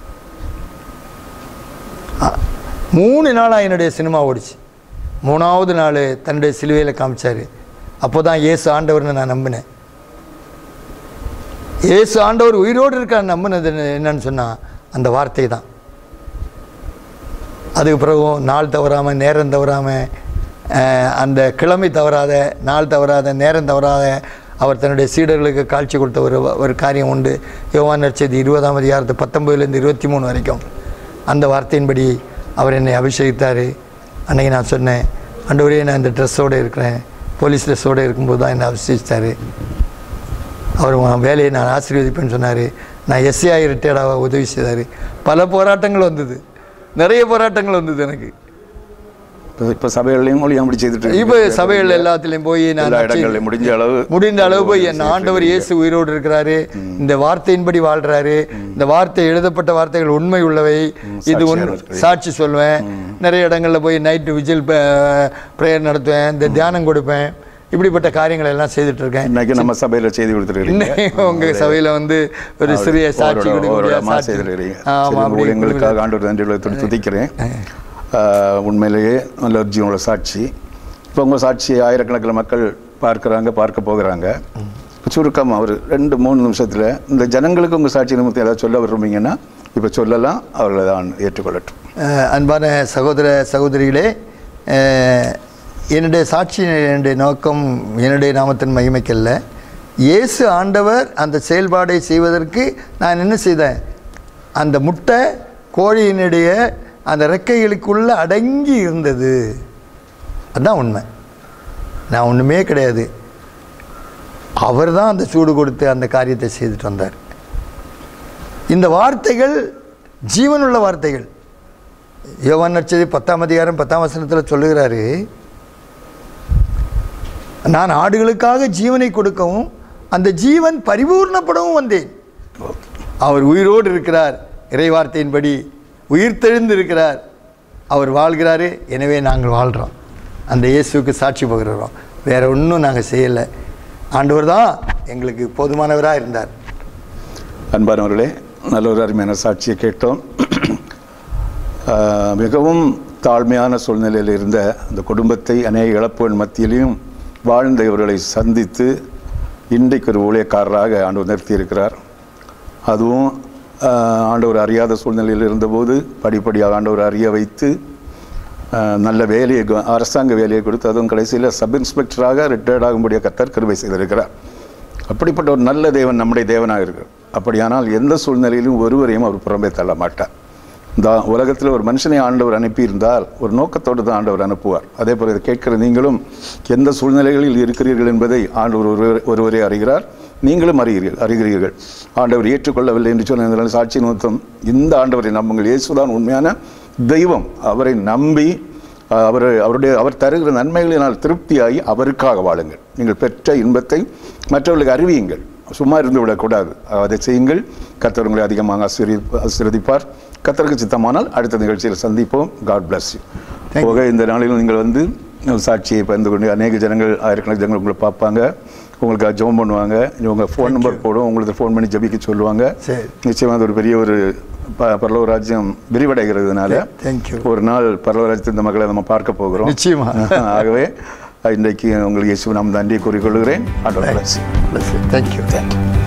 அ- மூணு நாளாக என்னுடைய சினிமா ஓடிச்சு மூணாவது நாள் தன்னுடைய சிலுவையில் காமிச்சார் அப்போ தான் இயேசு ஆண்டவர்னு நான் நம்பினேன் இயேசு ஆண்டவர் உயிரோடு இருக்கான்னு நம்பினது என்ன- என்னன்னு சொன்னால் அந்த வார்த்தை தான் அதுக்கு பிறகும் நாள் தவறாமல் நேரம் தவறாமல் அந்த கிழமை தவறாத நாள் தவறாத நேரம் தவறாத அவர் தன்னுடைய சீடர்களுக்கு காட்சி கொடுத்த ஒரு ஒரு காரியம் உண்டு யோவான் நற்செய்தி இருபதாம் அதிகாரத்து பத்தொம்பதுலேருந்து இருபத்தி மூணு வரைக்கும் அந்த வார்த்தையின்படி அவர் என்னை அபிஷேகித்தார் அன்னைக்கு நான் சொன்னேன் ஆண்டவரே நான் இந்த ட்ரெஸ்ஸோடு இருக்கிறேன் போலீஸ் ட்ரெஸ்ஸோடு இருக்கும்போது தான் என்னை அபிஷேகித்தார் அவர் உன் வேலையை நான் ஆசீர்வதிப்பேன்னு சொன்னார் நான் எஸ்ஏஐ ரிட்டையர்டாக உதவி செய்தார் பல போராட்டங்கள் வந்தது நிறைய போராட்டங்கள் வந்தது எனக்கு இப்போ- இப்போ சபைகள்லையும் ஊழியம் அப்படி செய்துட்டு இருக்கீங்க. இப்போ சபைகள் எல்லாத்துலேயும் போய் நான் எல்லா நற்செய்தி- இடங்கள்லையும் முடிஞ்ச அளவு முடிந்த அளவு போய் என் ஆண்டவர் இயேசு உயிரோடு இருக்கிறாரு இந்த வார்த்தையின்படி வாழ்றாரு இந்த வார்த்தை எழுதப்பட்ட வார்த்தைகள் உண்மை உள்ளவை இது உண்மை இருக்கிறீங்க. சாட்சி சொல்வேன் நிறைய இடங்களில் போய் நைட்டு விஜில் ப்ரேயர் நடத்துவேன் இந்த தியானம் கொடுப்பேன் இப்படிப்பட்ட காரியங்களை எல்லாம் செய்துட்டு இருக்கேன் இன்னைக்கு நம்ம சபையில செய்தி கொடுத்துருக்கீங்க இன்னைக்கு உங்க சபையில வந்து ஒரு சிறிய சாட்சி கொடுக்க முடியாத சாட்சி. செய்திருக்கிறீங்க ஆமா அப்படி ஊழியங்களுக்காக ஆண்டவர் நன்றி உள்ளத்தோடு துதிக்கிறேன் ஆஹ், உண்மையிலேயே நல்ல ஒரு ஜீவனோட சாட்சி இப்போ உங்கள் சாட்சி ஆயிரக்கணக்கில் மக்கள் பார்க்குறாங்க பார்க்க போகிறாங்க சுருக்கமாக ஒரு ரெண்டு மூணு நிமிஷத்தில் இந்த ஜனங்களுக்கு உங்கள் சாட்சி நிமித்தம் ஏதாவது சொல்ல விரும்புறீங்கன்னா இப்போ சொல்லலாம் அவர்களை தான் ஏற்றுக்கொள்ளட்டும் அஹ் அன்பான சகோதர சகோதரிகளே அஹ் என்னுடைய சாட்சி என்னுடைய நோக்கம் என்னுடைய நாமத்தின் மகிமைக்கல்ல இயேசு ஆண்டவர் அந்த செயல்பாடை செய்வதற்கு நான் என்ன செய்தேன் அந்த முட்டை கோழியினுடைய அந்த ரெக்கைகளுக்குள்ள அடங்கி இருந்தது அதுதான் உண்மை நான் ஒன்றுமே கிடையாது அவர் தான் அந்த சூடு கொடுத்து அந்த காரியத்தை செய்துட்டு வந்தார் இந்த வார்த்தைகள் ஜீவனுள்ள வார்த்தைகள் யோவான் நற்செய்தி பத்தாம் அதிகாரம் பத்தாம் வசனத்தில் சொல்லுகிறாரு நான் ஆடுகளுக்காக ஜீவனை கொடுக்கவும் அந்த ஜீவன் பரிபூர்ணப்படவும் வந்தேன் அவர் உயிரோடு இருக்கிறார் இறை வார்த்தையின்படி உயிர்த்தெழுந்து இருக்கிறார் அவர் வாழ்கிறாரு எனவே நாங்கள் வாழ்கிறோம் அந்த இயேசுவுக்கு சாட்சி பகிர்கிறோம் வேற ஒன்றும் நாங்கள் செய்யலை ஆண்டவர் தான் எங்களுக்கு போதுமானவராக இருந்தார் அன்பானவர்களே நல்ல ஒரு அருமையான சாட்சியை கேட்டோம் ஆஹ், மிகவும் தாழ்மையான சூழ்நிலையில் இருந்த அந்த குடும்பத்தை அநேக இழப்புகள் மத்தியிலையும் வாழ்ந்த இவர்களை சந்தித்து இன்றைக்கு ஒரு ஊழியக்காரராக ஆண்டவர் நிறுத்தியிருக்கிறார் அதுவும் ஆஹ், ஆண்டவர் அறியாத சூழ்நிலையில் இருந்தபோது படிப்படியாக ஆண்டவர் அறிய வைத்து ஆஹ், நல்ல வேலையை கு- அரசாங்க வேலையை கொடுத்து அதுவும் கடைசியில் சப் இன்ஸ்பெக்டராக ரிட்டையர்ட் ஆகும்படியாக கத்தர் கிருபை செய்திருக்கிறார் அப்படிப்பட்ட ஒரு நல்ல தேவன் நம்முடைய தேவனாக இருக்கிறார் அப்படியானால் எந்த சூழ்நிலையிலும் ஒருவரையும் அவர் புறம்பே தள்ள மாட்டார் இந்த உலகத்தில் ஒரு மனுஷனை ஆண்டவர் அனுப்பியிருந்தால் ஒரு நோக்கத்தோடு தான் ஆண்டவர் அனுப்புவார் அதே போல் இதை கேட்கிற நீங்களும் எந்த சூழ்நிலைகளில் இருக்கிறீர்கள் என்பதை ஆண்டவர் ஒருவர் ஒருவரே அறிகிறார் நீங்களும் அறிகிறீர்கள் அறிகிறீர்கள் ஆண்டவர் ஏற்றுக்கொள்ளவில்லை என்று சொன்ன இந்த சாட்சி நிமித்தம் இந்த ஆண்டவரை நம்புங்கள் இயேசுதான் உண்மையான தெய்வம் அவரை நம்பி அஹ், அவர் அவருடைய அவர் தருகிற நன்மைகளினால் திருப்தியாகி அவருக்காக வாழுங்கள் நீங்கள் பெற்ற இன்பத்தை மற்றவர்களுக்கு அறிவியுங்கள் சும்மா இருந்து விடக்கூடாது அதை செய்யுங்கள் கர்த்தர் உங்களை அதிகமாக ஆசீர்வதி ஆசீர்வதிப்பார் கர்த்தருக்கு சித்தமானால் அடுத்த நிகழ்ச்சியில் சந்திப்போம் காட் bless யூ போக இந்த நாளிலும் நீங்கள் வந்து சாட்சியை பகிர்ந்து கொண்டு அநேக ஜனங்கள் ஆயிரக்கணக்கான ஜனங்கள் உங்களை பார்ப்பாங்க உங்களுக்கு ஜெபம் பண்ணுவாங்க உங்கள் ஃபோன் நம்பர் போடும் உங்களுக்கு ஃபோன் பண்ணி ஜெபிக்க சொல்லுவாங்க சரி. நிச்சயமாக அது ஒரு பெரிய ஒரு ப பரலோக ராஜ்யம் விரிவடைகிறதுனால Thank you. ஒரு நாள் பரலோக ராஜ்யத்தில் இந்த மக்களை நம்ம பார்க்க போகிறோம் நிச்சயமா. ஆகவே இன்றைக்கு உங்களுக்கு இயேசு நாம் நன்றியை கூறிக்கொள்கிறேன் ஆண்டவர் bless you. Thank you Thank you.